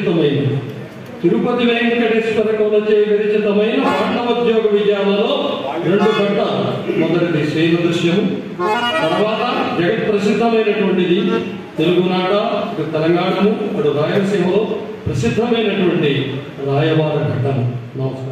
విరచితమైనది తిరుపతి వెంకటేశ్వర కవులచే విరచితమైన పాండవోద్యోగ విజయాలలో రెండు ఘట్టాలు మొదటిది శైవ దృశ్యము తర్వాత జగత్ ప్రసిద్ధమైనటువంటిది తెలుగునాట ఇటు తెలంగాణము అటు రాయలసీమలో ప్రసిద్ధమైనటువంటి రాయవార ఘట్టము నమస్కారం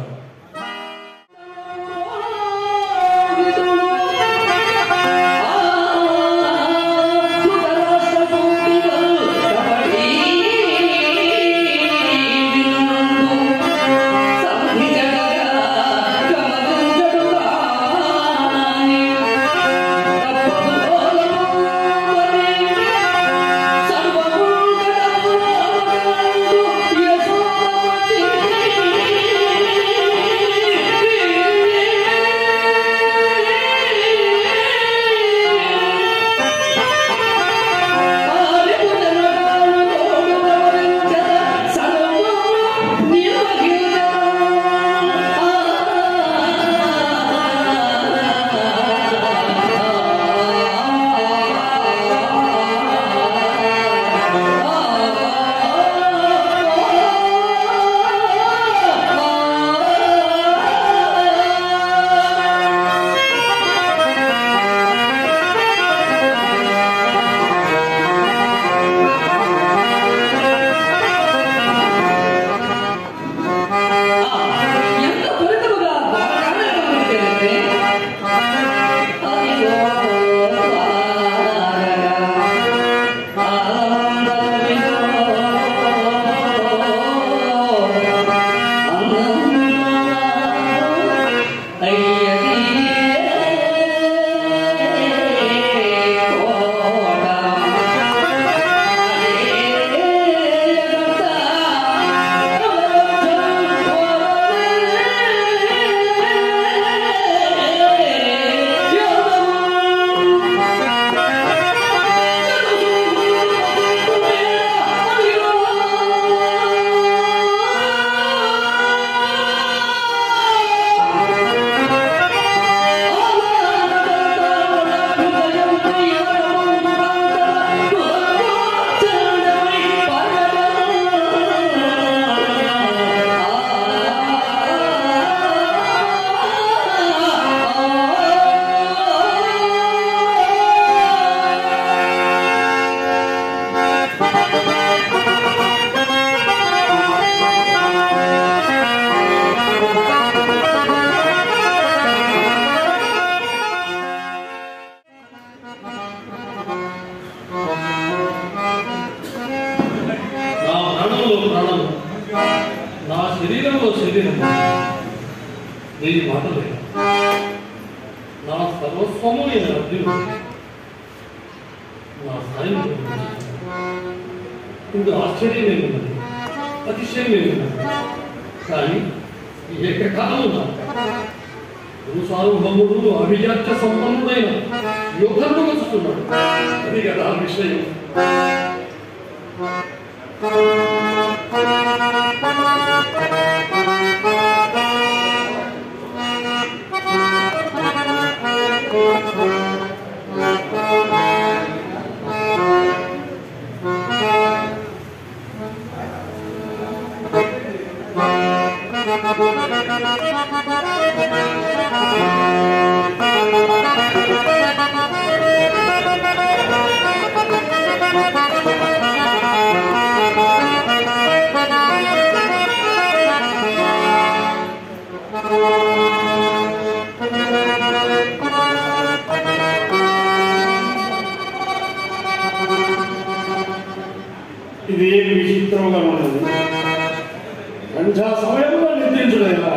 ఎంత త్వరితముగా బాగానే పంపించారంటే అయ్యో నా ప్రాణంలో ప్రాణము నా శరీరంలో శరీరం దీని మాటలే నా సర్వస్వము నేను అర్జును నా సాయం ఇందు ఆశ్చర్యం ఏమున్నది అతిశయం ఏమున్నది కానీ ఈ ఏకకాలమున గురు సార్వభౌముడు అభిజాత్య సంపన్నుడైన యోధుడు వస్తున్నాడు అది కదా విషయం ఇది ఏమి విచిత్రంగా ఉన్నది సంధ్యా సమయంలో నిద్రించుడేలా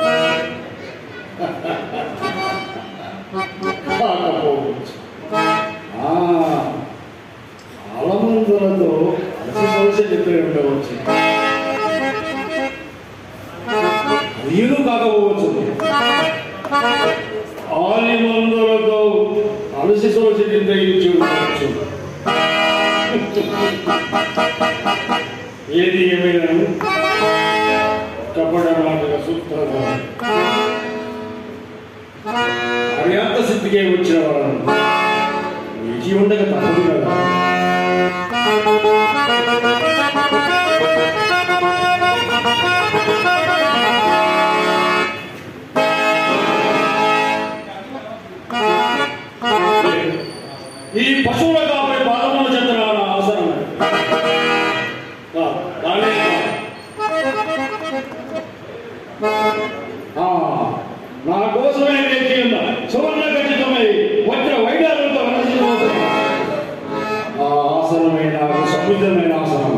కాకపోవచ్చు ఆ, ఆలమందులతో అలసి సొలసి నిద్ర ఉండవచ్చు అదియును కాకపోవచ్చు ఆలిమందులతో అలసి సొలసి నిద్రించి ఉండవచ్చు ఏది ఏమైనా కపట మాటల సూత్రధారం అర్యాంత స్థితికే వచ్చిన వాళ్ళను వేచి ఉండక తప్పదు కదా ఈ పశువుల కాపరి పాదముల చెందిన అవసరం దాని ఆ, నా కోసమే వేచి ఉన్న సువర్ణ ఖచ్చితమై వజ్ర వైడాలతో వలసిపోతున్న ఆ ఆసనమే నాకు సముద్రమైన ఆసనం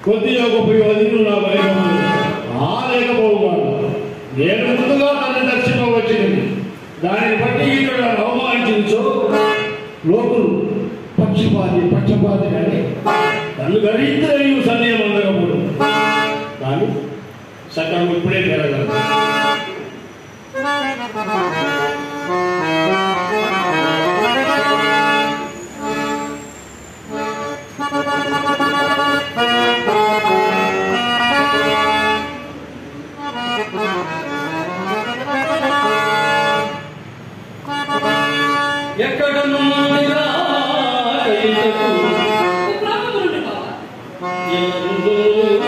కొద్దిగా గొప్ప అధికులు నా భయం ఆ లేకపోవాలి నేను ముందుగా నన్ను దర్శింపవచ్చినది దానిని బట్టి ఇక్కడ నన్ను అవమానించో లోకులు పక్షపాతి పక్షపాతి కానీ నన్ను గరిద్దరూ సందేహం అందకపోవడం కానీ సకలం ఇప్పుడే పెరగలదు ఎక్కడ నుండిరా కైతకు ప్రారంభముండి బాబా ఎందు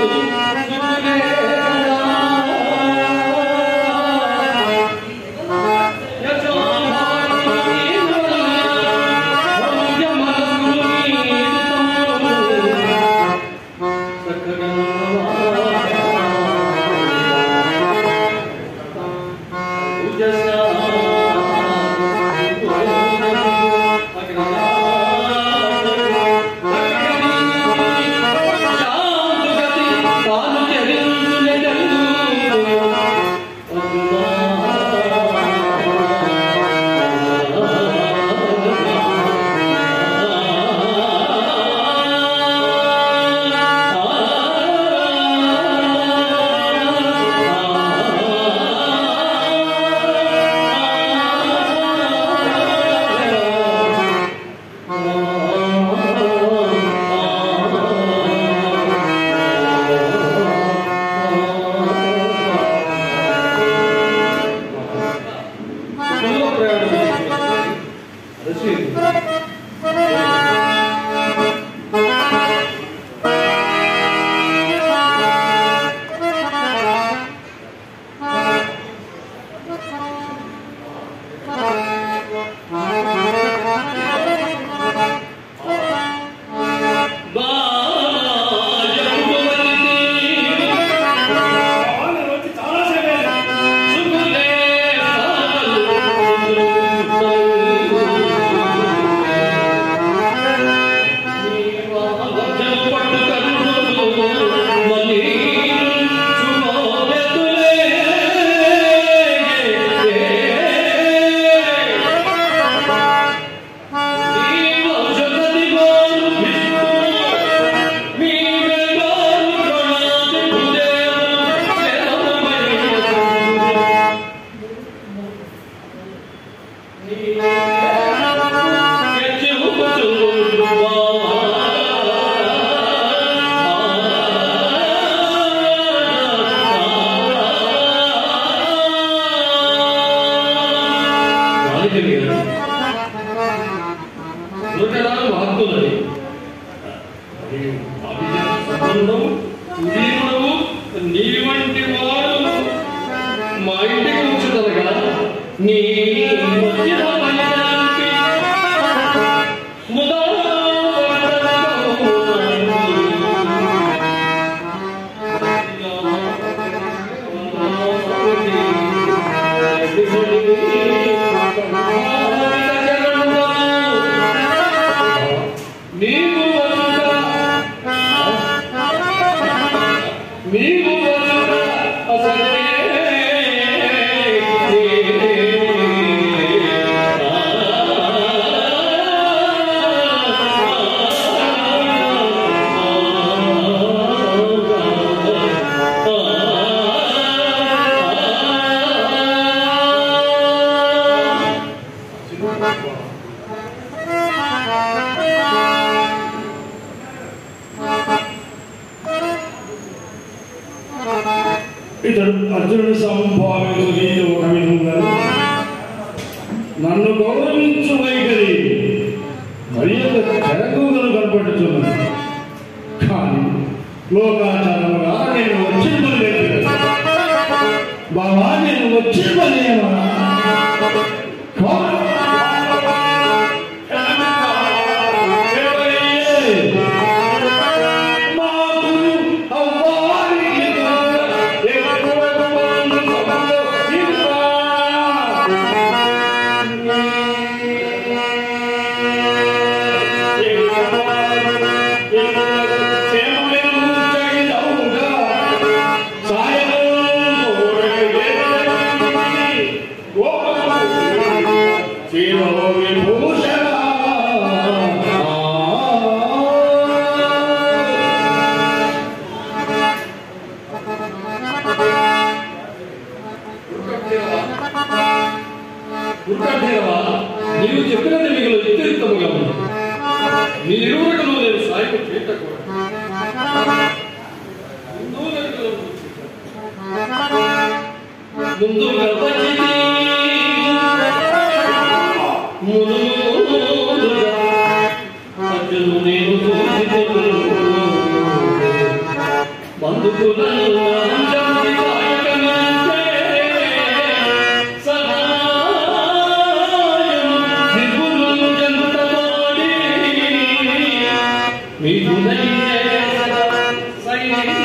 వచ్చి చాలా సేపు మహత్తున్నది నీ వంటి వాడు మా ఇంటికి వచ్చుదనగా నీ వచ్చిన బలిదానికి నీకు నీకు ఇతడు అర్జునుడి సంభావిత రీతి ఒక విధంగా నన్ను గౌరవించు వైఖరి మరి తెరకుగలు కనపడుతున్నది కానీ లోకాచారముగా నేను వచ్చిన పని లేదు బాబా నేను వచ్చిన పని ఏమన్నా Thank విభూషణ గుర్తేవా నీవు చెప్పినది మీకు యుక్తియుక్తముగా ఉంది నీ ఇరువురులను నేను సాయం చేత కూడా ముందు వెనుకలు ముందు గర్భచితి ముందుగా మధ్యలో నేను చూసిపోతును బంధుకులను అంజంతి కాయకమంటే సహాయం విపులం జంతమాడి మీకు సైన్య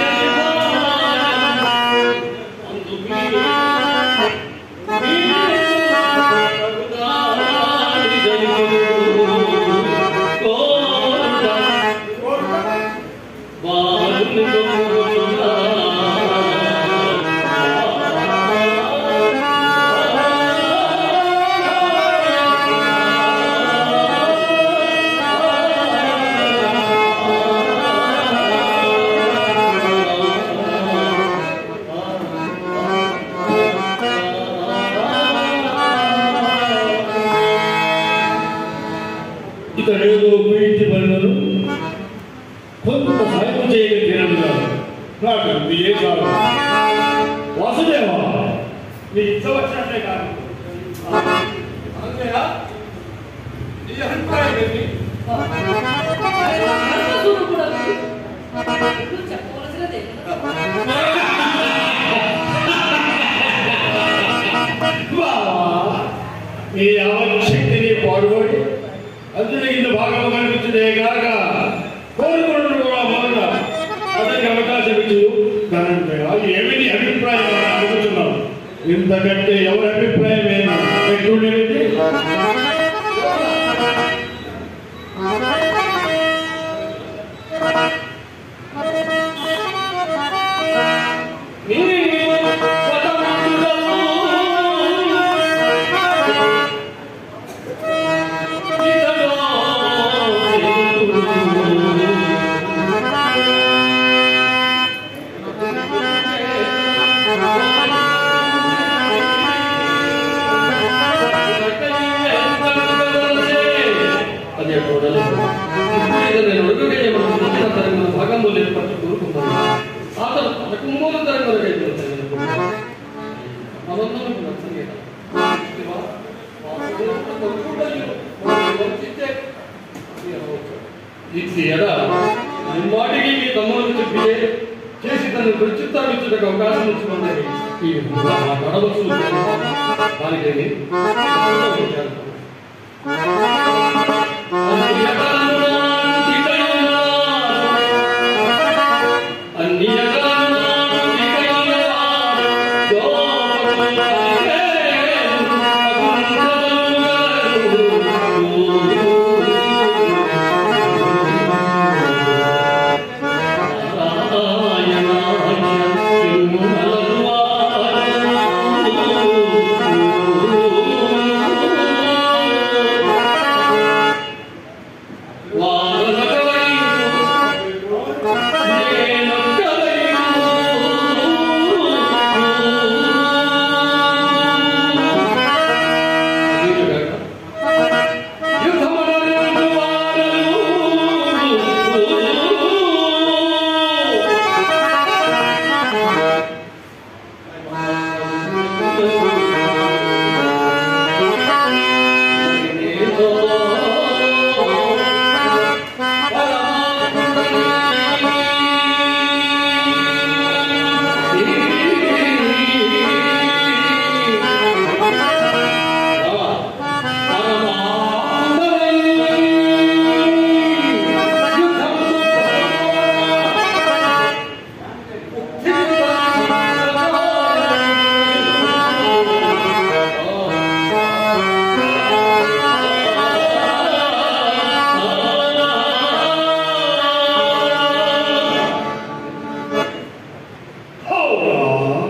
ఇతడేదో పీడించి పనులను కొంత సాయం చేయగలిగినట్టుగా నాకు ఇది ఏ కాదు వాసుదేవా నీ ఇచ్చ వచ్చినట్లే కాదు అంతేనా నీ అభిప్రాయం ఏంటి చూడు కూడా ఇప్పుడు చెప్పవలసినదే బావా, నీ అవశక్తిని పాడుబడి అందులో ఇంత భాగం కనిపించడే కాక కోరుకున్నట్టు కూడా మొదట అతనికి అవకాశం ఇచ్చు కనుక ఏమి నీ అభిప్రాయం అని అడుగుతున్నావు ఇంతకంటే ఎవరి అభిప్రాయం ఏమో ఎట్లుండేది అదే కోడలు నేను అడుగుగా ఏమన్నా తరగతి భాగంలో ఏర్పడి కోరుకున్నాను అతను తనకు మూల తరగతి అయిపోతాను మనందరం నచ్చలేదు ఇది ఎడా నిమ్మాటికి మీ తమ్ముడు చెప్పి చేసి తను ప్రత్యుత్తరించడానికి అవకాశం ఇచ్చుకున్నది ఈ గడవచ్చు దానికి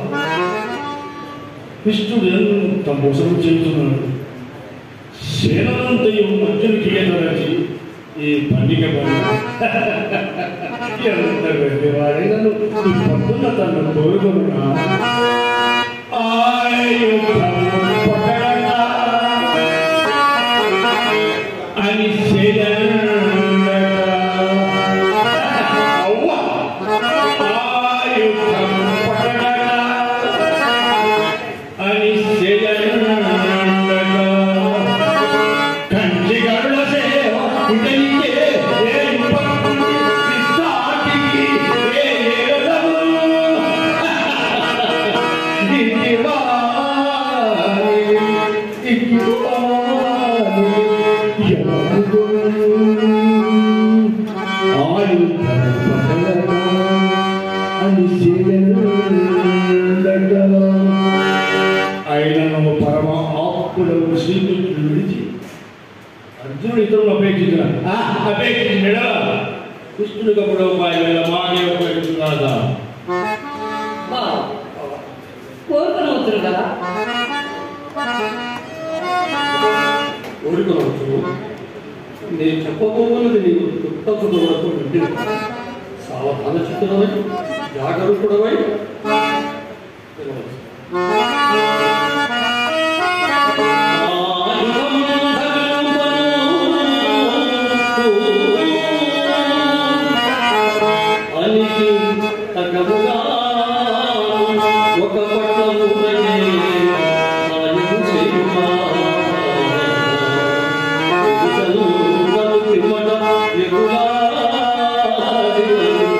కృష్ణుడు ఎంత మోసం చేస్తున్నాడు సేన దినమంతయు మంచునికి ఎదురచి ఈ పండుగ పని ఎంత గడ్డివాడైనను ఈ పొద్దున్న తను కోరుకున్నా ఆయుధము పకడగా అని అవ్వ ఆయుధం పకడగా అని కంచి గరుడ సేవ ఇతనికే ఏ ఇప్పటి ఇస్తాటికి ఏ ఏడవు ఆయనను పరమ ఆపుడవు శ్రీకృష్ణుడు విడిచి అర్జునుడు ఇతరులను అపేక్షించిన అపేక్షించిన కృష్ణుడికి అప్పుడు ఆయన మానే ఉపయోగిస్తున్నాదా బావ కోరుకుని అవుతురు కదా కోరుకోవచ్చు నేను చెప్పబోతున్నది నీకు దుఃఖపడకు వింటుంది సావధాన చిత్తుడవై జాగరూకుడవై వినవచ్చు. అనికి తగ్గముగా ఒక పట్టము సాయం చేయుమా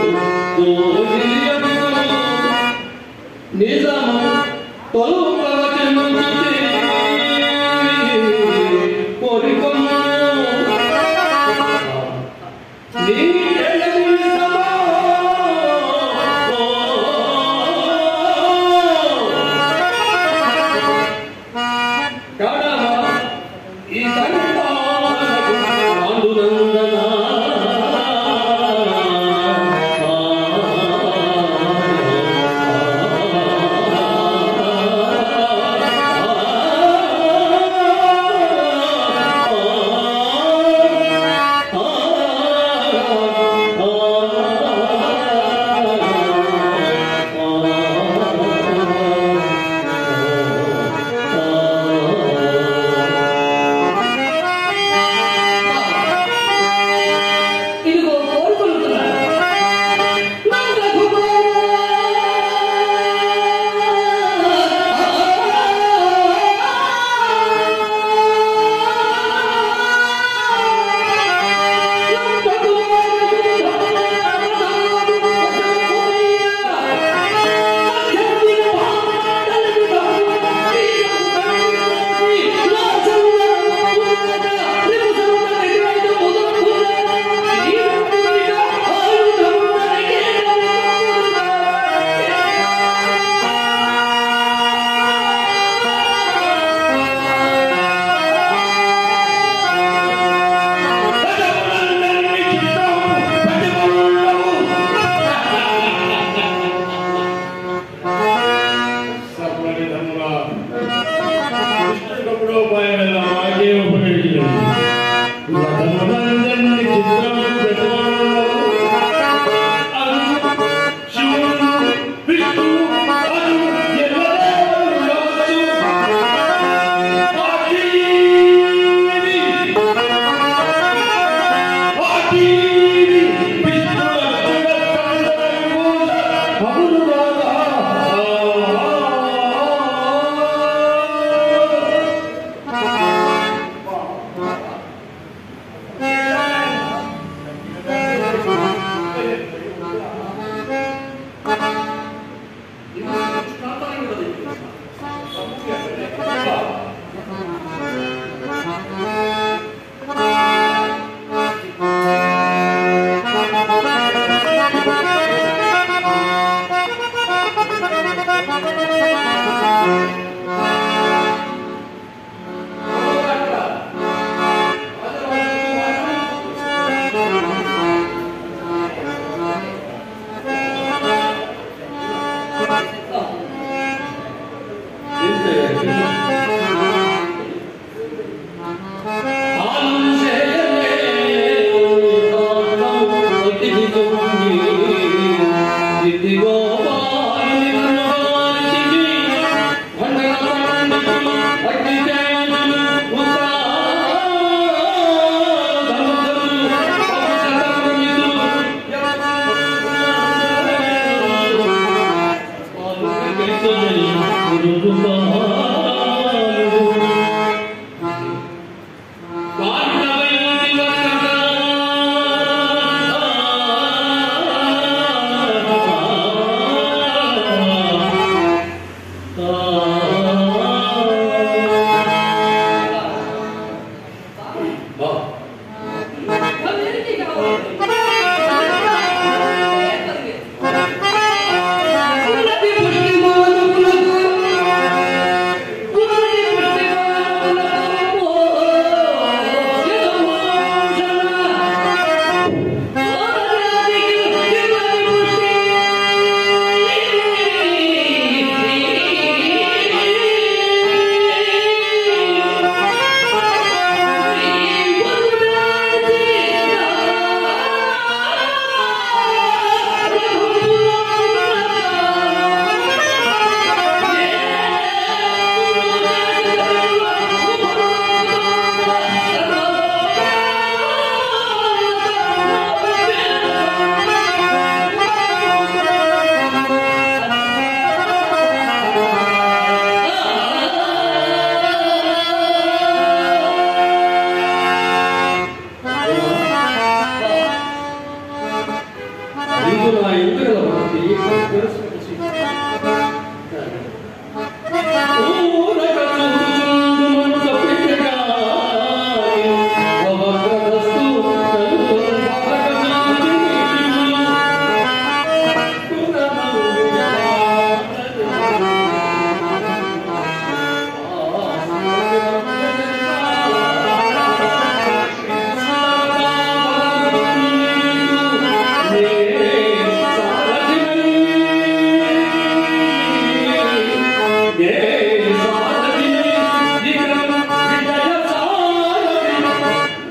నిజము తొలుపు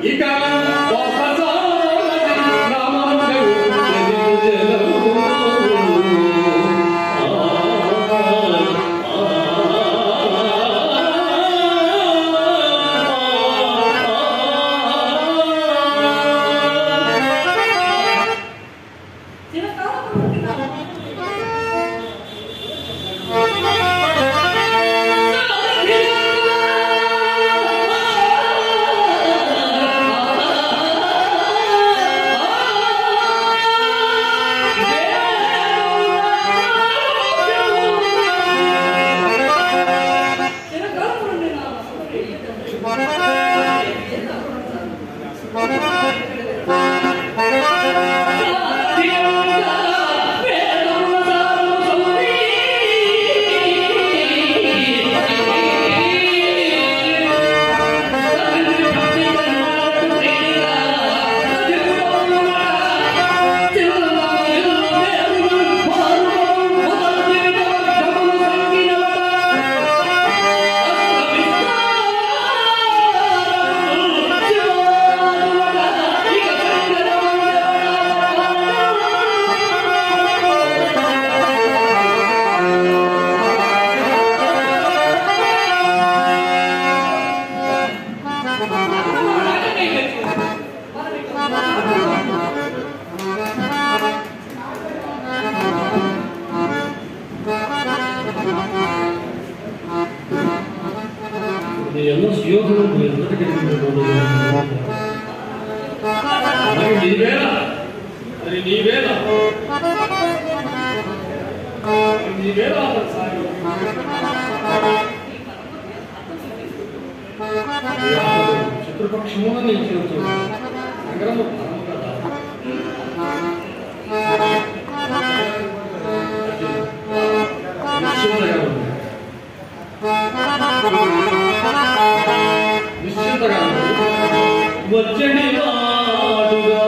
ఇక ఒకసారి రామంగళ జలము. నీ ಎಲ್ಲ సుయోధనం ఎంతటి మరి నీవేనా మరి నీవేనా మరి నీవేనా సాయి శత్రుపక్షమున నిలిచినట్టు నగరము పరము కదా నిశ్చింతగా ఉంది నిశ్చింతగా ఉంది వచ్చని వాడుగా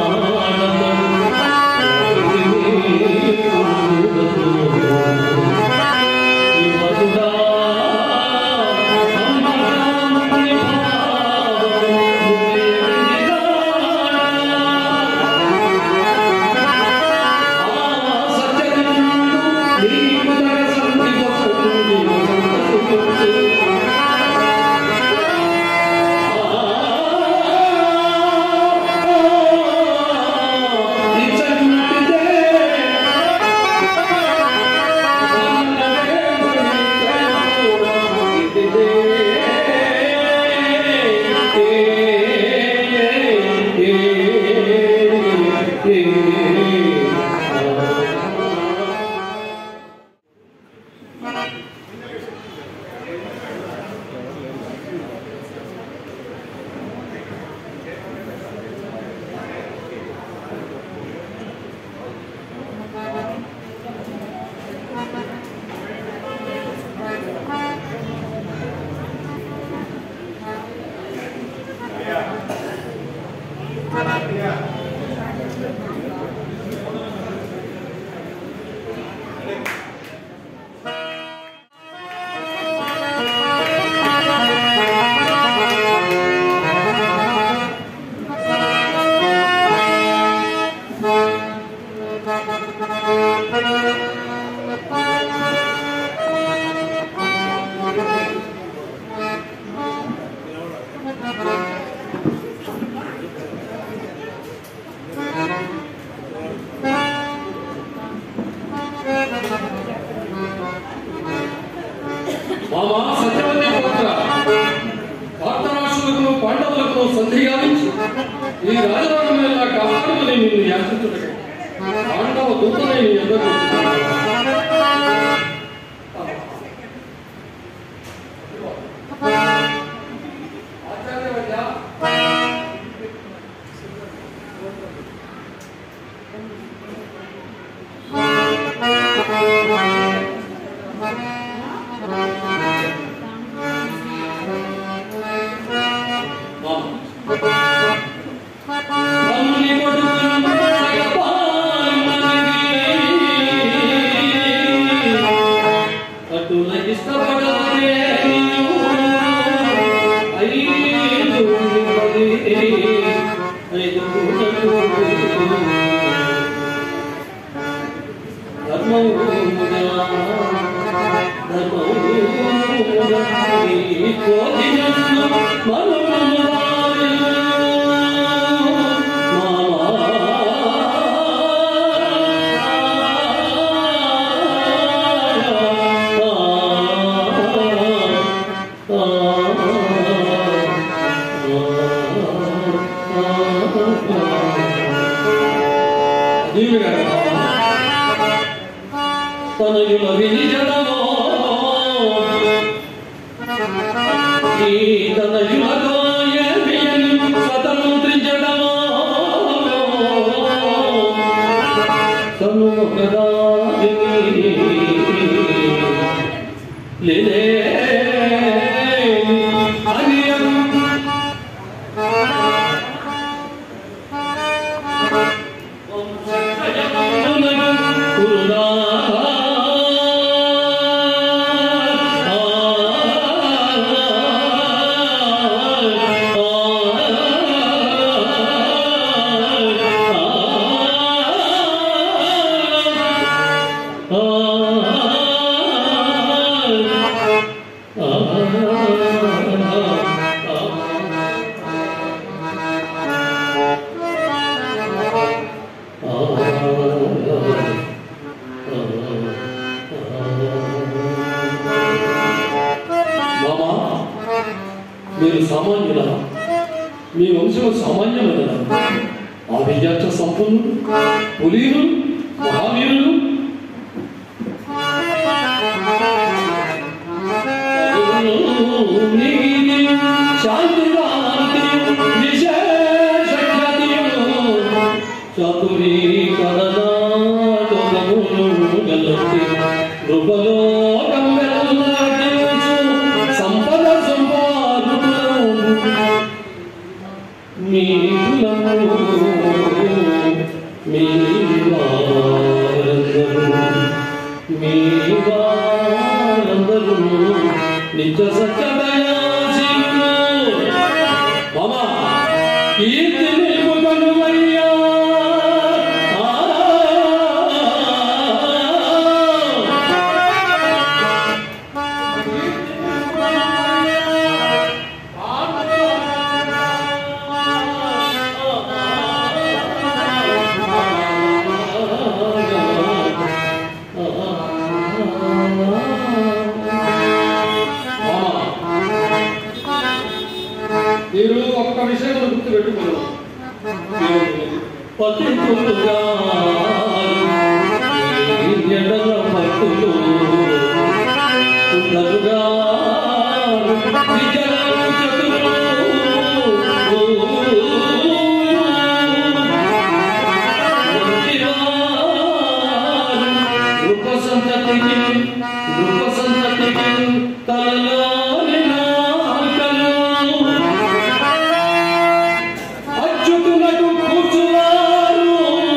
మామా సత్యవతి పుత్ర పార్థరాశులకు పాండవులకు సంధి గావించి ఈ రాజరాజు మీద కాపాడుమని నిన్ను యాచించుటకై పాండవ దూతనై నీ ఎద్దకు ఇష్టపడే ఐదు పూటలు ధర్మముగా ధర్మముగా నీ కోటి జన్మ మనములారి తనయుల వినిజనమో ఈ తనయుల గాయమియను స్వతంత్రించడమో సన్ముఖదారిని లేలే అనియను మామా మీరు సామాన్యుల మీ వంశం సామాన్యమైన ఆవిజాత సంపన్నులు పులీలు మహావీరులు సంపద సంపాదులు మీ కులము మీ వారందరూ మీ వారందరూ నిత్య సత్యదయాశీలు మామా కీర్తి నిలుపుకొనుమయ్యా ఆ మీరు ఒక్క విషయం గుర్తు పెట్టుకోరు పతితులుగా ఎడల భక్తులు ఉన్నరుగా విజయం సంతతికి గృహ సంతతికి తలలోని నాకలు అచ్యుతులకు కూర్చున్నారు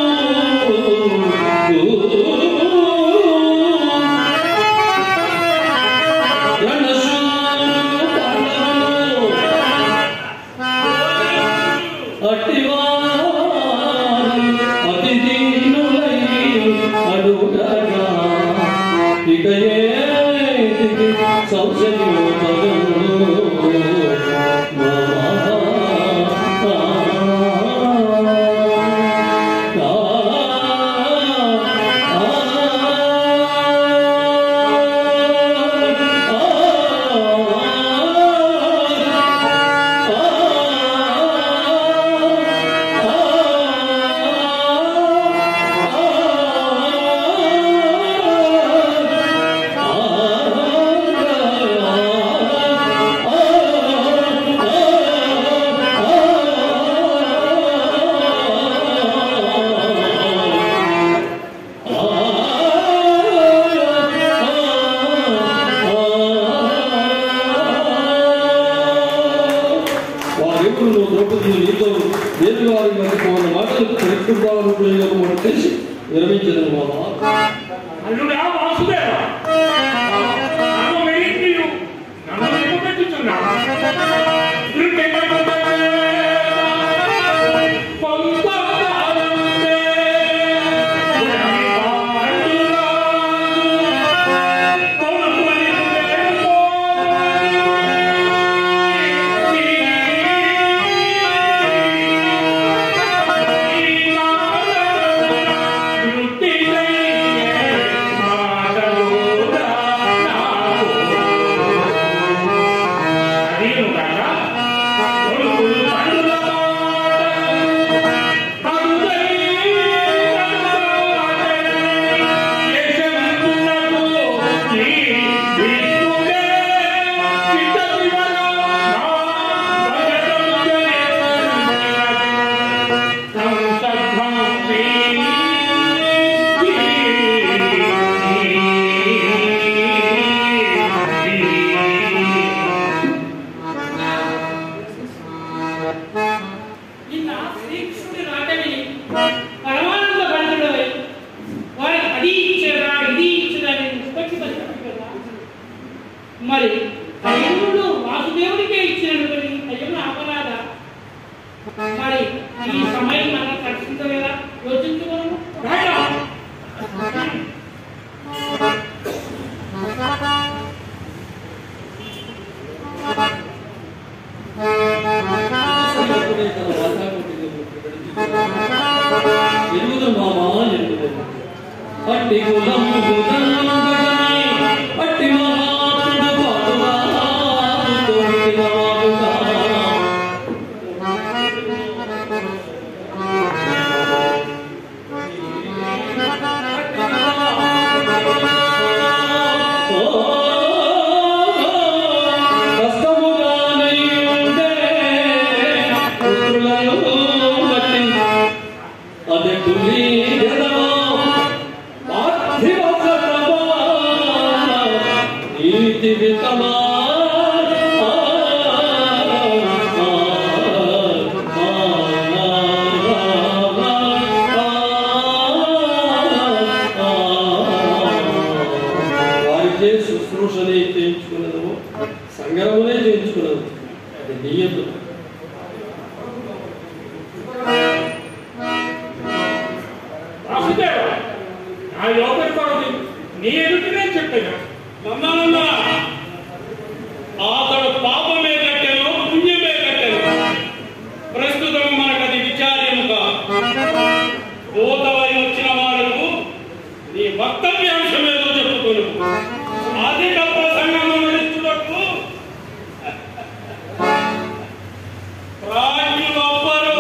రణశూరులు పాండవులు అట్టివారు అతి దీనులై అడుగగా ఇక ఏటికి సంశయోపగము వారెవరు ద్రౌపది నీతో వేరువారి మధ్య మన మాటలు తెలుసుకుంటారనుకునే మనం తెలిసి విరమించదు మామ అల్లుడా వాసుదేవ నన్ను వెయ్యి మీరు నన్ను నిలబెట్టుచున్నావు మరి ఈ సమయం మనకు ఖచ్చితంగా లేదా యోచించుకోను రాయడా అప్పుడే తన వాతావరణంలో ఎరుగుదు మామా ఎరుగుదు పట్టి కులం కులంబడని పట్టి మహాత్ముడు పాటుగా తోటి వాడుగా వారికే శుశ్రూషనే చేయించుకున్నదో సంగరమునే చేయించుకున్నదు అది నియతం వాసుదేవ నా లోపలి కొరది నీ ఎదుటినే చెప్పాను నమ్మనన్న అతడు పాపమే కట్టెను పుణ్యమే కట్టెను ప్రస్తుతం మనకది విచార్యముగా దూతవై వచ్చిన వారకు నీ వక్తవ్యాంశమేదో చెప్పుకొను అధిక ప్రసంగము నడుచుటకు ప్రాజ్ఞులు అవ్వరు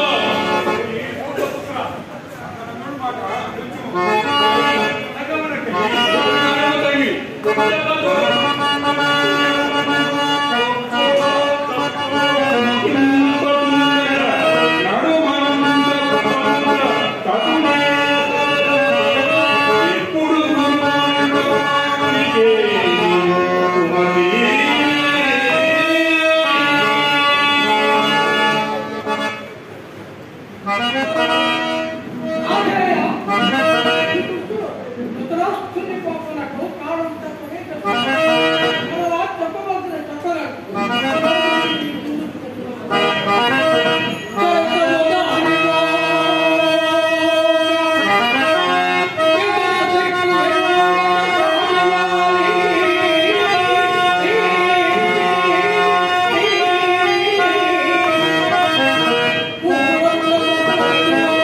ధృతరాష్ట్రుని పాపనకు కాలం తప్పనే చెప్పాలి. మరలా చెప్పవలసిన చెప్పలేదు. పూర్వం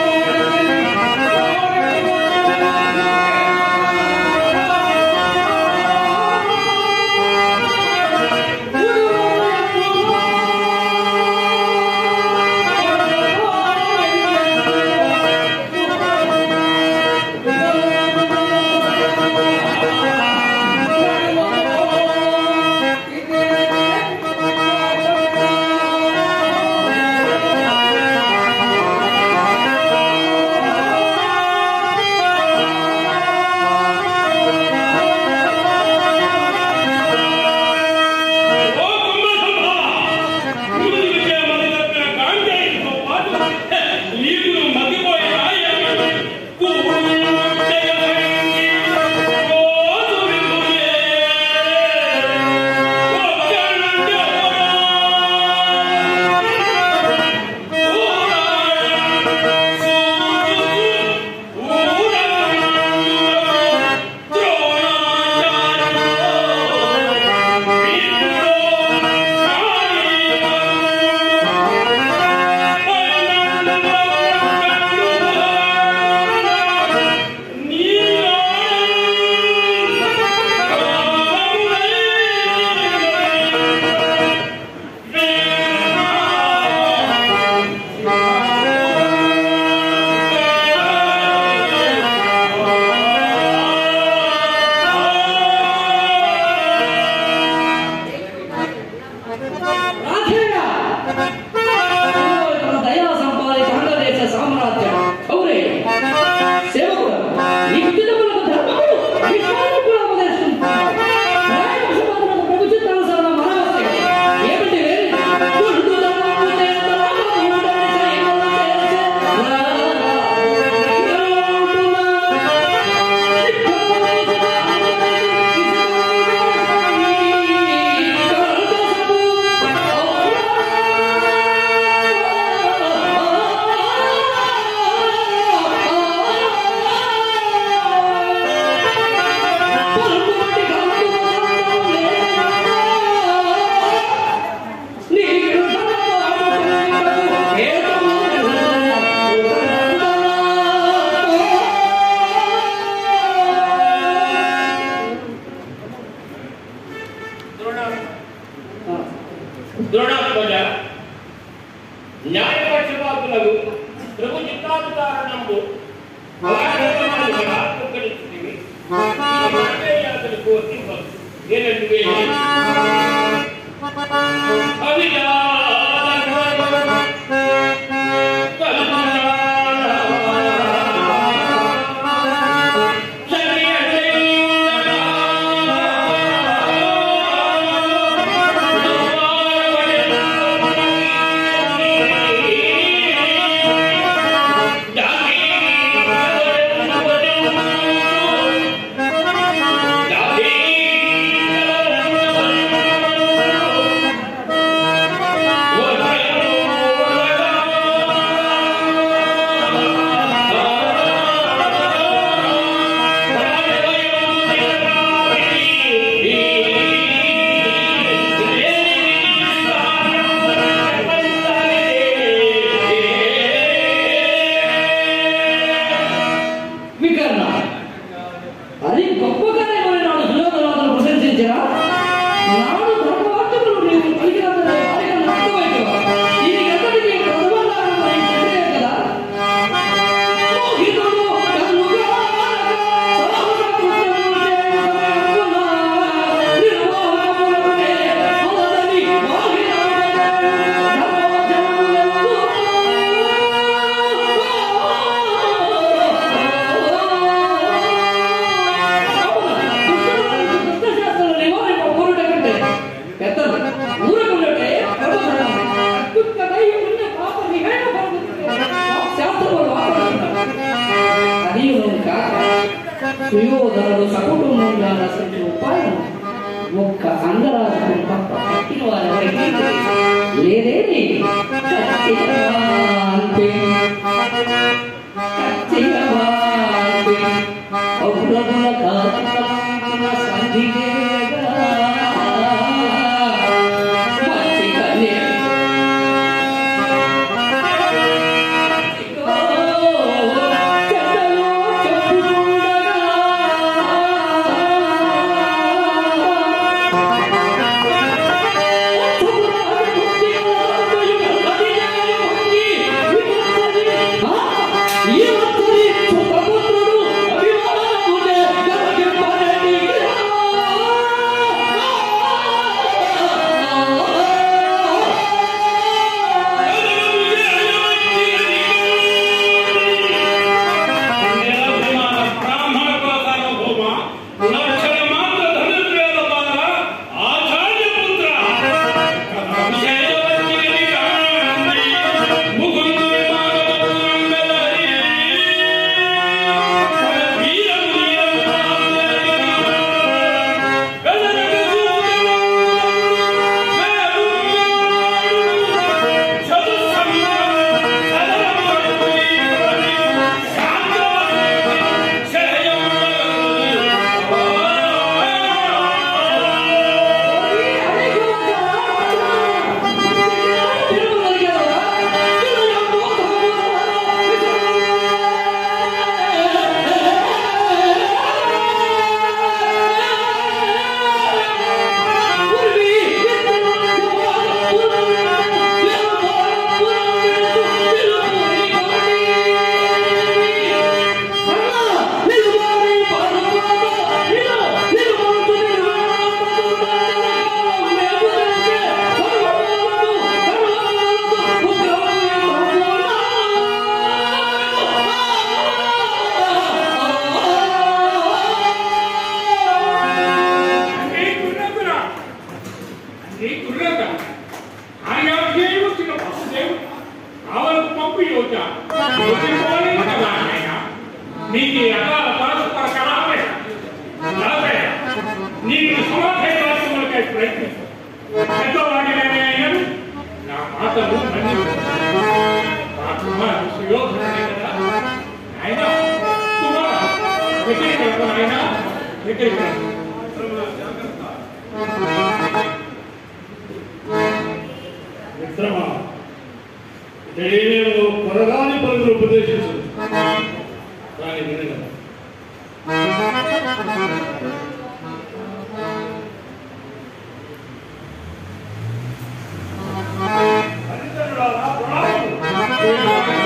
కలు ప్రభు చిత్తాధికారణంబు ప్రకటించింది ఏనంటే వికర్ణ అది గొప్పగానే మరి నాడు సుయోధనాథను ప్రశంసించరా నాడు ధర్మవాక్యములు నీవు పలికినంతనే వారికి అర్థమైనవా దీనికి ఎంతటికీ ప్రథమంగా మరి తండ్రే కదా మోహితుడు కన్నుగా సహస్ర కృష్ణుడు చేయుటకున్నా నిర్మోహములనే మొదలని సుయోధనుడు సకుటుంబంగా రచించిన ఉపాయం ఒక్క అంగరాజుకు తప్ప పట్టిన వారెవరికి లేదేని కత్తివాన్పే కత్తివాన్పే ఔరగుల కాతపలాంకుల సంధిగేగా మంచి కన్యే బ్రాహ్మణ కోసాను భూమ లక్షణ మాత్ర ధనుర్వేద బాల ఆచార్య పుత్ర విజయవచ్చిని కాండి ముకుందు విమానములంబెలరి వీరం వీరం వెలరగ అంటే కుర్రకుర అంటే కుర్రక ఆయన వచ్చిన వసుదేవుడు కావలకు పంపు యోచ యోచించుకోవాలి కదా ఆయన నీకు అకాల పరస్పర కళాపయ కళాపయ నీకు సమాధి రాష్ట్రములకై ప్రయత్నించు పెద్దవాడిగానే అయినను నా మాటలు మన్నించు నా కుమారు సుయోధనుడే కదా ఆయన కుమార వ్యతిరేక ఆయన వ్యతిరేక మిత్రమా ఇతడేమేమో కొరగాని పనులు ఉపదేశించు కానీ వినగల హరిచంద్రులారా, ప్రణామములు.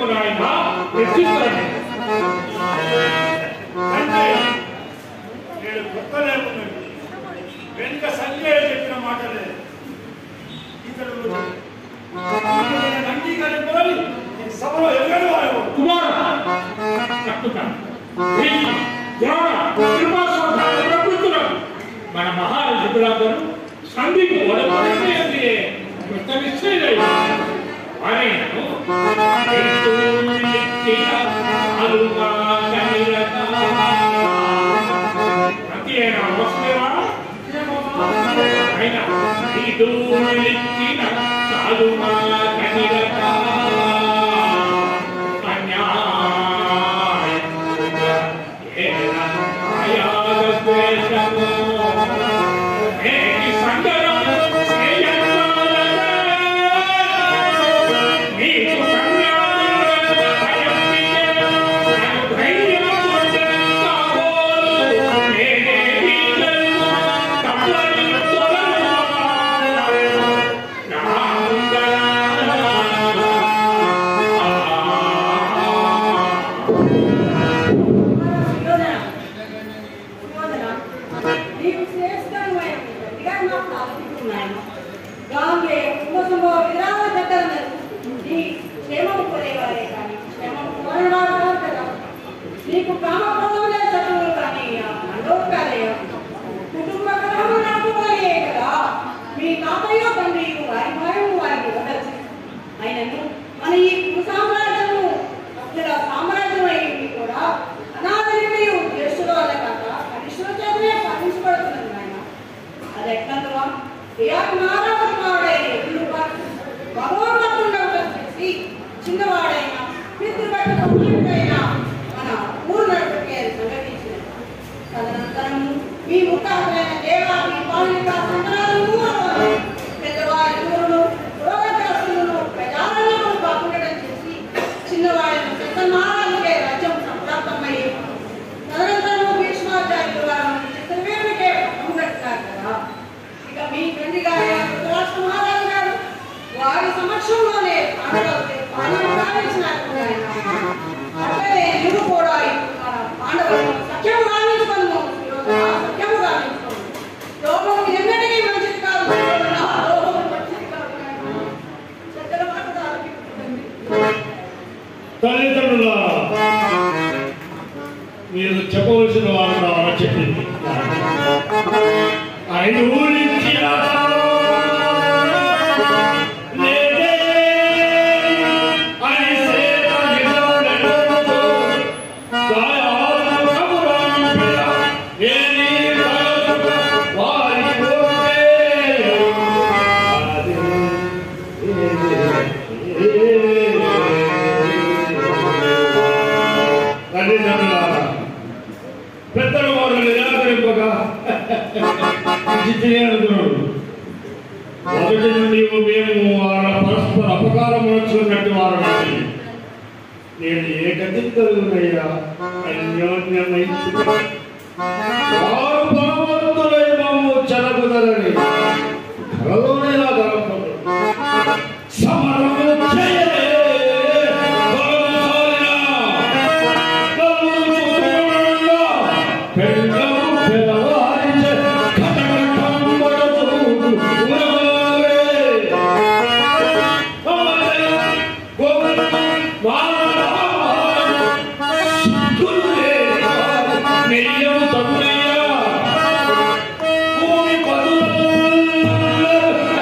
చెప్పుకుని ఆయన హెచ్చిస్తాడు అంటే నేను కొత్తలే ఉన్నది వెనుక సంజయ్ చెప్పిన మాటలే ఇతడు ఇతడు అంగీకరింపదని ఈ సభలో ఎన్నడూ వారు కుమార తప్పుక భీష్మ, ద్రోణ కృపాస్వామి ప్రకృతులను మన మహారాజు బిడ్డలందరూ సంధికి ఒడపడింది కృత నిశ్చయులై ఆయనను అలుగా కనిరత అంతేనా వస్తుందేవా ఆయన ఇటు ఇచ్చిన చాలుమా కనిరత సుయోధన, సుయోధన, నీకు శ్రేష్ఠమైన గట్టిగా నాకు ఆలోచిస్తున్నాను. గాంగే కుటుంబ విరామ దగ్గరన్నది. నీ క్షేమము కోరేవారే కానీ క్షేమము కోరవారు కాదు కదా. నీకు కామక్రోధములే శత్రువులు కానీ అండవు కాదయ్యా. కుటుంబ కలహము నాకు వలయే కదా. మీ తాతయ్య తండ్రి వారి భయము వారికి వదలచి అయినను మన ఈ కురు సామ్రాజ్యము అక్కడ సామ్రాజ్యం అయింది కూడా అనాథరిమయు జ్యేష్ఠుల వల్ల కాక కనిష్ఠుల చేతనే పాటించబడుతున్నది నాయన అది ఎట్లందువా ఇయాకు నారాజు వాడై ఎల్లు భగవన్మత్తుండవటం చేసి చిన్నవాడైన పితృభక్త సౌమ్యుడైన మన ఊరు నడుపుకే సంఘటించినది తదనంతరము మీ ముఖాలైన దేవాది పాలిక సంగ్రహము పెద్దవారి ఊరును పురోగతిస్తులను ప్రజాలను బాగుండడం చేసి చిన్నవాళ్ళను చిత్తనారాయణకే రాజ్యం సంప్రాప్తమయ్యే తదనంతరము భీష్మాచార్యులు వారు చిత్రవేమికే పట్టుకుంటారు కదా ఇక మీ తండ్రి గారి ధృతరాష్ట్ర మహారాజు గారు వారి సమక్షంలోనే పాండవులకి పాలన ప్రారంభించినారు ఆయన. అట్లనే నువ్వు కూడా ఇప్పుడు మన పాండవులను సఖ్యము గావించుకొను సుయోధన, సఖ్యము గావించుకొను. లోకం ఎన్నటికీ మంచిది కాదు సుయోధన, లోకం మంచిది కాదు నాయనా. చెడ్డల మాట ఆలకించుకోండి. తల్లిదండ్రుల మీరు చెప్పవలసిన వారు కావాలని చెప్పింది ఆయన ఊరించి లేదే అని సేవ నిజములెన్నో గాయాలు కబురాంపిన ఏని కలుగు వారి తల్లిదండ్రులారా పెద్దల వారు నిరాకరింపగా చిత్రీకరణుడు మొదటి నుండి మేము వాళ్ళ పరస్పర అపకారం వచ్చినట్టు వారు నేను ఏ గతి కలుగునయ్యా అన్యోన్యమై వారు బలవంతులై మమ్ము చెరకుదరని కలలోనే నా గర్భం సమరము చేయలే బలము సాలినా భూమి పదులు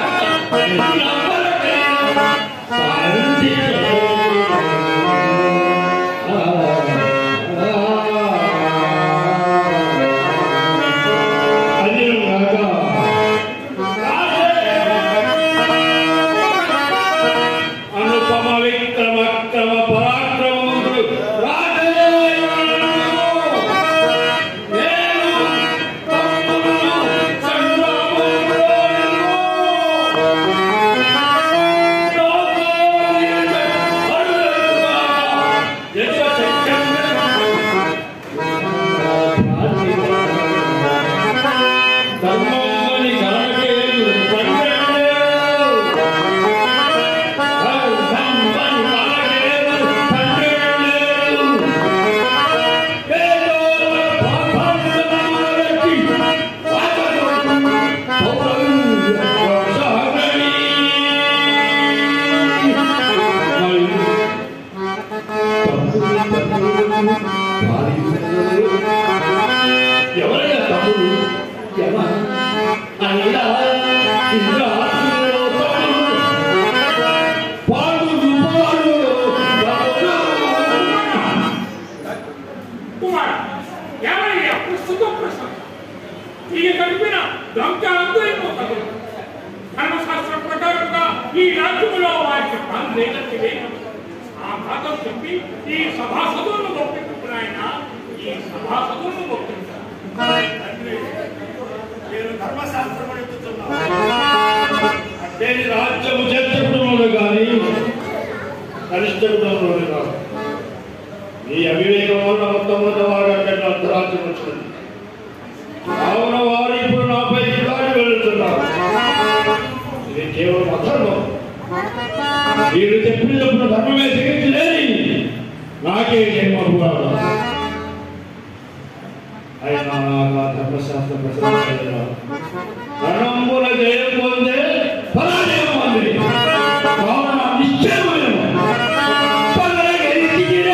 ఎవరైనా తమ్ముడు ఎవ అయినా ఇంద్ర ఆశీర్వాదం పాడు పాడు కుమార్ ఏమయ్యా ప్రస్తుత ప్రశ్న ఈయ కలిపిన గంట అంతైపోతుంది ధర్మశాస్త్రం ప్రకారంగా ఈ రాజ్యములో వారికి పని లేదంటే లేదు. ఆ భాగం చెప్పి ఈ సభాసదులను ఒప్పించుకున్నాయన ఈ సభాసదులను ఒప్పించారు తండ్రి, నేను ధర్మశాస్త్రం అడుగుతున్నాను అంటే రాజ్యము చర్చకుడంలో కానీ కనిష్ట కుటుంబంలో కాదు ఈ అవివేకం వల్ల మొట్టమొదటి వారు అంటే అర్ధరాజ్యం వచ్చింది కావున వారు ఇప్పుడు నాపై కిలాడి వెళ్తున్నారు ఇది కేవలం అధర్మం వీరు చెప్పినప్పుడు ధర్మమే తెగించలేని నాకే జన్మభూరాలు అయినా నాకు ఆ ధర్మశాస్త్ర ప్రసన్న రణంబుల జయం పొందే పరాజయం అంది కావున నిశ్చయమైన పగల గెలిచిరే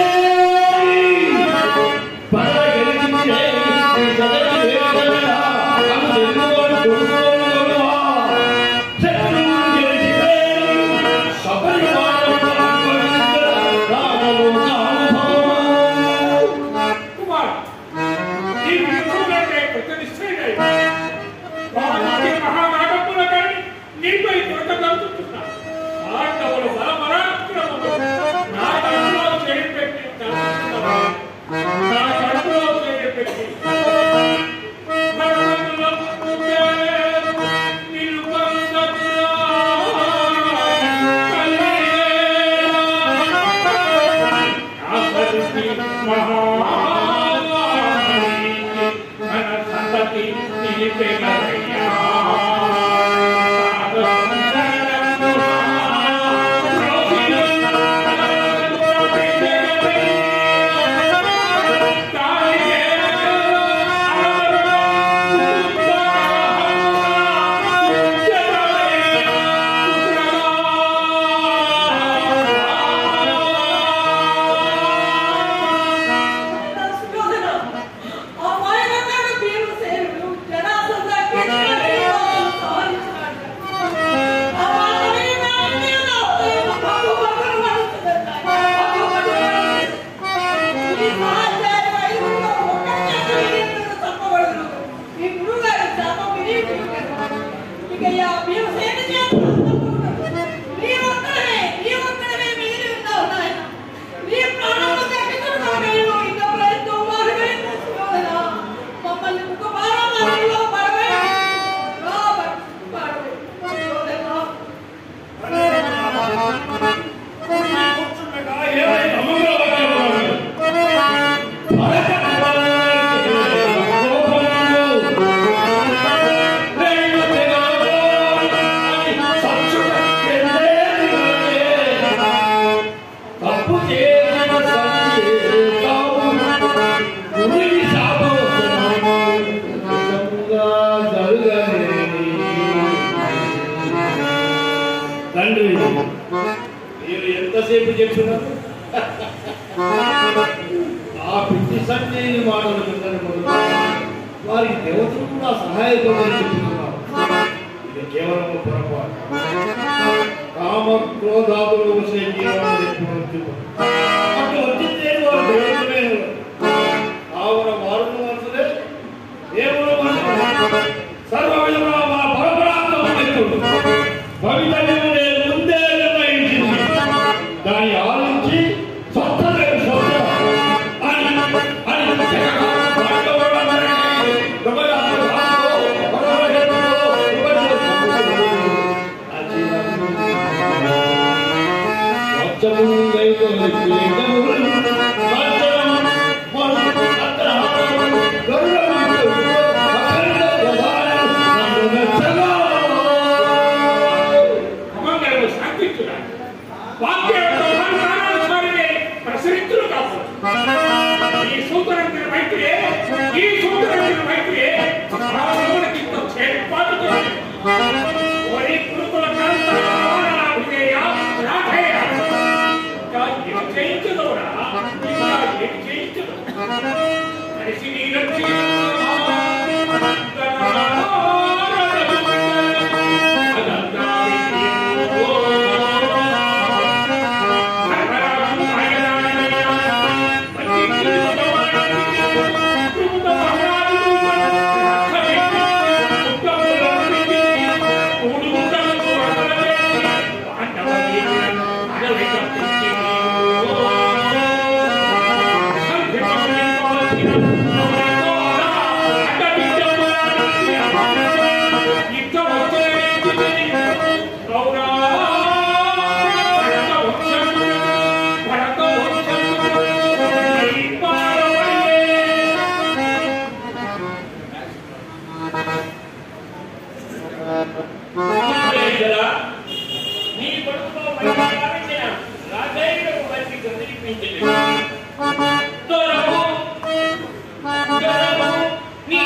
పగల గెలిచిరే సదకి వేదన అందుకోడు కొడుకోడు శత్రువు గెలిచిరే సపరివారం రాగలో అనుభవం కుమార్ ఈ విధంగా ప్రతిష్ఠ వారి మహానాగముల కానీ నీపై దొరకగలుగుతున్నా ఆటవులు బల పరాక్రమము నా కడుపులో చేయి పెట్టి తలుపుతున్నా. నా కడుపులో చేయి పెట్టి మరణములో ఉండే నిలువందకురా కల్లేరా. ఆఖరికి మహావాణి మన సంతతి నిలిపెనయ్యా. ఆ మైనమైన భీమసేనుడు జనాసందరికి సాధించాడు. ఆ మాటని నా అన్యులో దైవ భగవంతుడు మరుస్తుందట. భగవంతుడు. ఈ సహాధ్యాయ వైద్యుల్లో ఒక్కటే వీరుడు తప్పబడును. ఈ గురువుగారి శాపం విని విడిగారు. ఇక ఈ ఆ భీమసేన చేత తప్పకుండా. నీ ఒక్కడే, నీ ఒక్కడే మిగిలి ఉన్నావు నాయన. నీ ప్రాణము దక్కించుకోగలను ఇక ప్రయత్నం వారివే చేసుకోగలనా? మమ్మల్ని ముఖ భారమాలలో పడవే. రాబట్టి పడవే. సోదరా. కూర్చుండగా ఏమైనా అమంగళవాక్యములు భరతకుమారునికి కోపములు రేణు తెగలో అని సచ్చుటక్కెళ్ళే తప్పు చేసిన సంచేతావు గురికి శాపవచనము నిజంగా జరగలేని తండ్రి మీరు ఎంతసేపు చెప్తున్నారు ఆ పిచ్చి సంజయని మాటలు విన్నది మొదలు వారికి దేవతలు కూడా సహాయపడని చెప్తున్నారు ఇది కేవలం పొరపాటు కామ క్రోధాదులు వచ్చే జీవనం ఎప్పుడు వచ్చిందో అటు వచ్చింది వారు దేవతలే కావున వారు మనసులే దేవుడు మనసులే సర్వ విధముల మా పరపరాత్మ వ్యక్తుడు భవితవ్యము నేను ముందే నిర్ణయించింది దాన్ని ఆలోచించి స్వస్థ లేదు స్వస్థ అని అని జగగా వాడవాడందరికీ దొంగగారు రాసుకో, పడవల హేతులో ఉపదేశించు. అది స్వచ్ఛము గైకొని పీఠము, స్వచ్ఛము మనసు అగ్రహారము, గరుడము, అఖండ ప్రధానం, నన్ను మెచ్చగా. అమంగళము శాంతించురా వాక్యంతో సంతానానుసారమే ప్రసరించును కాదు ఈ సూత్రంతిన మైత్రియే ఈ సూత్రంతిన మైత్రియే భారతమునకింత చేర్పాటుతో ఓరి కురుకుల కాంత రాధేయ ఇంకా ఏం చేయించదోరా నీ కొడుకుతో పనిచేయాలంటే రాజయ్య మంచి కదిలిపించింది దొరవు దొరవు నీ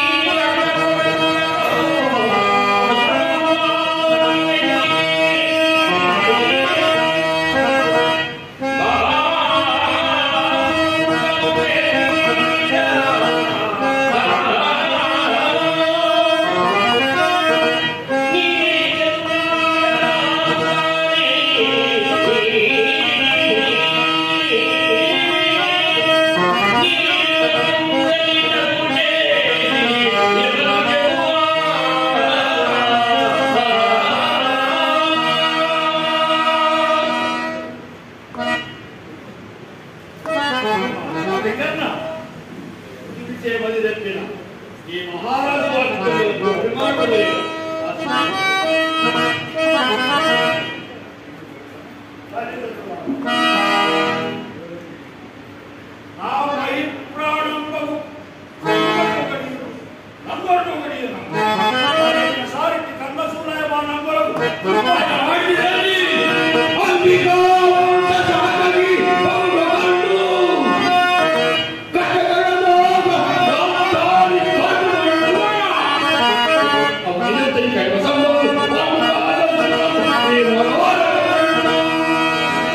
దగ్గర చేయమని చెప్పిన ఈ మహారాజు వారికి అభిమానులు లేరు. నా పై ప్రాణంబగు ఒకటి, నంబరు ఒకటి. సారికి కన్న సూనాయ మా నంబరు. అంబికా వంశ సాగరి గౌరవండు. కట్టగడలో గౌరవాన్ని కట్టుబడును. అవినీతిని కైవసంలో వాడు ఆలోచన. ఈ మగవాడు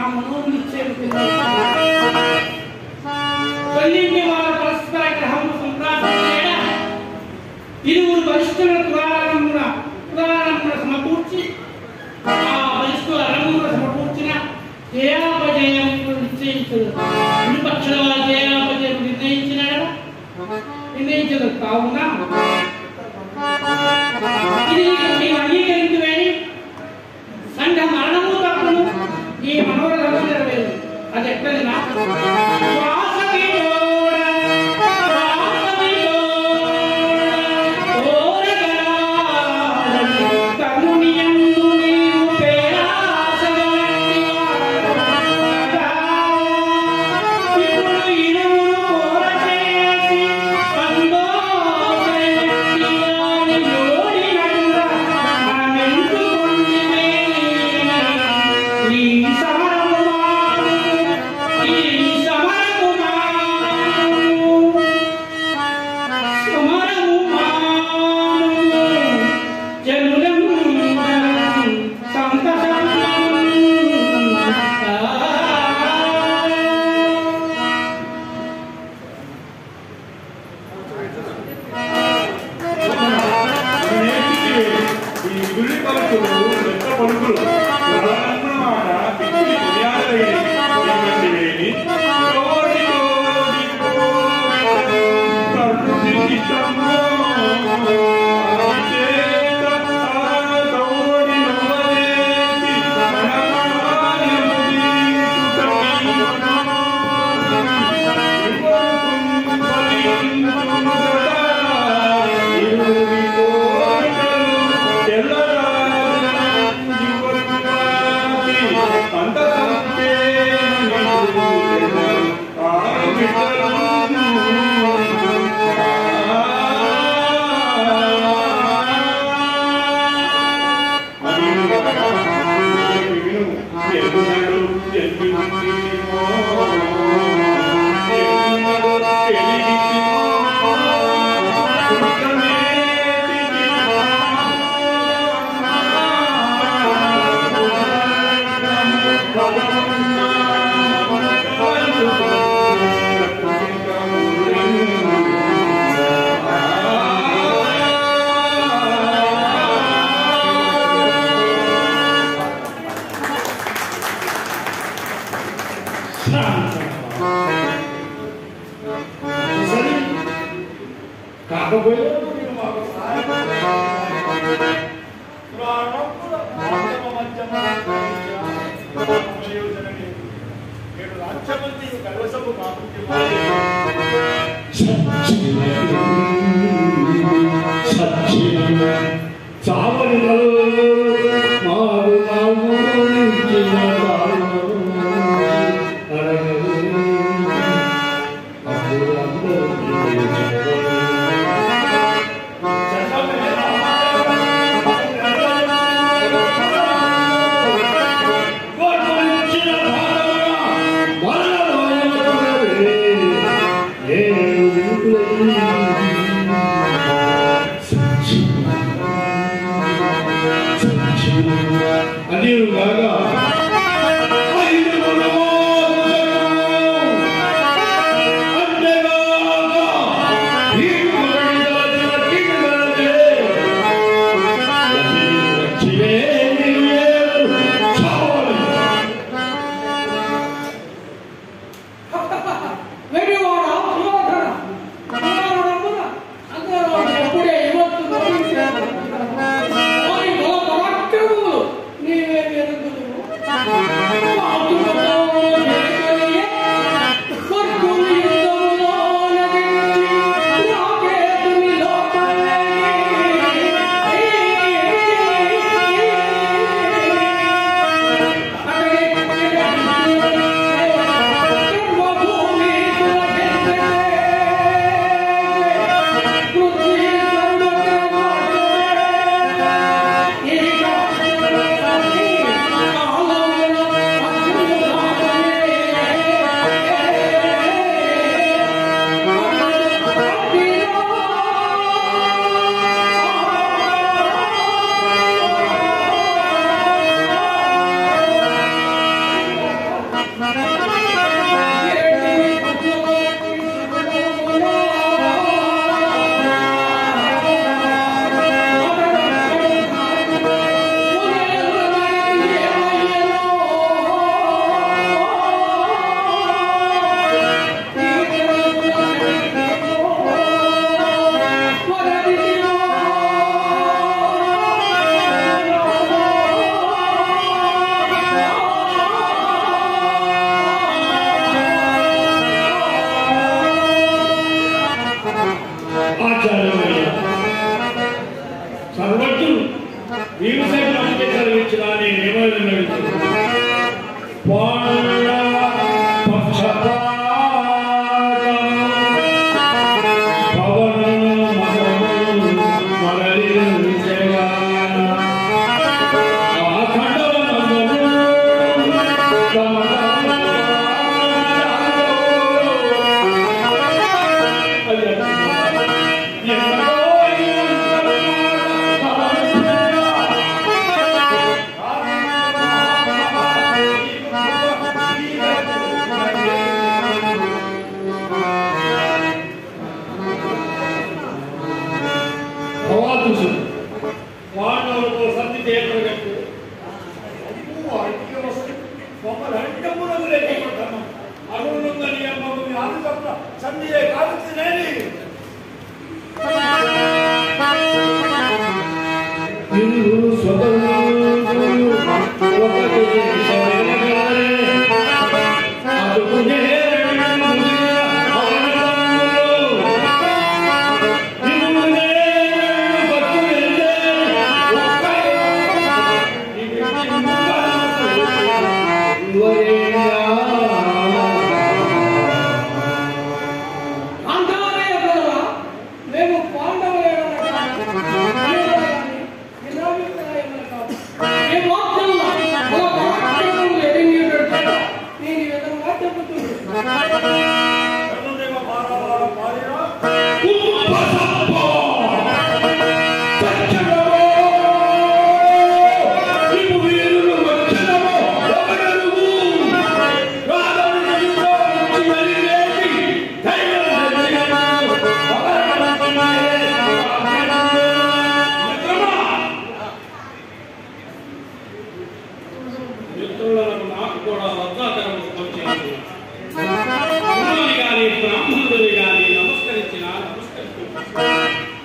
మనోనిశ్చయం కొన్నింటి వాళ్ళ పరస్పర గ్రహము సంప్రాప్తించేట ఇరువురు బలిష్ఠుల పురాణమున పురాణమున సమకూర్చి ఆ బలిష్ఠుల రంగున సమకూర్చిన జయాపజయములు నిశ్చయించదు విపక్షుల వారి జయాపజయం నిర్ణయించిన నిర్ణయించదు కావున ఇది నీవు అంగీకరించువేని సంఘ మరణము తప్పును ఈ మనోరథము నెరవేరు అది ఎక్కడి నా ఈ సమరము ఈ సమరము సమరము జనులం సంతసం ఈ గురి పలుకులు పెద్ద పలుకులు ప్రధానమాట పిచ్చి పుణ్యాలైనటువంటి కోటి కోటి కరుణి ఇష్టము చేత కౌడి నవ్వలేసి మనమాయముడి కాకపోతే మీరు మాకు అది బాగా వెడివాడ సులోధన సులోధనమున అందరూ ఎప్పుడే ఇవ్వచ్చు నోడించారు వారి గోపవాక్యములు నీవే వెరుగుదువు ರಂಗಪುರದ ರೇಖೆಪಟ್ಟನು ಅರುಣುಂದನಿಯ ಮಗುವಿನ ಆರುಗಪ್ಪ ಸಂಧಿಯೇ ಕಾಲುತ್ತಿನೇನಿ ఇందు స్వతంత్రులు ఒక దేశమే అదుకునే అంతలోనే ఎదురుగా మేము పాండవులేమనగా వినాభిప్రాయములు కావు. ఏ వాక్యమున ఒక వాక్యమును ఎదిగినట్టు నేను ఈ విధంగా చెబుతున్నాను. ಧರ್ಮದೇವ ಪಾರಾವಾರ ಪಾರಿರ మిత్రులకు నాకు కూడా వద్దాకరం వచ్చేది ఉన్నది కానీ బ్రాహ్మణుడిని కానీ నమస్కరించిన నమస్కరిస్తున్నాను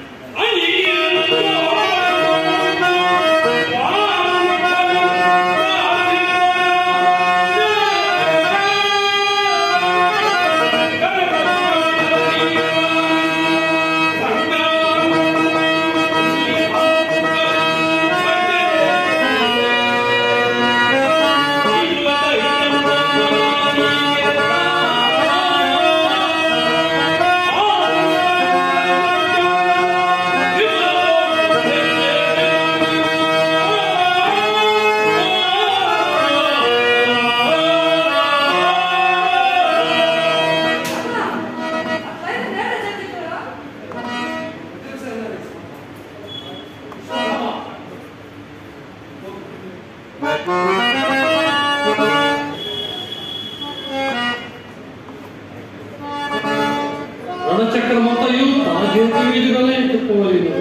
ರಣಚಕ್ರಮಂತೆಯೂ ತಾಜೇತಿ ವೀದಿಗಳೇ ಎತ್ತುಕೋವಲಿದೆ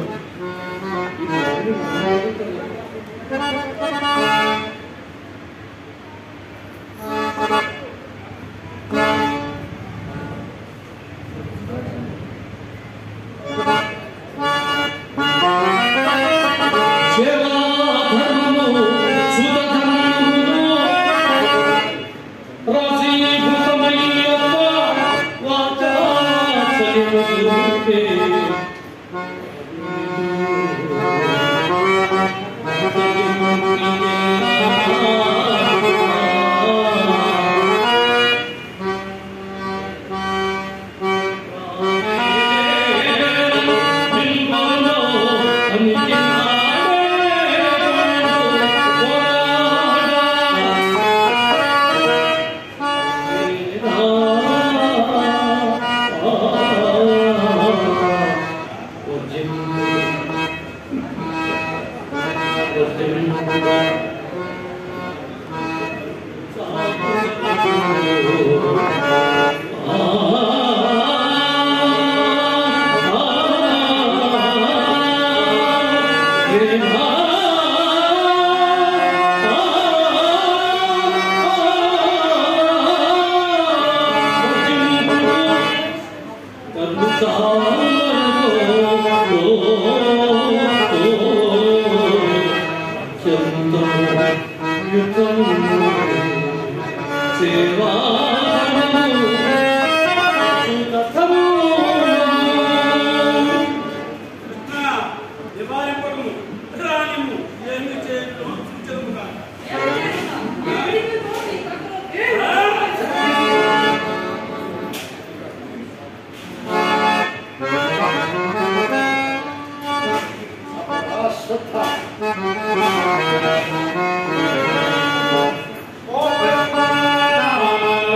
సేవా ధర్మము సుత ధర్మము రాశీభూతమయ్యప్ప వాచాచలిమూర్తే. నివారింపడము రానిము ఏమి చేయటం సూచనము కాదు ಓ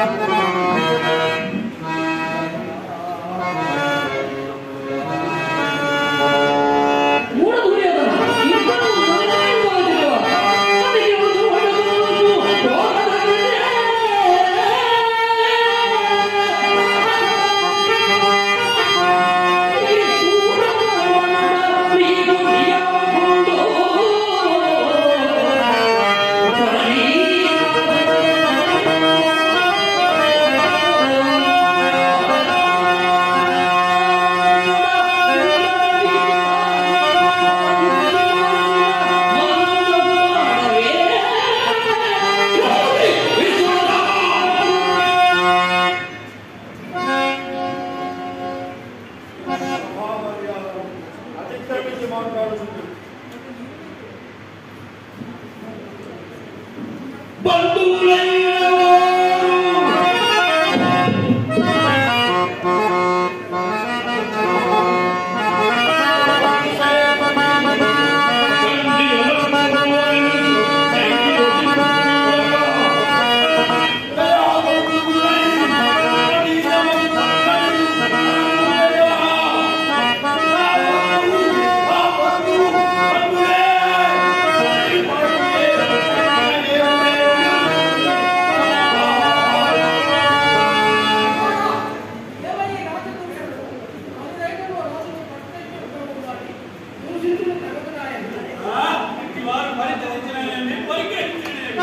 ಮೂಢ ದುರ್ಯೋಧನ ಇಬ್ಬರು ಮನೆಯಲ್ಲಿ ಬಾಳುತ್ತಿರುವ ಅದಕ್ಕೆ ಒಂದು ಹೊಡೆದು అతిక్రమించి మాట్లాడుతుంది ఎవరి రాజపురుషుడు అందులో రాజును పట్టుకొని దూషించులు తగుతున్నాయని వారు పరిచయించిన పరిగెత్తిన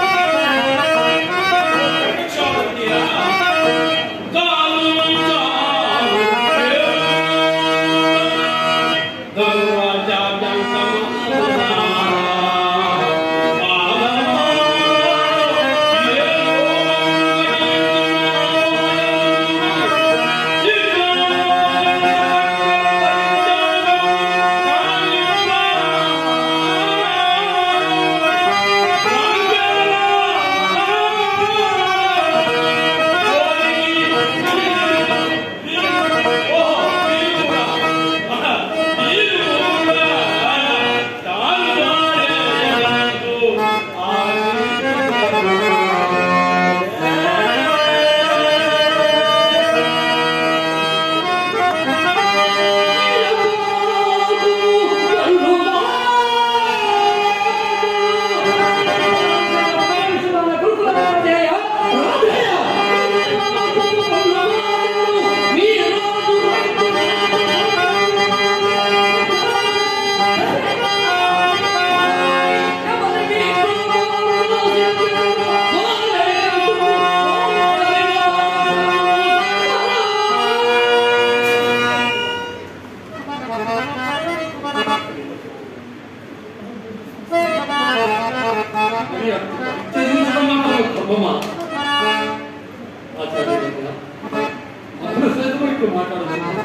క్రమమా ఆచార్యుడిగా అప్పుడు సైతం ఇప్పుడు మాట్లాడుతున్నాను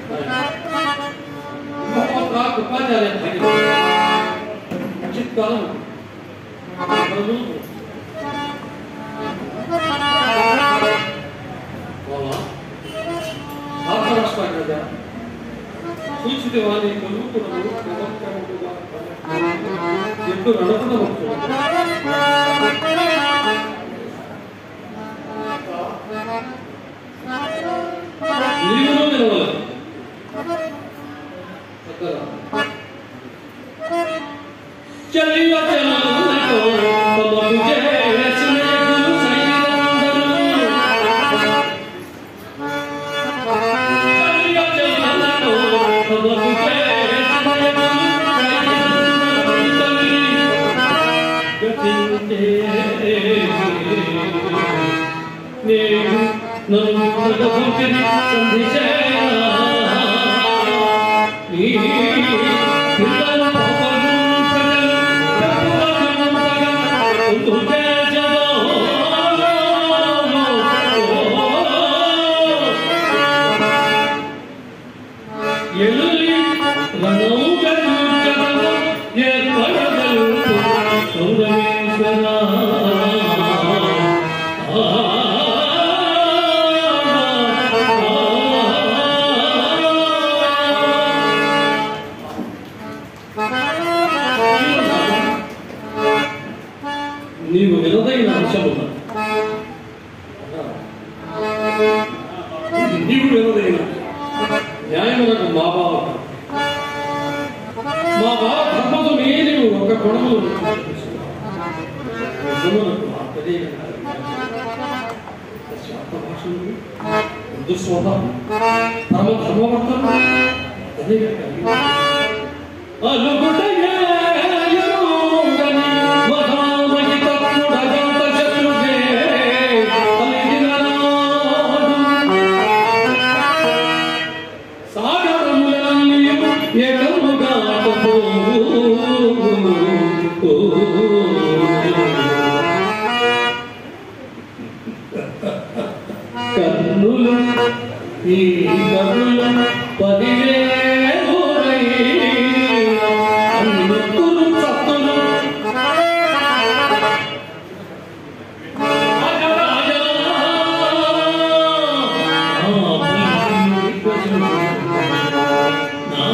ఉపాధ్యాయ చిత్కాలం సూచితవాణి కలుగుకున్నప్పుడు క్రమక్రమముగా ఎప్పుడు నడపడం నీవును నిలవాలి చక్కగా చలియా చలనో పదము చేసిన గురు చలియా చలనో పదము చేసిన గురు నేను నన్ను పంపిణీ సంధించేనా నీ పిల్లల పాపలు ప్రజలు ప్రభుత్వం ఉంటుంటే ఎల్లి రణౌగలు జగమ ఏర్పడగలు సౌరమేశ్వరా నీవు ఎవరైనా న్యాయములకు మా బావ మా బావ ధర్మతో నీవు ఒక కొడములు నిజమునకు ఆ తెలియక శాంతభాషణుడు, మృదు స్వభావం, పరమ ధర్మవర్తన, తెలియక అలుగుటయే ఎరుగని మహామహిత పుడగంత శత్రుజే అలిగిననాడు. సాగరములన్నీయు ఎడముగాకపోవు. కన్నులు ఈ కన్నులు పదివేలురై అన్నుకులు చత్తులు రాజరాజా, నా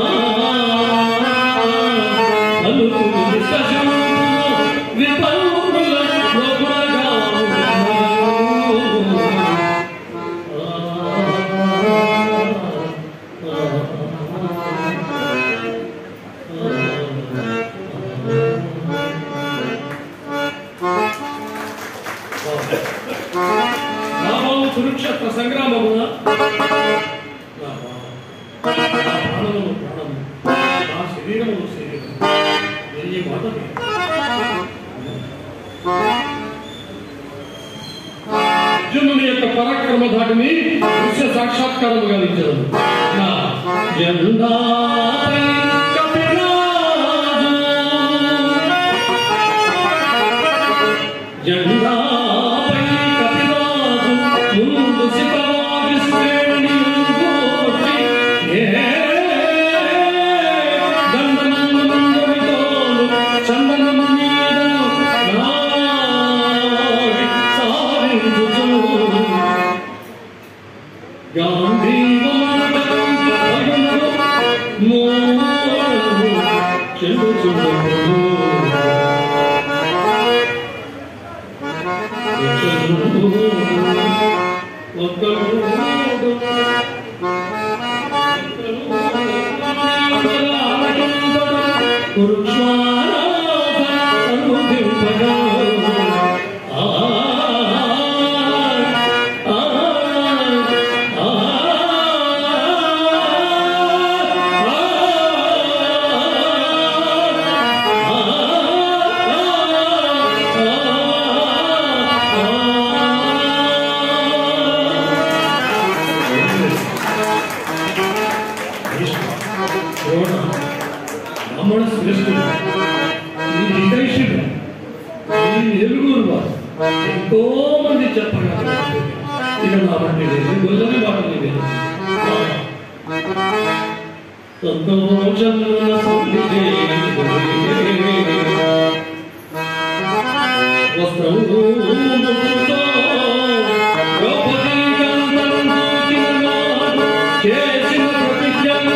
అలుకులు విశ్వసింపు విపన్నుల లోకులగాము. రామం కురుక్షేత్ర సంగ్రామమున నా ప్రాణములు ప్రాణము నా శరీరములు శరీరం వెయ్యి మాటలు అర్జునుని యొక్క పరాక్రమ ధాటిని దృశ్య సాక్షాత్కారం కలిగించడం నా జెండాపై కపిరాజు. జెండాపై కపిరాజు ముందు శిఖరాగ్రశ్రేణి గోచి ఏ దండనందు మంగళితోను చందనము మీద నాడి సారించుచు గాంధీవాదం అగును మోడు చెల్లుచుండెను. బ్రాహ్మణ శ్రేష్ఠుడు ఈ హితైషుడు ఈ ఎలుగురు వారు ఎంతో మంది చెప్పగలరు ఇక నా బండి లేదు గొల్లని మాటలు లేదు సంతోషమున సంధి వస్త్రము ద్రౌపదీ గంధం చేసిన ప్రతిజ్ఞ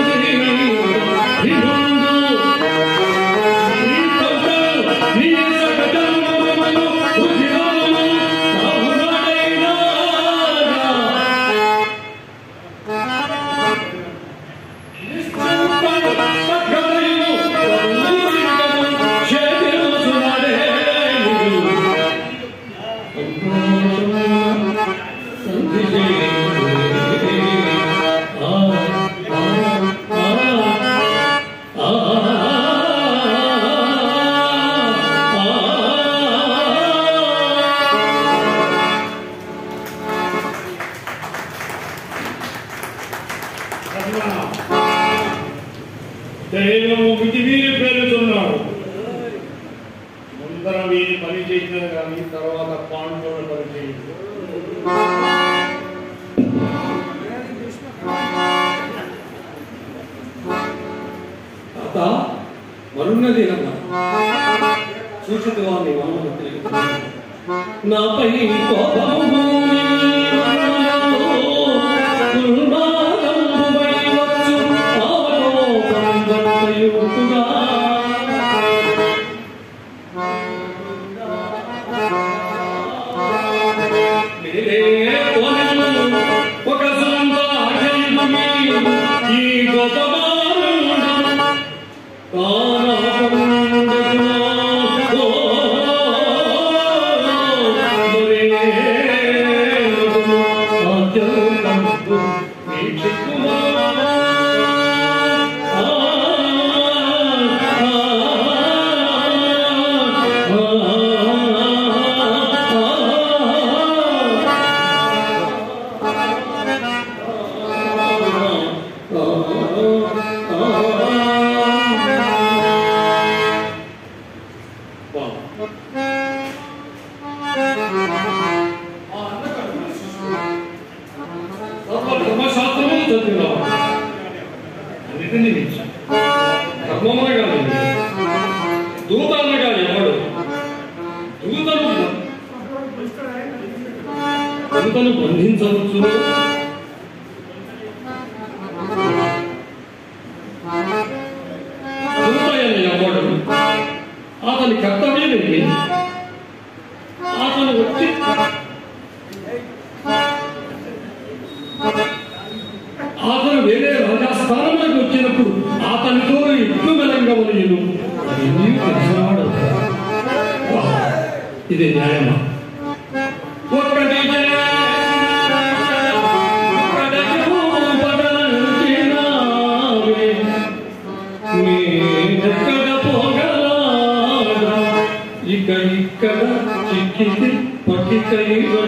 దైవము విధి వీరి పేరుతున్నాడు ముందర వీరి పని చేసిన కానీ తర్వాత పాండవుల పని చేయదు తాత మరున్నది చూసింది వారిని మనము నాపై కోపము దుర్మార్గముపై వచ్చు ఆలోకంబట్టుగా. మీరే కొనెను ధర్మశాస్త్రము చదివినావు అన్నిటినీ మించి ధర్మమనగా లేదు దూత అనగా ఎవడు దూతను దూతను బంధించవచ్చు దూత అయిన ఎవడు అతని కర్తవ్యం ఏంటి అతను వచ్చి అతను వేరే రాజస్థానంలోకి వచ్చినప్పుడు అతనితో ఎట్లు మెలంగవలయను అది నీవు తెలిసినవాడు ఇది న్యాయమా ఒక్కటి ఇక ఇక్కడ చిక్కితే పట్టికై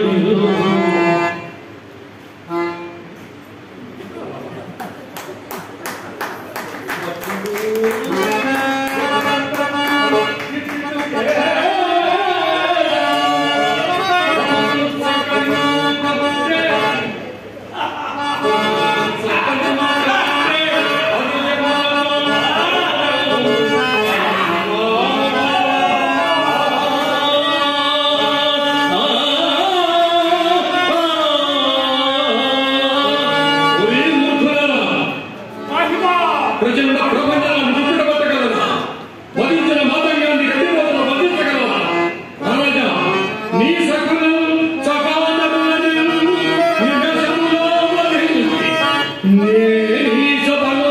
ఒరే మూర్ఖులారా, మహిమా ప్రజల ప్రపంచాలను ముట్టుడబట్టగలరా వధించిన మాతంగాన్ని గట్టిపోతలు వధించగలరా రాజా నీ సకలం సకాలములను నిమిషములో వధించి, నే ఈ సభలో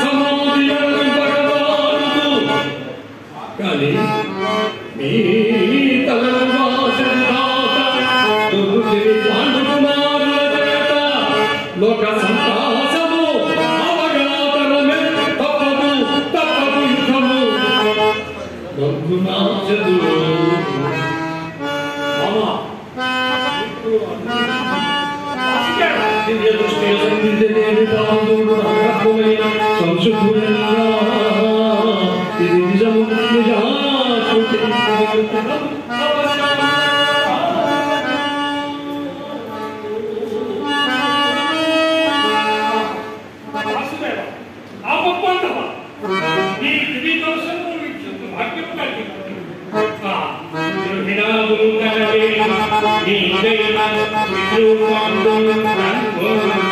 సమాధింపగలదు. కానీ మీ తలను వాసిన తాత దుర్బుద్ధి పాండుకుమారుల చేత లోక సంతాసము అవగాతరమే తప్పదు తప్పదు యుద్ధము రఘునాథుడు మామా దివ్య దృష్టి సంధించలేని పాండుడు రంగపుమైన సంశుద్ధుడైన ఇది నిజము నిజాకృతి వాసుదేవ ఆ ఒప్పందమా నీ దివి దర్శనము వీక్షించు భాగ్యము కలిగింది ఆ దుర్వినాదులు కలవే నీ దైవ విరూపందు నన్ను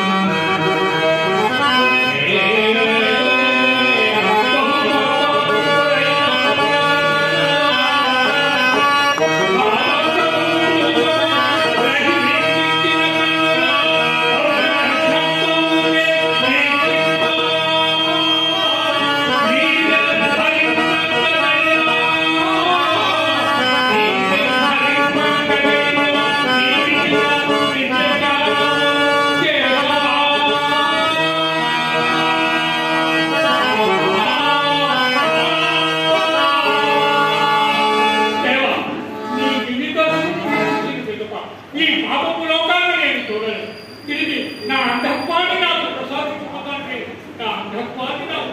దేవా, నీ జీవితాన్ని గురించి తెలుప. ఈ పాపపు లోకాన్ని నేను చూడను తిరిగి నా అంధత్వాన్ని నాకు ప్రసాదించుకోవడానికి నా అంధత్వాన్ని నాకు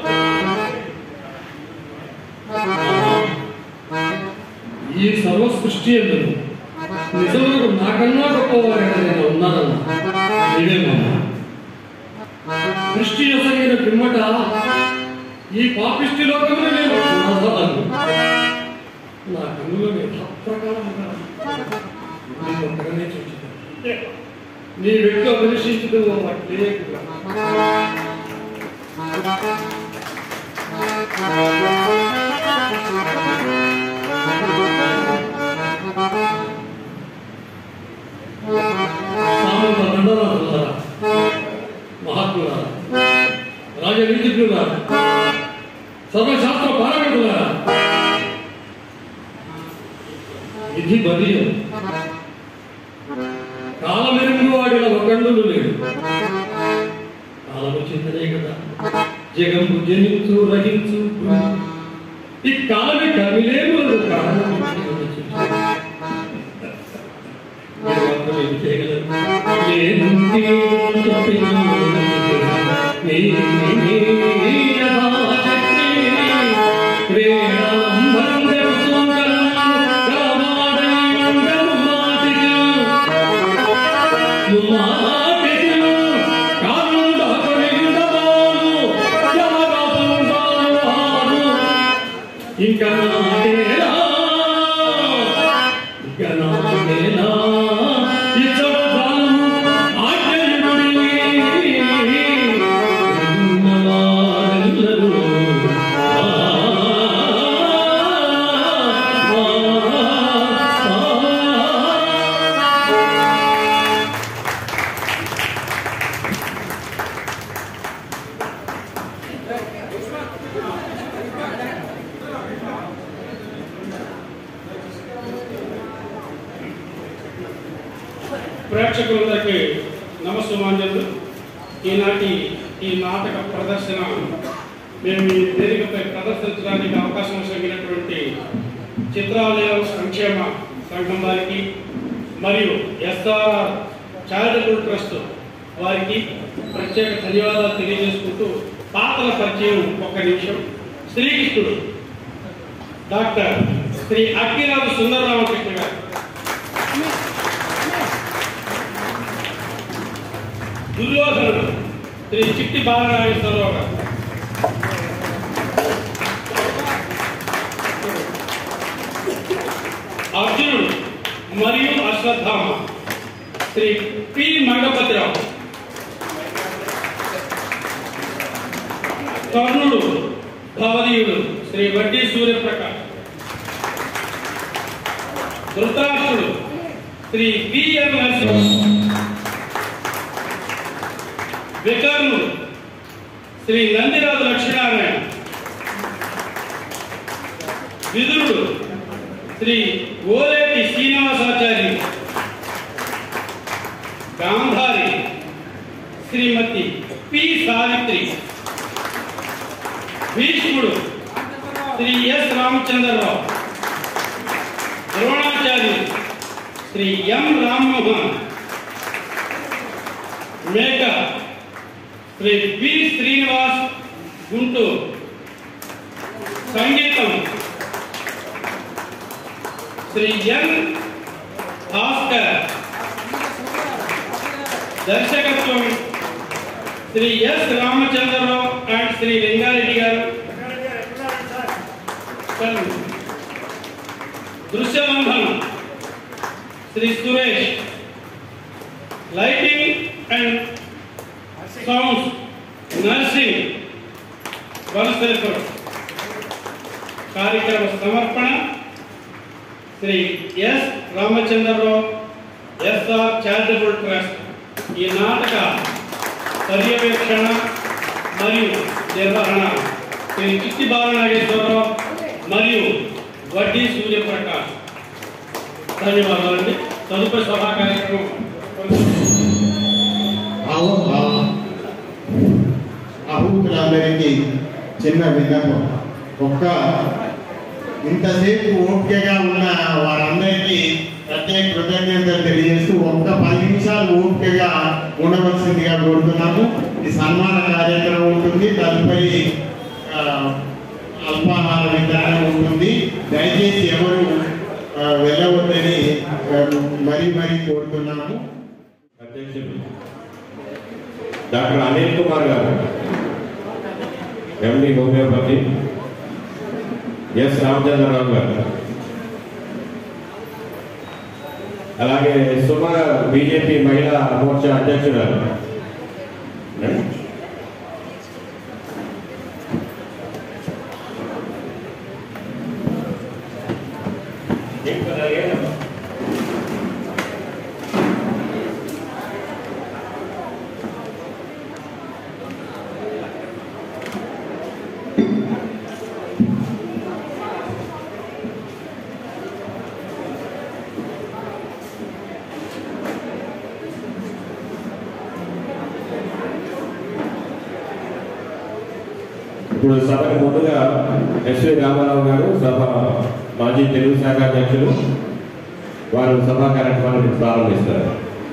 ఈ సర్వ సృష్టి ఎందుకు నిజములకు నాకన్నా గొప్పవారైనా నేను ఉన్నానన్నా నిజమేనా సృష్టి ఎసగిన పిమ్మట ఈ పాపిష్టి లోకంలో నేను ఉన్నదాలను నా కన్నులో నేను తప్పకాలంగా నేను ఒక్కగానే చూచుతాను దేవా, నీ వ్యక్తి అభిలషించదు అట్లే సామంత దండనాథులారా మహాత్ములారా రాజనీతిజ్ఞులారా సర్వశాస్త్ర పారగతులారా విధి బదియం కాలమెరుగు వాడిన ఒకళ్ళు లేడు కాలము చింతనే కదా జగము జనించు రహించు ఈ కాలమే కమిలేము కారణం మీరు మాత్రం ఏం చేయగలరు ఏంటి చెప్పిన నీ యథాశక్తి ప్రేమాంబరం రామాదయం మాటికి ఇంకా నాటేలా ఇంకా నాటేలా ఇచ్చట కాలము ఆజ్ఞయుడి ఉన్నవారెల్లరూ ఆ, ఆ, ఆ. ప్రేక్షకులందరికీ నమస్సుమాంజలు ఈనాటి ఈ నాటక ప్రదర్శన మేము ఈ వేదికపై ప్రదర్శించడానికి అవకాశం కలిగినటువంటి చిత్రాలయ సంక్షేమ సంఘం వారికి మరియు ఎస్ఆర్ఆర్ చారిటబుల్ ట్రస్ట్ వారికి ప్రత్యేక ధన్యవాదాలు తెలియజేసుకుంటూ పాత్ర పరిచయం ఒక్క నిమిషం శ్రీకృష్ణుడు డాక్టర్ శ్రీ అక్కిరాజు సుందరరామకృష్ణ గారు దుర్యోధనుడు శ్రీ చిట్టి బాలనాగేశ్వరరావు గారు అర్జునుడు మరియు అశ్వత్థామ శ్రీ పి మంగపతిరావు కర్ణుడు భవదీయుడు శ్రీ వడ్డీ సూర్యప్రకాష్ ధృతరాష్ట్రుడు శ్రీ విఎం నరసింహ వికర్ణుడు శ్రీ నందిరాజు లక్ష్మీనారాయణ విదురుడు శ్రీ ఓలేటి శ్రీనివాసాచార్య గాంధారి శ్రీమతి పి సావిత్రి భీష్ముడు శ్రీ ఎస్ రామచంద్రరావు ద్రోణాచార్యులు శ్రీ ఎం రామ్మోహన్ మేక శ్రీ బి శ్రీనివాస్ గుంటూరు సంగీతం శ్రీ ఎన్ భాస్కర్ దర్శకత్వం శ్రీ ఎస్ రామచంద్రరావు అండ్ శ్రీ లింగారెడ్డి గారు దృశ్యబంధనం Shri Suresh lighting and sounds Narsing Vanasthalipuram కార్యక్రమ సమర్పణ Shri S Ramachandrarao SR charitable trust ఈ నాటక పర్యవేక్షణ మరియు నిర్వహణ శ్రీ చిట్టి బాలనాగేశ్వరరావు మరియు వడ్డీ సూర్యప్రకాష్ ధన్యవాదాలండి తదుపరి సభా కార్యక్రమం అహూతులందరికీ చిన్న విన్నపం ఒక్క ఇంతసేపు ఓపికగా ఉన్న వారందరికీ ప్రత్యేక కృతజ్ఞతలు తెలియజేస్తూ ఒక్క పది నిమిషాలు ఓపికగా ఉండవలసిందిగా కోరుతున్నాము ఈ సన్మాన కార్యక్రమం ఉంటుంది తదుపరి ఆ, అల్పాహార విధానం ఉంటుంది దయచేసి ఎవరు ఆ, వెళ్ళవద్దని ఆ, మరీ మరీ కోరుతున్నాము అధ్యక్షుడు డాక్టర్ అనిల్ కుమార్ గారు ఎండి హోమియోపతి ఎస్ రామచంద్రరావు గారు అలాగే సుమ బీజేపీ మహిళా మోర్చా అధ్యక్షురాలు ఇప్పుడు సభకు ముందుగా ఎస్వి రామారావు గారు సభ మాజీ తెలుగు శాఖ అధ్యక్షులు వారు సభా కార్యక్రమాన్ని ప్రారంభిస్తారు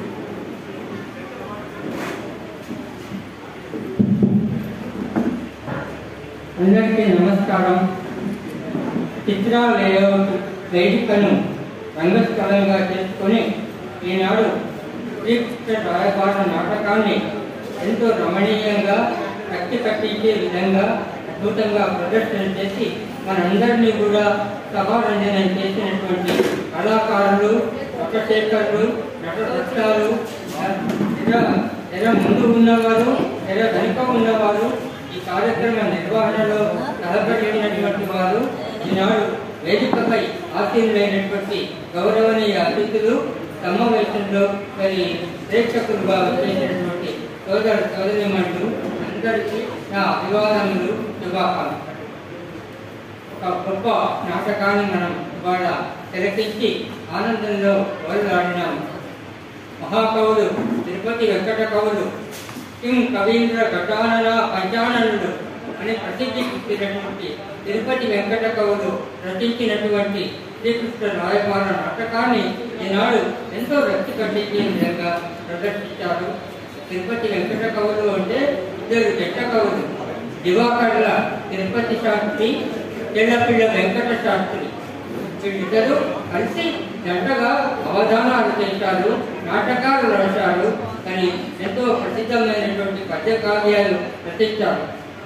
అందరికీ నమస్కారం చిత్ర లేఅవుట్ వేదికను రంగస్థలంగా చేసుకొని ఈనాడు శ్రీకృష్ణ రాయబార నాటకాన్ని ఎంతో రమణీయంగా కట్టి కట్టించే విధంగా అద్భుతంగా ప్రదర్శన చేసి మనందరినీ కూడా సభారంజనం చేసినటువంటి కళాకారులు నటశేఖరులు నటరత్నాలు తెర తెర ముందు ఉన్నవారు తెర వెనుక ఉన్నవారు ఈ కార్యక్రమ నిర్వహణలో తలపడినటువంటి వారు ఈనాడు వేదికపై ఆసీనులైనటువంటి గౌరవనీయ అతిథులు సమావేశంలో మరి ప్రేక్షకులుగా వచ్చేసినటువంటి సోదర సోదరిమణులు అందరికీ నా అభివాదములు శుభాకాంక్షలు ఒక గొప్ప నాటకాన్ని మనం ఇవాళ తిలకించి ఆనందంలో వరలాడినాము మహాకవులు తిరుపతి వెంకట కవులు కిం కవీంద్ర ఘటానన పంచాననుడు అని ప్రసిద్ధి పొందినటువంటి తిరుపతి వెంకట కవులు రచించినటువంటి శ్రీకృష్ణ రాయబార నాటకాన్ని ఈనాడు ఎంతో రక్తి కట్టించే విధంగా ప్రదర్శించారు తిరుపతి వెంకట కవులు అంటే ఇద్దరు చెట్ట కవులు దివాకర్ల తిరుపతి శాస్త్రి తెల్లపిల్ల వెంకట శాస్త్రి వీళ్ళిద్దరూ కలిసి జంటగా అవధానాలు చేశారు నాటకాలు రాశారు కానీ ఎంతో ప్రసిద్ధమైనటువంటి పద్య కావ్యాలు రచించారు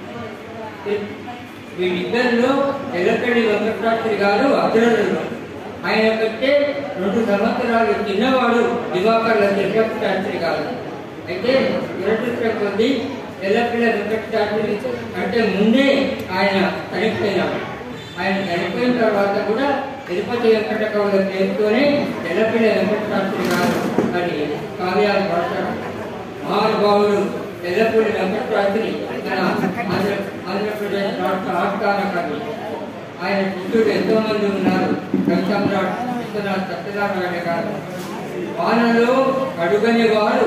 వీళ్ళిద్దరిలో తెల్లపల్లి వెంకటశాస్త్రి గారు అగ్రజులు ఆయన కంటే రెండు సంవత్సరాలు చిన్నవాడు దివాకర్ల తిరుపతి శాస్త్రి గారు అయితే దురదృష్ట కొద్ది తెల్లపిల్ల వెంకట శాస్త్రి అంటే ముందే ఆయన చనిపోయినాడు ఆయన చనిపోయిన తర్వాత కూడా తిరుపతి వెంకట కవుల పేరుతోనే తెల్లపిల్ల వెంకట శాస్త్రి గారు మరి కావ్యాలు రాశారు మహానుభావుడు తెల్లపూడి వెంకట శాస్త్రి మన ఆంధ్ర ఆంధ్రప్రదేశ్ రాష్ట్ర ఆస్థాన కవి ఆయన శిష్యుడు ఎంతో మంది ఉన్నారు కవి సమ్రాట్ విశ్వనాథ్ సత్యనారాయణ గారు వానలో కడుగని వారు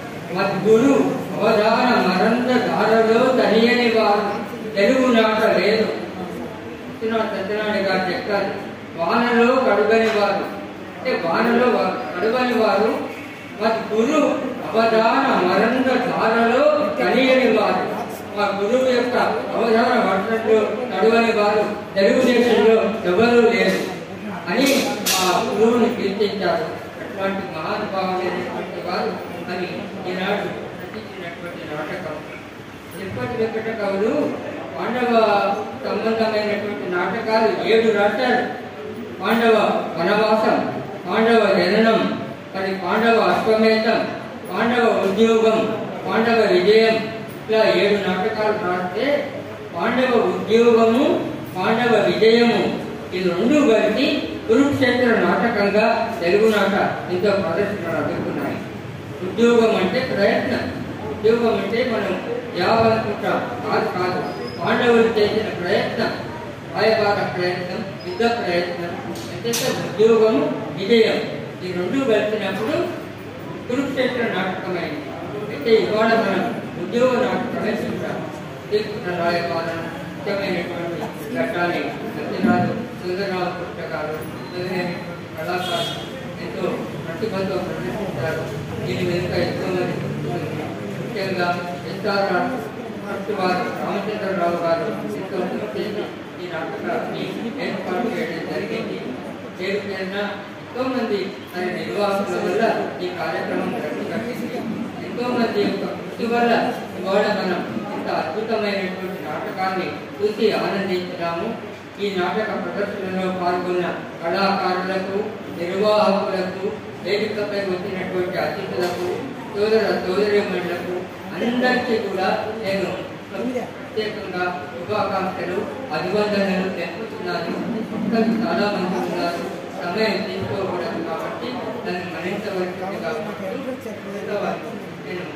మద్గురు అవధాన మరంద దారలో తనియని వారు తెలుగు నాట లేదు విశ్వనాథ్ సత్యనారాయణ గారు చెప్తారు వానలో కడుగని వారు అంటే వానలో వా- కడుగని వారు మరి గురు అవధాన మరంద ధారలో కలియని వారు మా గురువు యొక్క అవధాన వర్షంలో నడువని వారు తెలుగుదేశంలో ఎవరూ లేరు అని ఆ గురువుని కీర్తించారు అట్లాంటి మహానుభావులైనటువంటి వారు అని ఈనాడు రచించినటువంటి నాటకం తిరుపతి వెంకట కవులు పాండవ సంబంధమైనటువంటి నాటకాలు ఏడు రాశారు పాండవ వనవాసం పాండవ జననం మరి పాండవ అశ్వమేధం పాండవ ఉద్యోగం పాండవ విజయం ఇట్లా ఏడు నాటకాలు రాస్తే పాండవ ఉద్యోగము పాండవ విజయము ఈ రెండు కలిసి కురుక్షేత్ర నాటకంగా తెలుగు నాట ఎంతో ప్రదర్శనలు అందుకున్నాయి ఉద్యోగం అంటే ప్రయత్నం ఉద్యోగం అంటే మనం యావనుకుంటాం కాదు కాదు పాండవులు చేసిన ప్రయత్నం రాయబార ప్రయత్నం యుద్ధ ప్రయత్నం అంటే ఉద్యోగము విజయం ఈ రెండు కలిసినప్పుడు కురుక్షేత్ర నాటకమైంది అయితే ఇవాళ మనం ఉద్యోగ నాటకమే చూద్దాం శ్రీకృష్ణ రాయబార ముఖ్యమైనటువంటి ఘట్టాన్ని సత్యరాజు సుందరరావు కృష్ణ గారు మొదలైనటువంటి కళాకారులు ఎంతో ప్రతిభతో ప్రదర్శించారు దీని వెనుక ఎంతో మంది కృషి ఉంది. ముఖ్యంగా ఎస్ఆర్ఆర్ ఫస్ట్ వారు రామచంద్రరావు గారు ఎంతో కృషి చేసి ఈ నాటకాన్ని ఏర్పాటు చేయడం జరిగింది పేరు పేరున ఎంతో మంది మరి నిర్వాహకుల వల్ల ఈ కార్యక్రమం గట్టి కట్టింది ఎంతో మంది యొక్క కృషి వల్ల ఇవాళ మనం ఇంత అద్భుతమైనటువంటి నాటకాన్ని చూసి ఆనందించున్నాము ఈ నాటక ప్రదర్శనలో పాల్గొన్న కళాకారులకు నిర్వాహకులకు వేదికపై వచ్చినటువంటి అతిథులకు సోదర సోదరిమణులకు అందరికీ కూడా నేను ప్రత్యేకంగా శుభాకాంక్షలు అభివందనలు తెలుపుతున్నాను ఒక్కరు చాలా మంది ఉన్నారు సమయం తీసుకోకూడదు కాబట్టి దాన్ని మరించవలసింది కాబట్టి ఇంతవరకు నేను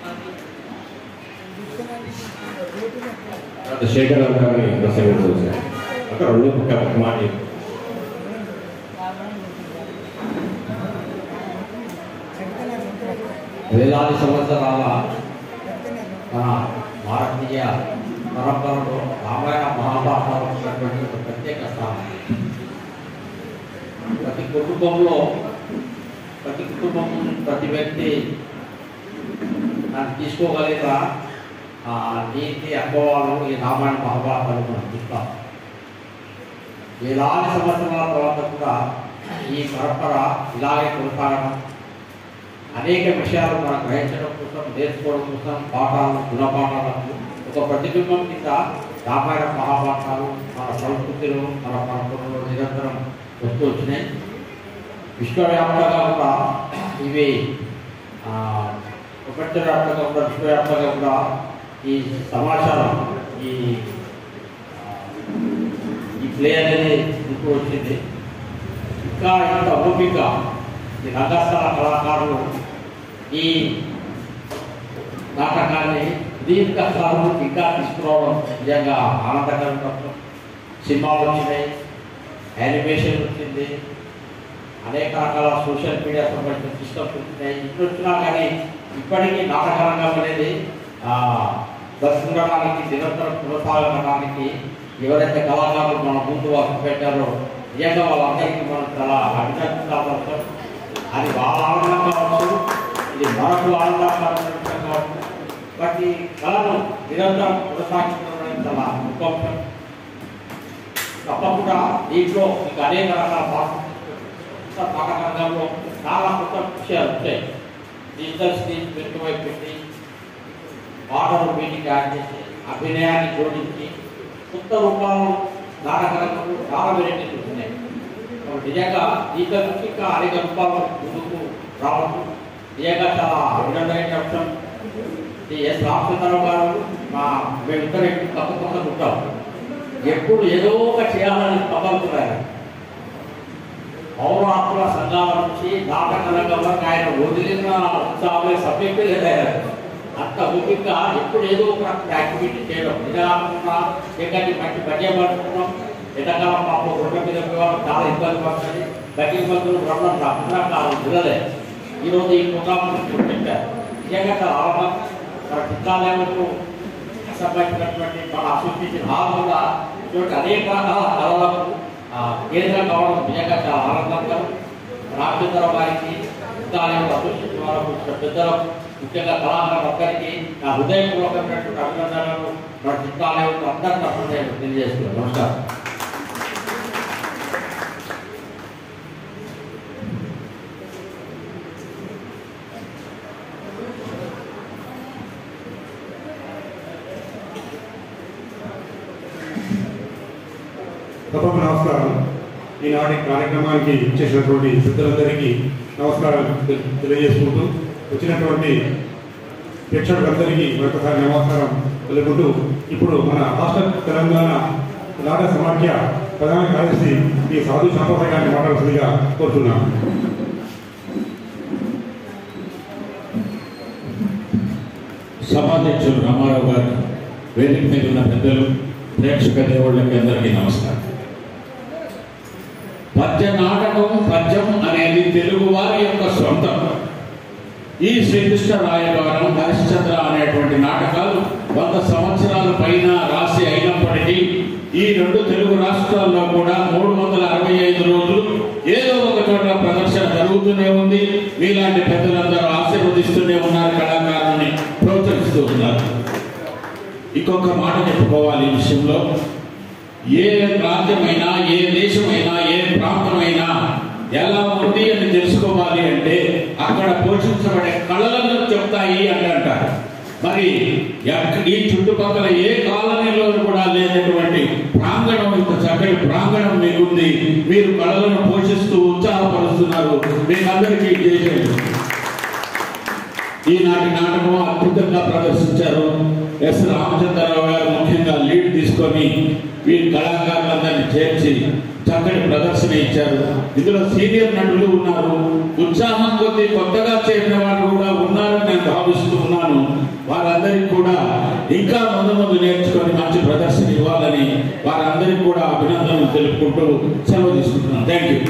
శేఖరరావు గారిని ప్రసంగించవచ్చు అక్కడ రెండు పక్క మాట చెప్పు. వేలాది సంవత్సరాల మన భారతీయ పరంపరలో రామాయణ మహాభారతాలు ఉన్నటువంటి ఒక ప్రత్యేక స్థానం ప్రతి కుటుంబంలో ప్రతి కుటుంబం ప్రతి వ్యక్తి దాన్ని తీసుకోగలిగిన ఆ నీతి అనుభవాలు ఈ రామాయణ మహాభారతాలు మనం చూస్తాం వేలాది సంవత్సరాల తర్వాత కూడా ఈ పరంపర ఇలాగే కొనసాగడం అనేక విషయాలు మనం గ్రహించడం కోసం నేర్చుకోవడం కోసం పాఠాలు గుణపాఠాలకు ఒక ప్రతిబింబం కింద రామాయణ మహాభారతాలు మన సంస్కృతిలో మన పరంపరలో నిరంతరం వస్తూ వచ్చినాయి విశ్వవ్యాప్తంగా కూడా ఇవి ఆ, ప్రపంచవ్యాప్తంగా కూడా విశ్వవ్యాప్తంగా కూడా ఈ సమాచారం ఈ ఆ, ఈ ప్లే అనేది ముందుకు వచ్చింది ఇంకా ఇంత ఓపిక ఈ రంగస్థల కళాకారులు ఈ నాటకాన్ని దీర్ఘకాలం ఇంకా తీసుకురావడం నిజంగా ఆనందకరంగా సినిమాలు వచ్చినాయి యానిమేషన్ వచ్చింది అనేక రకాల సోషల్ మీడియా సంబంధించిన సిస్టమ్స్ వచ్చినాయి ఇన్ని వచ్చినా కానీ ఇప్పటికీ నాటకరంగం అనేది ఆ, బతుండడానికి నిరంతరం కొనసాగడానికి ఎవరైతే కళాకారులు మన ముందు వరకు పెట్టారో నిజంగా వాళ్ళందరికీ మనం చాలా అభినందించాల్సి అది వాళ్ళ ఆనందం కావచ్చు ఇది మనకు ఆనందకరమైన విషయం కావచ్చు బట్ ఈ కళను నిరంతరం కొనసాగించడం చాలా గొప్ప తప్పకుండా దీంట్లో మీకు అనేక రకాల పాఠ పాఠకంగంలో చాలా కొత్త విషయాలు వచ్చాయి డిజిటల్ స్క్రీన్ వెనుక వైపు పెట్టి పాటలు వీటికి యాడ్ చేసి అభినయాన్ని జోడించి కొత్త రూపాలను నాటకరంగంలో చాలా వెరైటీలు ఉన్నాయి కాబట్టి నిజంగా దీంట్లో నుంచి ఇంకా అనేక రూపాలు ముందుకు రావచ్చు నిజంగా చాలా అభినందనమైన అంశం ఈ ఎస్ రామచంద్రరావు గారు మా మేమిద్దరు పక్క పక్కన ఉంటాం ఎప్పుడు ఏదో ఒక చేయాలని పగలుతున్నారు పౌరాత్మ సంఘాల నుంచి నాటక రంగం వరకు ఆయన వదిలిన ఉత్సాహమే సబ్జెక్టు లేదా అంత ఓపిక ఎప్పుడు ఏదో ఒక యాక్టివిటీ చేయడం నిజంగా ఎక్కడి మంచి బడ్జెట్ పడుతున్నాం ఎండాకాలం పాపం రోడ్ల మీద పోయేవాళ్ళు చాలా ఇబ్బంది పడుతుంది బడ్జెట్ మందులు రెండు రాకుండా కాదు వినలే ఈరోజు ఈ ప్రోగ్రామ్ పెట్టారు నిజంగా చాలా ఆనందం మన చిత్రాలయంలో సంబంధించినటువంటి మన అసోసియేషన్ హాల్ కూడా ఇటువంటి అనేక రకాల కళలకు ఆ, కేంద్రం కావడం నిజంగా చాలా ఆనందంగా రామచంద్రరావు గారికి చిత్రాలయం అసోసియేషన్ వారికి వచ్చిన పెద్దలకు ముఖ్యంగా కళాకారులు ఒక్కరికి నా హృదయపూర్వకమైనటువంటి అభినందనలు మన చిత్రాలయం అందరి తరఫున నేను తెలియజేస్తున్నాను నమస్కారం తప్పక నమస్కారం ఈనాటి కార్యక్రమానికి ఇచ్చేసినటువంటి పెద్దలందరికీ నమస్కారం తె- తెలియజేసుకుంటూ వచ్చినటువంటి ప్రేక్షకులందరికీ మరొకసారి నమస్కారం తెలుపుకుంటూ ఇప్పుడు మన రాష్ట్ర తెలంగాణ నాటక సమాఖ్య ప్రధాన కార్యదర్శి ఈ సాధు సంప్రదాయ గారిని మాట్లాడాల్సిందిగా కోరుతున్నాం సభాధ్యక్షులు రామారావు గారు వేదిక మీద ఉన్న పెద్దలు ప్రేక్షక దేవుళ్ళకి అందరికీ నమస్కారం పద్య నాటకం పద్యం అనేది తెలుగు వారి యొక్క సొంతం ఈ శ్రీకృష్ణ రాయబారం హరిశ్చంద్ర అనేటువంటి నాటకాలు వంద సంవత్సరాల పైన రాసి అయినప్పటికీ ఈ రెండు తెలుగు రాష్ట్రాల్లో కూడా మూడు వందల అరవై ఐదు రోజులు ఏదో ఒక చోట ప్రదర్శన జరుగుతూనే ఉంది మీలాంటి పెద్దలందరూ ఆశీర్వదిస్తూనే ఉన్నారు కళాకారుల్ని ప్రోత్సహిస్తూ ఉన్నారు ఇంకొక మాట చెప్పుకోవాలి ఈ విషయంలో ఏ రాజ్యమైనా ఏ దేశమైనా ఏ ప్రాంతమైనా ఎలా ఉంది అని తెలుసుకోవాలి అంటే అక్కడ పోషించబడే కళలను చెప్తాయి అని అంటారు మరి ఎక్క- ఈ చుట్టుపక్కల ఏ కాలనీలో కూడా లేనటువంటి ప్రాంగణం ఇంత చక్కటి ప్రాంగణం మీకుంది మీరు కళలను పోషిస్తూ ఉత్సాహపరుస్తున్నారు మీకందరికీ చేసేది ఈనాటి నాటకం అద్భుతంగా ప్రదర్శించారు ఎస్ రామచంద్రరావు గారు ముఖ్యంగా లీడ్ తీసుకొని వీరి కళాకారులందరినీ చేర్చి చక్కటి ప్రదర్శన ఇచ్చారు ఇందులో సీనియర్ నటులు ఉన్నారు ఉత్సాహం కొద్ది కొత్తగా చేరిన వాళ్ళు కూడా ఉన్నారని నేను భావిస్తూ ఉన్నాను వారందరికీ కూడా ఇంకా ముందు ముందు నేర్చుకొని మంచి ప్రదర్శన ఇవ్వాలని వారందరికీ కూడా అభినందనలు తెలుపుకుంటూ సెలవు తీసుకుంటున్నాను థ్యాంక్ యూ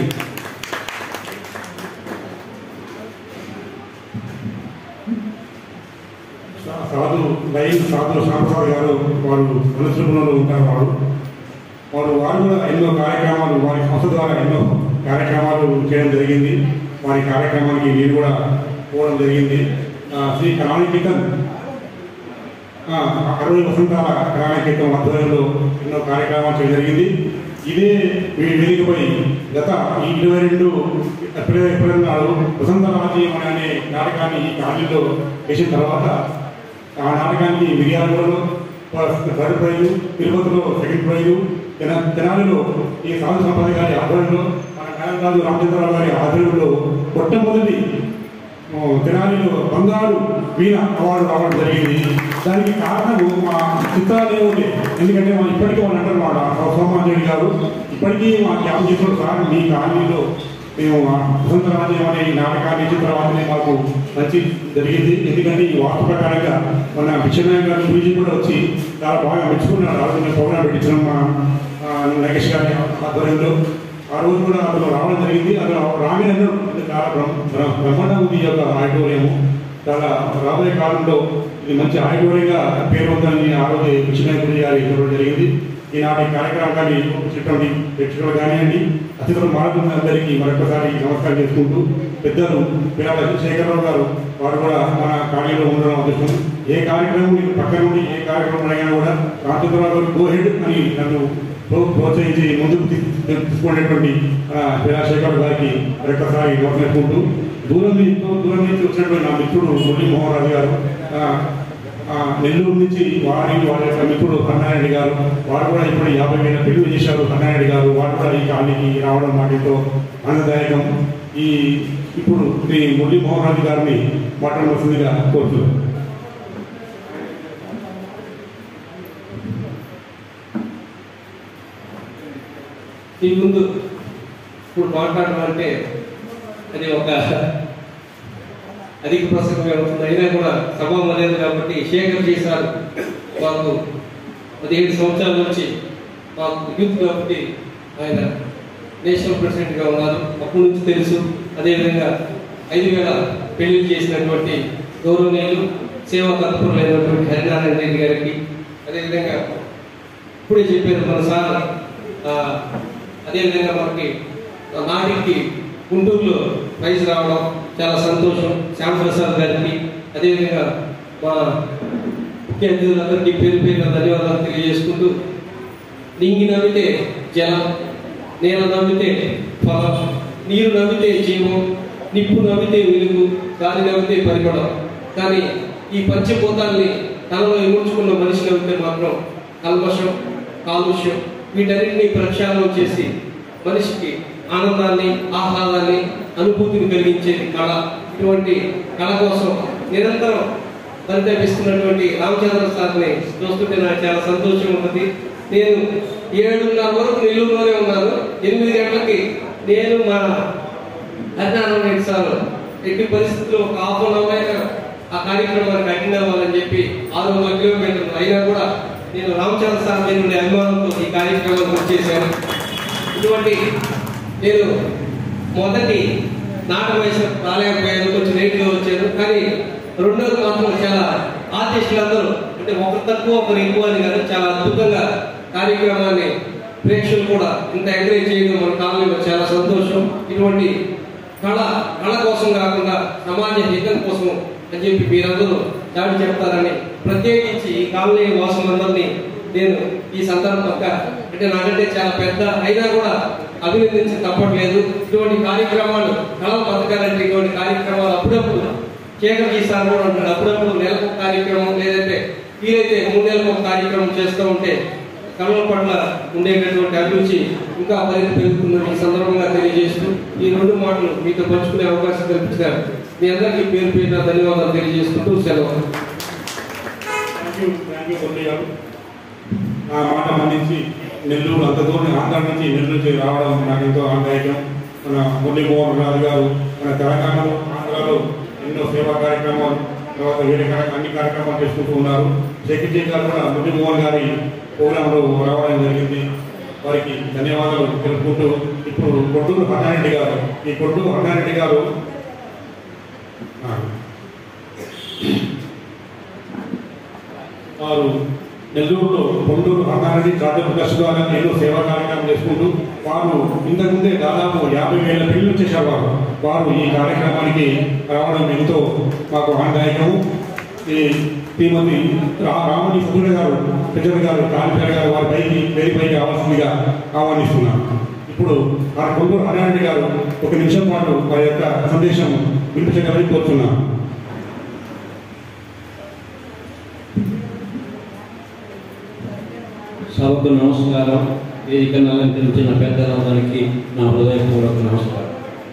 సా- సాధు లైన్ సాధు శ్యామప్రసాద్ గారు వారు మనసులో ఉంటారు వారు వారు వారు కూడా ఎన్నో కార్యక్రమాలు వారి సంస్థ ద్వారా ఎన్నో కార్యక్రమాలు చేయడం జరిగింది వారి కార్యక్రమానికి నేను కూడా పోవడం జరిగింది ఆ, శ్రీ కళాని కీర్తన్ ఆ, అరవై వసంతాల కళాని కీర్తన్ ఆధ్వర్యంలో ఎన్నో కార్యక్రమాలు చేయడం జరిగింది ఇదే మీ వేదికపై గత ఈ ఇరవై రెండు ఏప్రిల్ ఏప్రిల్ నాడు వసంత రాజ్యం అనే నాటకాన్ని ఈ కాలనీలో వేసిన తర్వాత ఆ నాటకానికి మిర్యాలగూడలో థర్డ్ ప్రైజు తిరుపతిలో సెకండ్ ప్రైజు తెన తెనాలిలో ఈ సాధు సంపద గారి ఆధ్వర్యంలో మన కళాకారులు రామచంద్రరావు గారి ఆధ్వర్యంలో మొట్టమొదటి ఆ, తెనాలిలో బంగారు వీణ అవార్డు రావడం జరిగింది దానికి కారణము మా చిత్రాలే ఉండే ఎందుకంటే మా ఇప్పటికీ వాళ్ళు అంటారు మాట సోమాంజలి గారు ఇప్పటికీ మా జ్ఞాపకం చేసిన సార్ మీ కాలనీలో మేము ఆ వసంత రాజ్యం అనే ఈ నాటకాన్ని ఇచ్చిన తర్వాతనే మాకు మంచి జరిగింది ఎందుకంటే ఈ వాస్తు ప్రకారంగా మన విశ్వనాయక్ గారు గురించి కూడా వచ్చి చాలా బాగా మెచ్చుకున్నాడు ఆ రోజు మేము ప్రోగ్రాం పెట్టించిన మా ఆ, నగేష్ గారి ఆధ్వర్యంలో ఆ రోజు కూడా అతను రావడం జరిగింది అతను రాగానే అన్నాడు, ఇది చాలా బ్రహ్మ- బ్రహ్మ- బ్రహ్మాండంగా ఉంది ఈ యొక్క ఆడిటోరియం చాలా రాబోయే కాలంలో ఇది మంచి ఆడిటోరియంగా పేరు ఉందని ఆ రోజు విశ్వనాయకుడి గారి చెప్పడం జరిగింది ఈనాటి కార్యక్రమాన్ని చెప్పండి ప్రేక్షకులు కానివ్వండి అతిథులు మారుతున్న అందరికీ మరొకసారి నమస్కారం చేసుకుంటూ పెద్దలు పిల్లల శేఖరరావు గారు వారు కూడా మన కాలనీలో ఉండడం అదృష్టం ఏ కార్యక్రమం మీకు పక్క నుండి ఏ కార్యక్రమం అడిగినా కూడా రామచంద్రరావు గారు గో హెడ్ అని నన్ను ప్రో- ప్రోత్సహించి ముందుకు తీ- తీసుకునేటువంటి ఆ, శేఖర్ గారికి మరొకసారి నమస్కరించుకుంటూ దూరం నుంచి ఎంతో దూరం నుంచి వచ్చినటువంటి నా మిత్రుడు మురళీ మోహన్ రాజు గారు ఆ, ఆ, నెల్లూరు నుంచి వారి వాళ్ళ యొక్క మిత్రుడు కన్నారెడ్డి గారు వారు కూడా ఇప్పుడు యాభై వేల పెళ్లి చేశారు కన్నారెడ్డి గారు వారు కూడా ఈ కాలనీకి రావడం మాకు ఎంతో ఆనందదాయకం ఈ ఇప్పుడు శ్రీ మురళీ మోహన్ రాజు గారిని మాట్లాడవలసిందిగా కోరుతున్నాను ఈ ముందు ఇప్పుడు మాట్లాడడం అంటే అది ఒక అధిక ప్రసంగం అవుతుంది అయినా కూడా సభ మర్యాద కాబట్టి శేఖర్ చేశారు మాకు పదిహేడు సంవత్సరాల నుంచి మాకు యూత్ కాబట్టి ఆయన నేషనల్ ప్రెసిడెంట్గా ఉన్నారు అప్పటి నుంచి తెలుసు అదేవిధంగా ఐదు వేల పెళ్లిళ్ళు చేసినటువంటి గౌరవనీయులు సేవా తత్పరులైనటువంటి హరినారాయణ రెడ్డి గారికి అదేవిధంగా ఇప్పుడే చెప్పారు మన సార్ ఆ, అదేవిధంగా మనకి ఆ నాటికి గుంటూరులో ప్రైజ్ రావడం చాలా సంతోషం శ్యామప్రసాద్ గారికి అదేవిధంగా మా ముఖ్య అతిథులందరికీ పేరు పేరున ధన్యవాదాలు తెలియజేసుకుంటూ నింగి నవ్వితే జలం నేల నవ్వితే ఫలం నీరు నవ్వితే జీవం నిప్పు నవ్వితే వెలుగు గాలి నవ్వితే పరిమళం కానీ ఈ పంచభూతాల్ని తనలో ఎముడ్చుకున్న మనిషి నవ్వితే మాత్రం కల్మషం కాలుష్యం వీటన్నిటిని ప్రక్షాళన చేసి మనిషికి ఆనందాన్ని ఆహ్లాదాన్ని అనుభూతిని కలిగించేది కళ ఇటువంటి కళ కోసం నిరంతరం పరితపిస్తున్నటువంటి రామచంద్ర సార్ని చూస్తుంటే నాకు చాలా సంతోషం ఉంటుంది నేను ఏడున్నర వరకు నెల్లూరులోనే ఉన్నాను ఎనిమిది గంటలకి నేను మా హరినారాయణ రెడ్డి సార్ ఎట్టి పరిస్థితుల్లో ఒక హాఫ్ అన్ అవర్ ఆ కార్యక్రమానికి అటెండ్ అవ్వాలని చెప్పి ఆరు వందల కిలోమీటర్లు అయినా కూడా నేను రామచంద్ర సార్ మీద ఉండే అభిమానంతో ఈ కార్యక్రమానికి వచ్చేసాను ఇటువంటి నేను మొదటి నాట వయసు రాలేకపోయాను కొంచెం లేట్గా వచ్చాను కానీ రెండోది మాత్రం చాలా ఆర్టిస్టులందరూ అంటే ఒకరు తక్కువ ఒకరు ఎక్కువ అని కాదు చాలా అద్భుతంగా కార్యక్రమాన్ని ప్రేక్షకులు కూడా ఇంత ఎంకరేజ్ చేయడం మన కాలనీలో చాలా సంతోషం ఇటువంటి కళ కళ కోసం కాకుండా సమాజ హితం కోసం అని చెప్పి మీరందరూ చాటి చెప్తారని ప్రత్యేకించి ఈ కాలనీ వాసులందరినీ నేను ఈ సందర్భంగా అంటే నాకంటే చాలా పెద్ద అయినా కూడా అభినందించి తప్పట్లేదు ఇటువంటి కార్యక్రమాలు కళ బతకాలంటే ఇటువంటి కార్యక్రమాలు అప్పుడప్పుడు కేకలు తీస్తారు కూడా అంటాడు అప్పుడప్పుడు నెలకు ఒక కార్యక్రమం లేదంటే వీలైతే మూడు నెలలకు ఒక కార్యక్రమం చేస్తూ ఉంటే కళల పట్ల ఉండేటటువంటి అభిరుచి ఇంకా మరింత పెరుగుతుందని ఈ సందర్భంగా తెలియజేస్తూ ఈ రెండు మాటలు మీతో పంచుకునే అవకాశం కల్పించారు మీ అందరికీ పేరు పేరున ధన్యవాదాలు తెలియజేసుకుంటూ సెలవు thank you thank you Murali garu ఆ మాట మన్నించి నెల్లూరు అంత దూరం ఆంధ్ర నుంచి నెల్లూరు నుంచి రావడం నాకు ఎంతో ఆనందదాయకం మన మురళీ మోహన్ రాజు గారు మన తెలంగాణలో ఆంధ్రాలో ఎన్నో సేవా కార్యక్రమాలు తర్వాత వేరే కార్య- అన్ని కార్యక్రమాలు చేసుకుంటూ ఉన్నారు సెక్రటరీ గారు కూడా మురళీ మోహన్ గారి ప్రోగ్రాంలో రావడం జరిగింది వారికి ధన్యవాదాలు తెలుపుకుంటూ ఇప్పుడు కొట్టూరు హర్నారెడ్డి గారు ఈ కొట్టూరు హర్నారెడ్డి గారు ఆ, వారు నెల్లూరులో పొండూరు అన్నారెడ్డి చార్టెడ్ ట్రస్ట్ ద్వారా ఎన్నో సేవా కార్యక్రమం చేసుకుంటూ వారు ఇంతకుముందే దాదాపు యాభై వేల బిల్లు చేశారు వారు వారు ఈ కార్యక్రమానికి రావడం ఎంతో మాకు ఆనందదాయకము ఈ శ్రీమతి రా రామణి సుధుర గారు పెద్దల గారు కాంతిగారు గారు వారి పైకి వేడి పైకి రావాల్సిందిగా ఆహ్వానిస్తున్నాను ఇప్పుడు ఆ కొందరు హరియారెడ్డి గారు ఒక నిమిషం పాటు వారి యొక్క సందేశం వినిపించగలని కోరుతున్నాను సభకు నమస్కారం వేదికను అలంకరించిన పెద్దలందరికీ నా హృదయపూర్వక నమస్కారం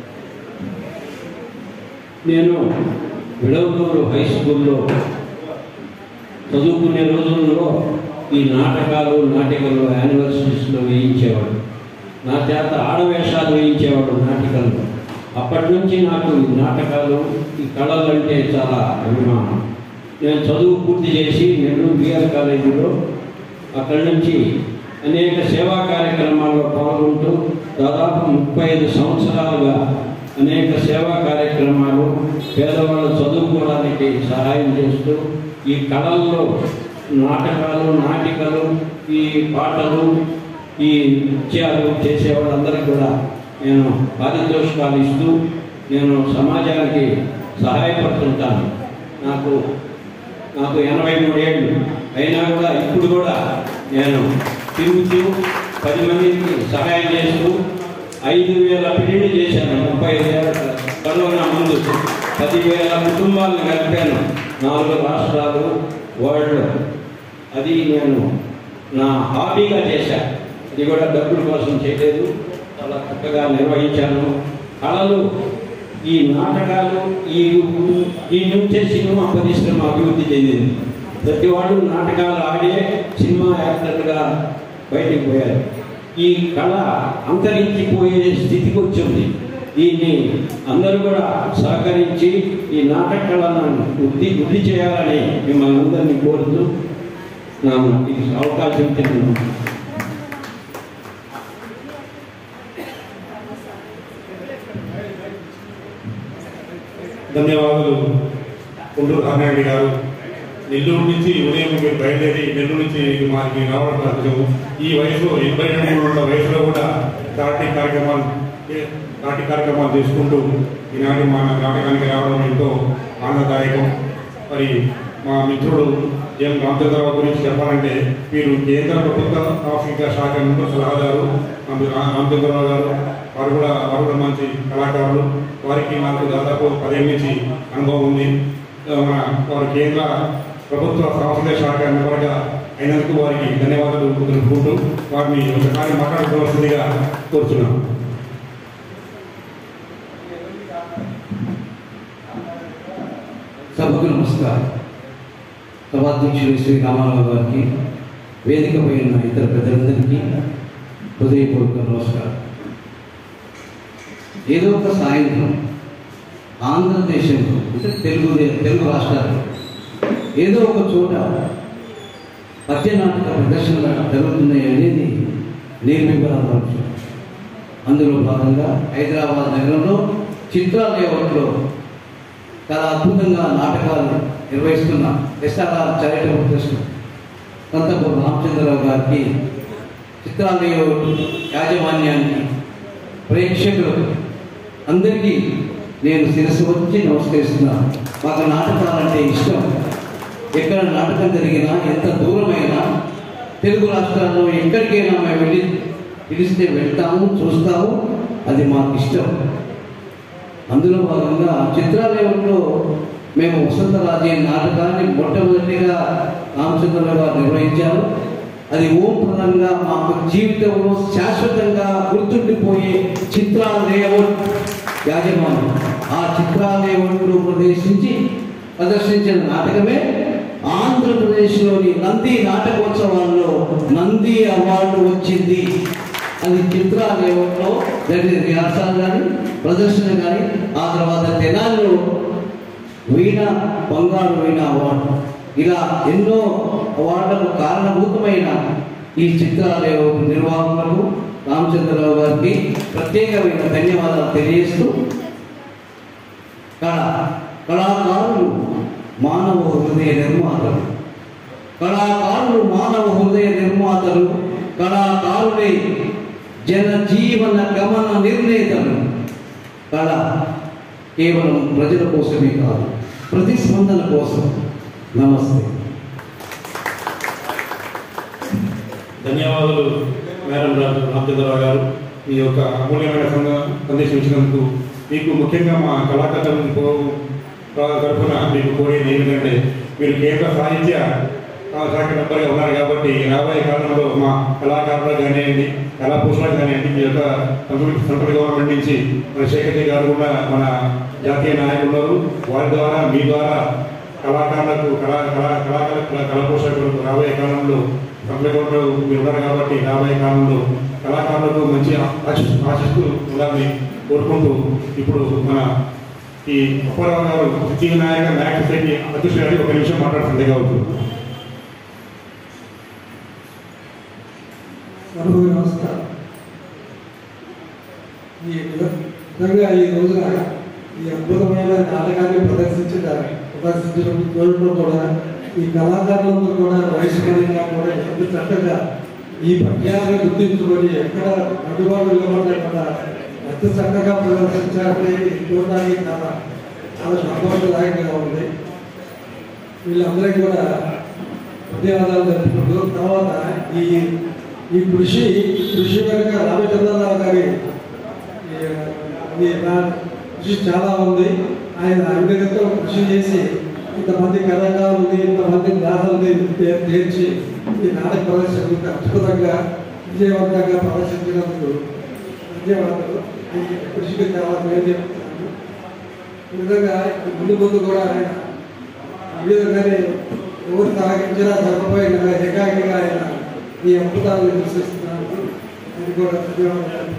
నేను విడవలూరు హై స్కూల్లో చదువుకునే రోజుల్లో ఈ నాటకాలు నాటికలు యానివర్సరీస్లో వేయించేవాడు నా చేత ఆడవేషాలు వేయించేవాడు నాటికల్లో అప్పటి నుంచి నాకు ఈ నాటకాలు ఈ కళలు అంటే చాలా అభిమానం నేను చదువు పూర్తి చేసి నెల్లూరు బిఆర్ కాలేజీలో అక్కడి నుంచి అనేక సేవా కార్యక్రమాల్లో పాల్గొంటూ దాదాపు ముప్పై ఐదు సంవత్సరాలుగా అనేక సేవా కార్యక్రమాలు పేదవాళ్ళు చదువుకోవడానికి సహాయం చేస్తూ ఈ కళల్లో నాటకాలు నాటికలు ఈ పాటలు ఈ నృత్యాలు చేసే వాళ్ళందరికీ కూడా నేను పారితోషికాలు ఇస్తూ నేను సమాజానికి సహాయపడుతుంటాను నాకు నాకు ఎనభై మూడు ఏళ్ళు అయినా కూడా ఇప్పుడు కూడా నేను తిరుగుతూ పది మందికి సహాయం చేస్తూ ఐదు వేల పెళ్లి చేశాను ముప్పై ఐదు కరోనా ముందు పదివేల కుటుంబాలను కలిపాను నాలుగు రాష్ట్రాలు వరల్డ్ అది నేను నా హాబీగా చేశాను ఇది కూడా డబ్బుల కోసం చేయలేదు చాలా చక్కగా నిర్వహించాను కళలు ఈ నాటకాలు ఈ ఈ నుంచే సినిమా పరిశ్రమ అభివృద్ధి చెందింది ప్రతి వాడు నాటకాలు ఆడే సినిమా యాక్టర్గా బయటికి పోయారు ఈ కళ అంతరించిపోయే స్థితికి వచ్చింది దీన్ని అందరూ కూడా సహకరించి ఈ నాటక కళను వృద్ధి వృద్ధి చేయాలని మిమ్మల్ని అందరినీ కోరుతూ నా ఇది అవకాశం ఇచ్చాను ధన్యవాదాలు కొండూరు రామారెడ్డి గారు నెల్లూరు నుంచి ఉదయం మీరు బయలుదేరి నెల్లూరు నుంచి మాకు రావడం సాధ్యం ఈ వయసులో ఎనభై రెండు మూడు వయసులో కూడా పార్టీ కార్యక్రమాలు పార్టీ కార్యక్రమాలు చేసుకుంటూ ఈనాటి మా నాటకానికి రావడం ఎంతో ఆనందదాయకం మరి మా మిత్రుడు ఎం రామచంద్రరావు గురించి చెప్పాలంటే వీరు కేంద్ర ప్రభుత్వ ఆఫ్రికా శాఖ ముందు సలహాదారు రామ- రామచంద్రరావు గారు వారు కూడా వారు కూడా మంచి కళాకారులు వారికి నాకు దాదాపు పదిహేను నుంచి అనుభవం ఉంది ఆ, మన వారు కేంద్ర ప్రభుత్వ సాంస్కృతిక శాఖ మెంబర్గా అయినందుకు వారికి ధన్యవాదాలు తెలుపుకుంటూ వారిని ఒకసారి మాట్లాడుకోవాల్సిందిగా కోరుతున్నాను సభకు నమస్కారం సభాధ్యక్షుడు శ్రీ రామారావు గారికి వేదికపై ఉన్న ఇతర పెద్దలందరికీ హృదయపూర్వక నమస్కారం ఏదో ఒక సాయంత్రం ఆంధ్రదేశంలో అంటే తెలుగు తెలుగు రాష్ట్రాల్లో ఏదో ఒక చోట పద్యనాటక ప్రదర్శనలు జరుగుతున్నాయి అనేది నిర్విభ్రాంతం అందులో భాగంగా హైదరాబాద్ నగరంలో చిత్రా లేఅవుట్లో చాలా అద్భుతంగా నాటకాలు నిర్వహిస్తున్న SRR charitable trust Kanthapur Ramachandrarao గారికి చిత్రాలయ యాజమాన్యానికి ప్రేక్షకులకు అందరికీ నేను శిరస్సు వచ్చి నమస్కరిస్తున్నాను మాకు నాటకాలంటే ఇష్టం ఎక్కడ నాటకం జరిగినా ఎంత దూరమైనా తెలుగు రాష్ట్రాల్లో ఎక్కడికైనా మేము వెళ్ళి పిలిస్తే వెళ్తాము చూస్తాము అది మాకు ఇష్టం అందులో భాగంగా చిత్రాలయంలో మేము వసంతరాజే నాటకాన్ని మొట్టమొదటిగా రామచంద్రరావు గారు నిర్వహించారు అది ఓం పరంగా మాకు జీవితంలో శాశ్వతంగా గుర్తుండిపోయే చిత్రాలయం యాజమాన్యం ఆ చిత్రాలయంలో ప్రదర్శించి ప్రదర్శించిన నాటకమే ఆంధ్రప్రదేశ్లోని నంది నాటకోత్సవాల్లో నంది అవార్డు వచ్చింది అది చిత్రాలయంలో జరిగిన రిహార్సల్ కానీ ప్రదర్శన కానీ ఆ తర్వాత తెనాలిలో వీణ బంగారు వీణ అవార్డు ఇలా ఎన్నో అవార్డులకు కారణభూతమైన ఈ చిత్రాలయ నిర్వాహకులకు రామచంద్రరావు గారికి ప్రత్యేకమైన ధన్యవాదాలు తెలియజేస్తూ కళ కళాకారులు మానవ హృదయ నిర్మాతలు కళాకారులు మానవ హృదయ నిర్మాతలు కళాకారులే జనజీవన గమన నిర్ణేతలు కళ కేవలం ప్రజల కోసమే కాదు ప్రతిస్పందన కోసం నమస్తే ధన్యవాదాలు మేడం రాజు రామచంద్రరావు గారు మీ యొక్క అమూల్యమైన సంద- సందేశం ఇచ్చినందుకు మీకు ముఖ్యంగా మా కళాకారులను పో- తరఫున మీకు కోరేది ఏంటంటే మీరు కేంద్ర సాహిత్య ఆ, శాఖ మెంబర్గా ఉన్నారు కాబట్టి రాబోయే కాలంలో మా కళాకారులకు కానివ్వండి కళా పోషణలకు కానివ్వండి మీ యొక్క సంస్కృతి సెంట్రల్ గవర్నమెంట్ నుంచి మన శేఖర్ జీ గారు కూడా మన జాతీయ నాయకులు ఉన్నారు వారి ద్వారా మీ ద్వారా కళాకారులకు కళా కళా కళాకారులకు కళా కళా పోషకులకు రాబోయే కాలంలో సంప్రదాయంలో మీరు ఉన్నారు కాబట్టి రాబోయే కాలంలో కళాకారులకు మంచి ఆశి- ఆశిస్తూ ఉండాలని కోరుకుంటూ ఇప్పుడు మన ఈ అప్పారావు గారు సిద్ధి వినాయక నాయక సొసైటీ అధ్యక్షుడు గారికి ఒక నిమిషం మాట్లాడుతుంది కావచ్చు నలుగురు నమస్కారం ఈ విధంగా ఈ రోజున ఈ అద్భుతమైన నాటకాన్ని ప్రదర్శించిన ప్రదర్శించడం చూడడం కూడా ఈ కళాకారులందరూ కూడా వయసు పరంగా కూడా ఎంత చక్కగా ఈ పద్యాలను గుర్తించుకొని ఎక్కడ అందుబాటులో ఇవ్వకుండా ఎంత చక్కగా ప్రదర్శించాలని చూడడానికి చాలా చాలా సంతోషదాయకంగా ఉంది వీళ్ళందరికీ కూడా ధన్యవాదాలు తెలుపుకుంటూ తర్వాత ఈ ఈ కృషి కృషి వెనుక రామచంద్రరావు గారి ఈ- ఈ నా- కృషి చాలా ఉంది ఆయన అభివృద్ధితో కృషి చేసి ఇంతమంది కళాకారుల్ని ఇంతమంది గాథల్ని తే- తీర్చి ఈ నాటక ప్రదర్శనకు అద్భుతంగా విజయవంతంగా ప్రదర్శించినందుకు ధన్యవాదాలు ఈ కృషికి చాలా పేరు చెప్తున్నాను ఈ విధంగా ముందు ముందు కూడా ఆయన ఈ విధంగానే ఎవరు తాగించినా జరగబోయిన ఏకాకిగా ఆయన ఈ అద్భుతాలను దర్శిస్తున్నారు అది కూడా ధన్యవాదాలు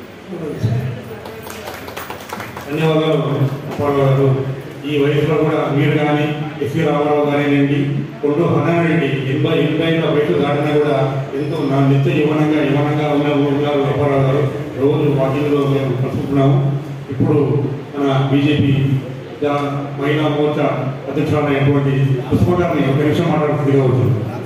ధన్యవాదాలు అప్పారావు గారు ఈ వయసులో కూడా మీరు కానీ ఎస్వి రామారావు కానివ్వండి కొండూ హనారెడ్డి ఎనభై ఎనభై ఏళ్ళ వయసు దాటినా కూడా ఎంతో నా నిత్య యవనంగా యవనంగా ఉన్నారు ఉన్నారు అప్పారావు గారు రోజు వాకింగ్లో మేము కలుసుకుంటున్నాము ఇప్పుడు మన బీజేపీ జా- మహిళా మోర్చా అధ్యక్షురాలైనటువంటి పుష్ప గారిని ఒక నిమిషం మాట్లాడుతుంది కావచ్చు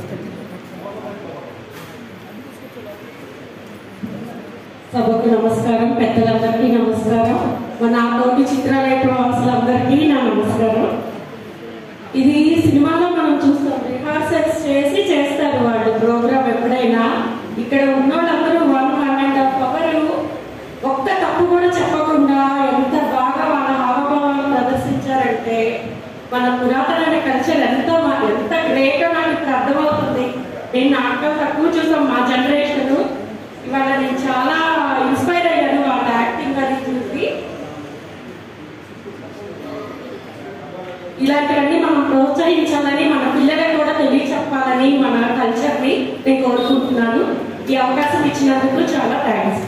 సభకు నమస్కారం పెద్దలందరికీ నమస్కారం మన తోటి చిత్రాలయ ప్రవాసులందరికీ నా నమస్కారం ఇది సినిమాలో మనం చూస్తాం రిహార్సల్స్ చేసి చేస్తారు వాళ్ళు ప్రోగ్రామ్ ఎప్పుడైనా ఇక్కడ ఉన్న వాళ్ళందరూ one one and half hour ఒక్క తప్పు కూడా చెప్పకుండా ఎంత బాగా వాళ్ళ హావభావాలు ప్రదర్శించారంటే మన పురాతన కల్చర్ ఎంత మా- ఎంత గ్రేటో నాకు ఇప్పుడు అర్థమవుతుంది నేను నాటకాలు తక్కువ చూసాం మా జనరేషన్ ఇవాళ నేను చాలా ఇన్స్పైర్ అయ్యాను వాళ్ళ యాక్టింగ్ అది చూసి ఇలాంటివన్నీ మనం ప్రోత్సహించాలని మన పిల్లలకు కూడా తెలియచెప్పాలని మన కల్చర్ని నేను కోరుకుంటున్నాను ఈ అవకాశం ఇచ్చినందుకు చాలా థ్యాంక్స్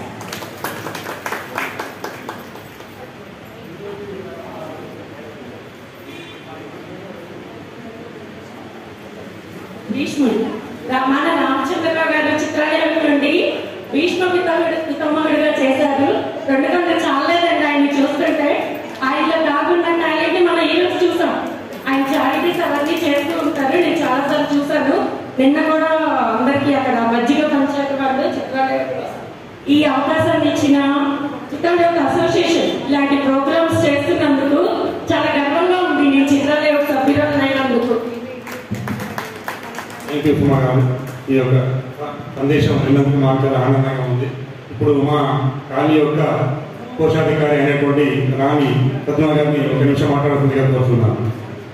భీష్ముడు రా- మన రామచంద్రరావు గారు చిత్రాలయం నుండి భీష్మ పితామహుడు పితామహుడుగా చేశారు రెండు గంటలు చాలేదండి ఆయన్ని చూస్తుంటే ఆయనలో కాకుండా టాలెంట్ మనం ఈ రోజు చూసాం ఆయన చారిటీస్ అవన్నీ చేస్తూ ఉంటారు నేను చాలాసార్లు చూశాను నిన్న కూడా అందరికీ అక్కడ మజ్జిగ పంచాయతీ వాళ్ళు చిత్రాలయంలో ఈ అవకాశాన్ని ఇచ్చిన చిత్రాలయ అసోసియేషన్ ఇలాంటి ప్రోగ్రామ్స్ చేస్తున్నందుకు చాలా గర్వంగా ఉంది నేను చిత్రాలయ సభ్యురాలైనందుకు థ్యాంక్ యూ సుమా గారు ఈ యొక్క సందేశం విన్నందుకు మాకు చాలా ఆనందంగా ఉంది ఇప్పుడు మా కాళీ యొక్క కోశాధికారి అయినటువంటి రాణి పద్మ గారిని ఒక నిమిషం మాట్లాడుతుందిగా కోరుతున్నాను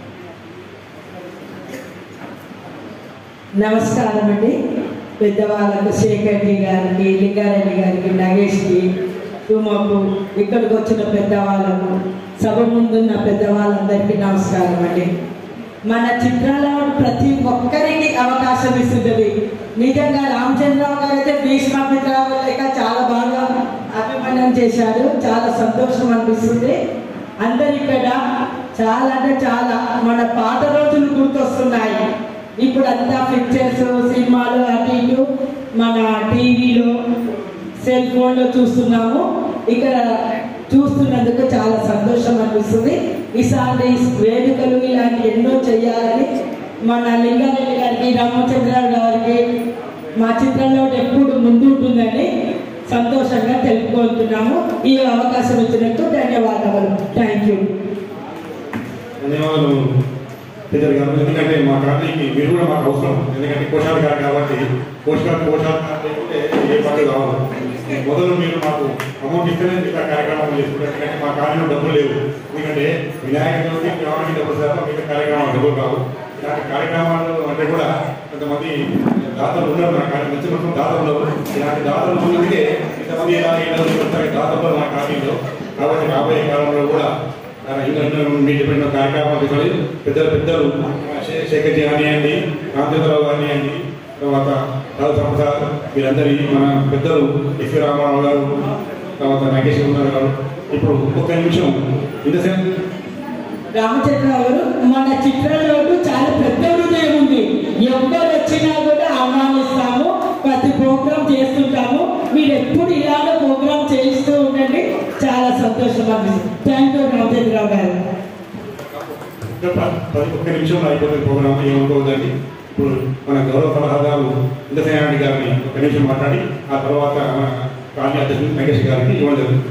నమస్కారం అండి పెద్దవాళ్ళకు శేఖర్జీ గారికి లింగారెడ్డి గారికి నగేష్కి సుమకు ఇక్కడికి వచ్చిన పెద్దవాళ్ళకు సభ ముందున్న పెద్దవాళ్ళందరికీ నమస్కారం అండి మన చిత్రాల్లో ప్రతి ఒక్కరికి అవకాశం ఇస్తుంది నిజంగా రామచంద్రరావు గారు అయితే భీష్మపిత్రావు లేక చాలా బాగా అభిమానం చేశారు చాలా సంతోషం అనిపిస్తుంది అందరు ఇక్కడ చాలా అంటే చాలా మన పాత రోజులు గుర్తొస్తున్నాయి ఇప్పుడు అంతా పిక్చర్స్ సినిమాలు అటు ఇటు మన టీవీలో సెల్ ఫోన్లో చూస్తున్నాము ఇక్కడ చూస్తున్నందుకు చాలా సంతోషం అనిపిస్తుంది ఇలాంటి వేడుకలు ఇలాంటి ఎన్నో చేయాలని మన లింగారెడ్డి గారికి రామచంద్రరావు గారికి మా చిత్రంలో ఎప్పుడు ముందు ఉంటుందని సంతోషంగా తెలుపుకుంటున్నాము ఈ అవకాశం ఇచ్చినందుకు ధన్యవాదాలు థ్యాంక్ యూ ధన్యవాదాలు పెద్దలు గారు ఎందుకంటే మా కాలనీకి మీరు కూడా మాకు అవసరం ఎందుకంటే పోషాలు గారు కాబట్టి పోషకాలు పోషాలు లేకుంటే ఏ పనులు కావు మొదలు మీరు మాకు అమౌంట్ ఇస్తేనే మిగతా కార్యక్రమాలు చేసుకుంటారు ఎందుకంటే మా కాలనీలో డబ్బులు లేవు ఎందుకంటే వినాయక చవితి గ్రామానికి డబ్బులు శాతం మిగతా కార్యక్రమాలు డబ్బులు కావు ఇలాంటి కార్యక్రమాలు అంటే కూడా కొంతమంది దాతలు ఉన్నారు మన కాలనీ మంచి మొత్తం దాతలు ఉన్నారు ఇలాంటి దాతలు ఉన్నందుకే ఇంతమంది ఇలా ఇళ్ళ దాతలు మన కాలనీలో కాబట్టి రాబోయే కాలంలో కూడా మీరు పెట్టిన కార్యక్రమాలు తీసుకొని పెద్దలు పెద్దలు శే- శేఖర్ జీ కానివ్వండి రామచంద్రరావు కానివ్వండి తర్వాత రావు ప్రసాద్ వీరందరి మన పెద్దలు ఎస్వి రామారావు గారు తర్వాత నాగేశ్వర కుమార్ గారు ఇప్పుడు ఒక్క నిమిషం ఇంతసేపు రామచంద్రరావు గారు మన చిత్రంలో చాలా పెద్ద హృదయం ఉంది ఎవరు వచ్చినా కూడా ఆహ్వానిస్తాము ప్రతి ప్రోగ్రాం చేస్తుంటాము మీరు ఎప్పుడు ఇలాగే ప్రోగ్రాం చేయిస్తూ ఉండండి చాలా సంతోషం అనిపిస్తుంది థ్యాంక్ యూ రామచంద్రరావు గారు ఇంకా ప- పది ఒక్క నిమిషంలో అయిపోతుంది ప్రోగ్రామ్ ఏమనుకోవద్దండి ఇప్పుడు మన గౌరవ సలహాదారు ఇంద్రసేనారెడ్డి గారిని ఒక నిమిషం మాట్లాడి ఆ తర్వాత మన కాలనీ అధ్యక్షుడు వెంకటేష్ గారికి ఇవ్వడం జరుగుతుంది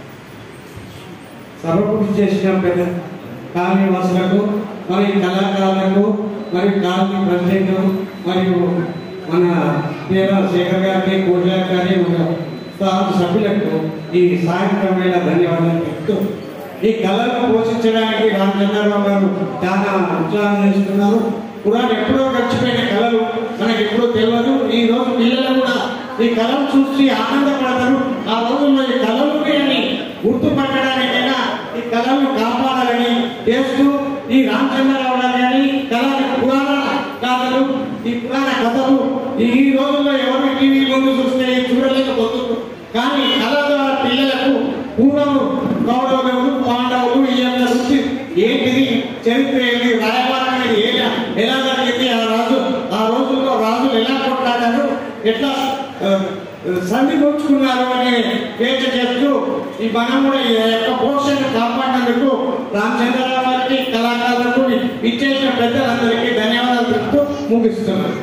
సభకు చేసిన పెద్ద కాలనీ వాసులకు మరియు కళాకారులకు మరియు కాలనీ ప్రెసిడెంట్ మరియు మన పేర శేఖర్ గారికి కోట్ల గారి మన స్థానిక సభ్యులకు ఈ సాయంత్రం వేళ ధన్యవాదాలు చెప్తూ ఈ కళలను పోషించడానికి రామచంద్రరావు గారు చాలా ఉత్సాహం చేస్తున్నారు పురాణ ఎప్పుడో గడిచిపోయిన కళలు మనకి ఎప్పుడో తెలియదు ఈ రోజు పిల్లలు కూడా ఈ కళను చూసి ఆనందపడతారు ఆ రోజుల్లో ఈ కళలు అని గుర్తుపట్టడానికైనా ఈ కళలను కాపాడాలని చేస్తూ ఈ రామచంద్రరావు గారు కానీ కళ పురాణ కథలు ఈ పురాణ కథలు ఈ రోజుల్లో ఎవరు టీవీ ముందు చూస్తే చూడలేకపోతున్నారు కానీ కళ ద్వారా పిల్లలకు పూర్వం కౌరవులు పాండవులు ఈ యొక్క నుంచి ఏంటిది చరిత్ర ఏంటి రాయబారం అనేది ఏ ఎలా జరిగింది ఆ రాజు ఆ రోజుల్లో రాజులు ఎలా కొట్లాడారు ఎట్లా ఆ, సంధి పుచ్చుకున్నారు అనే పేచ చేస్తూ ఈ మనం కూడా ఈ యొక్క పోషణ కాపాడినందుకు రామచంద్రరావు గారికి కళాకారులకు ఇచ్చేసిన పెద్దలందరికీ ధన్యవాదాలు చెప్తూ ముగిస్తున్నాను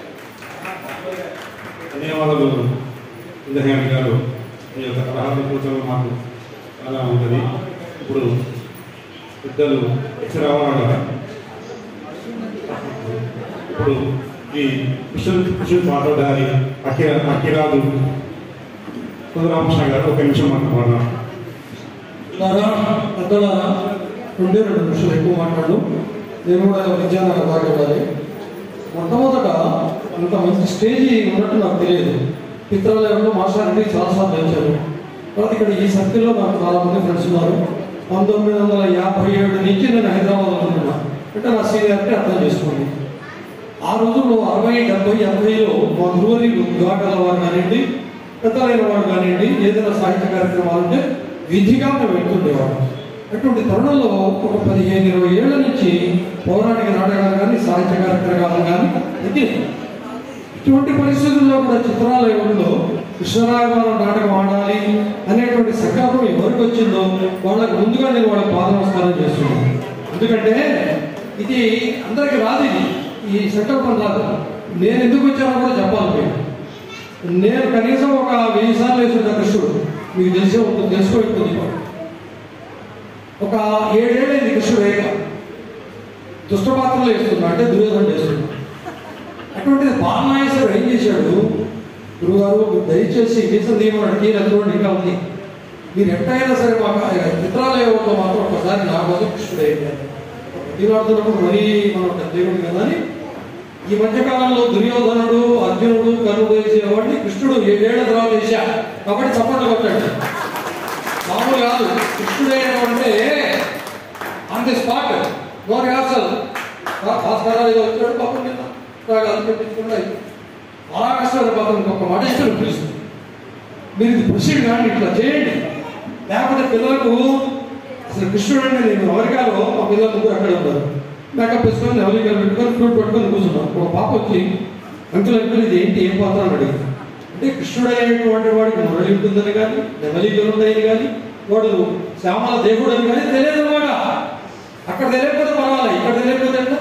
ధన్యవాదాలు ఇంద్రసేనారెడ్డి గారు మీ యొక్క సలహాలు సూచనలు మాకు చాలా ఉంటుంది ఇప్పుడు పెద్దలు ఎక్స్ రామారావు గారు ఇప్పుడు ఈ కృష్ణ కృష్ణ పాటోదారి అఖిర అఖిరాదు రామకృష్ణ గారు ఒక నిమిషం మాట్లాడుతున్నారు ద్వారా పెద్దలారా రెండే రెండు నిమిషాలు ఎక్కువ మాట్లాడు నేను కూడా విద్యానగర్ దాకా వెళ్ళాలి మొట్టమొదట అంత మంచి స్టేజీ ఉన్నట్టు నాకు తెలియదు చిత్రాలయంలో మాస్టారెడ్డి చాలాసార్లు వచ్చారు తర్వాత ఇక్కడ ఈ సర్కిల్లో నాకు చాలా మంది ఫ్రెండ్స్ ఉన్నారు పంతొమ్మిది వందల యాభై ఏడు నుంచి నేను హైదరాబాద్లో ఉంటున్నా అంటే నా సీనియారిటీ అర్థం చేసుకోండి ఆ రోజుల్లో అరవై డెబ్బై ఎనభైలో మా గురువులు ఘాటల వారు కానివ్వండి పెద్దలైన వాడు కానివ్వండి ఏదైనా సాహిత్య కార్యక్రమాలు ఉంటే విధిగా మేము వెళ్తుండేవాడు అటువంటి తరుణంలో ఒక పదిహేను ఇరవై ఏళ్ల నుంచి పౌరాణిక నాటకాలు కానీ సాహిత్య కార్యక్రమాలు కానీ ఇది ఇటువంటి పరిస్థితుల్లో కూడా చిత్రాలయంలో కృష్ణరాయవారం నాటకం ఆడాలి అనేటువంటి సంకల్పం ఎవరికి వచ్చిందో వాళ్ళకి ముందుగా నేను వాళ్ళకి పాద నమస్కారం చేస్తున్నాను ఎందుకంటే ఇది అందరికి రాదు ఇది ఈ సంకల్పం రాదు నేను ఎందుకు వచ్చానో కూడా చెప్పాలి మీకు నేను కనీసం ఒక వెయ్యి సార్లు వేసిన కృష్ణుడు మీకు తెలిసే ఉంటుంది తెలుసుకోవచ్చు ఒక ఏడేళ్ళైంది కృష్ణుడు ఏక దుష్ట పాత్రలు వేస్తున్నా అంటే దుర్యోధన చేస్తున్నా అటువంటిది బాలనాగేశ్వరుడు ఏం చేశాడు గురుగారు మీరు దయచేసి వీసం తీయమని తీర చూడండి ఇంకా ఉంది మీరు ఎట్టయినా సరే మాకు ఆ చిత్రాలయంలో మాత్రం ఒకసారి నా కోసం కృష్ణుడు అయ్యింది తీరాడుతున్నప్పుడు మరీ మనం ఒక దేవుడు కదా అని ఈ మధ్యకాలంలో దుర్యోధనుడు అర్జునుడు కర్ణుడు చేసేవాడిని కృష్ణుడు ఏడేళ్ల తర్వాత వేశా కాబట్టి చప్పట్లు కొట్టాడు మామూలు కాదు కృష్ణుడు అంటే on the spot no rehearsal భాస్కరాలు ఏదో వచ్చాడు పాపం నిన్న బాగా అది పెట్టించుకుంటా అలా కష్టపడి పాపం ఇంకొక మాట ఇస్తాడు పిలుస్తుంది మీరు ఇది ప్రొసీడ్ కానీ ఇట్లా చేయండి లేకపోతే పిల్లలకు అసలు కృష్ణుడు అంటే నేను అమెరికాలో మా పిల్లలు ముగ్గురు అక్కడ ఉన్నారు మేకప్ వేసుకొని ఎవరికి పెట్టుకొని ఫ్రూట్ పట్టుకొని కూర్చున్నాం ఒక పాప వచ్చి అంకుల్ అంకుల్ ఇది ఏంటి ఏం పాత్ర అని అడిగింది అంటే కృష్ణుడు అనేటువంటి వాడికి మురళి ఉంటుందని కానీ నెమలికలు ఉన్నాయని కానీ వాడు శ్యామల దేవుడు అని కానీ తెలియదు అనమాట అక్కడ తెలియకపోతే పర్వాలేదు ఇక్కడ తెలియకపోతే ఎట్లా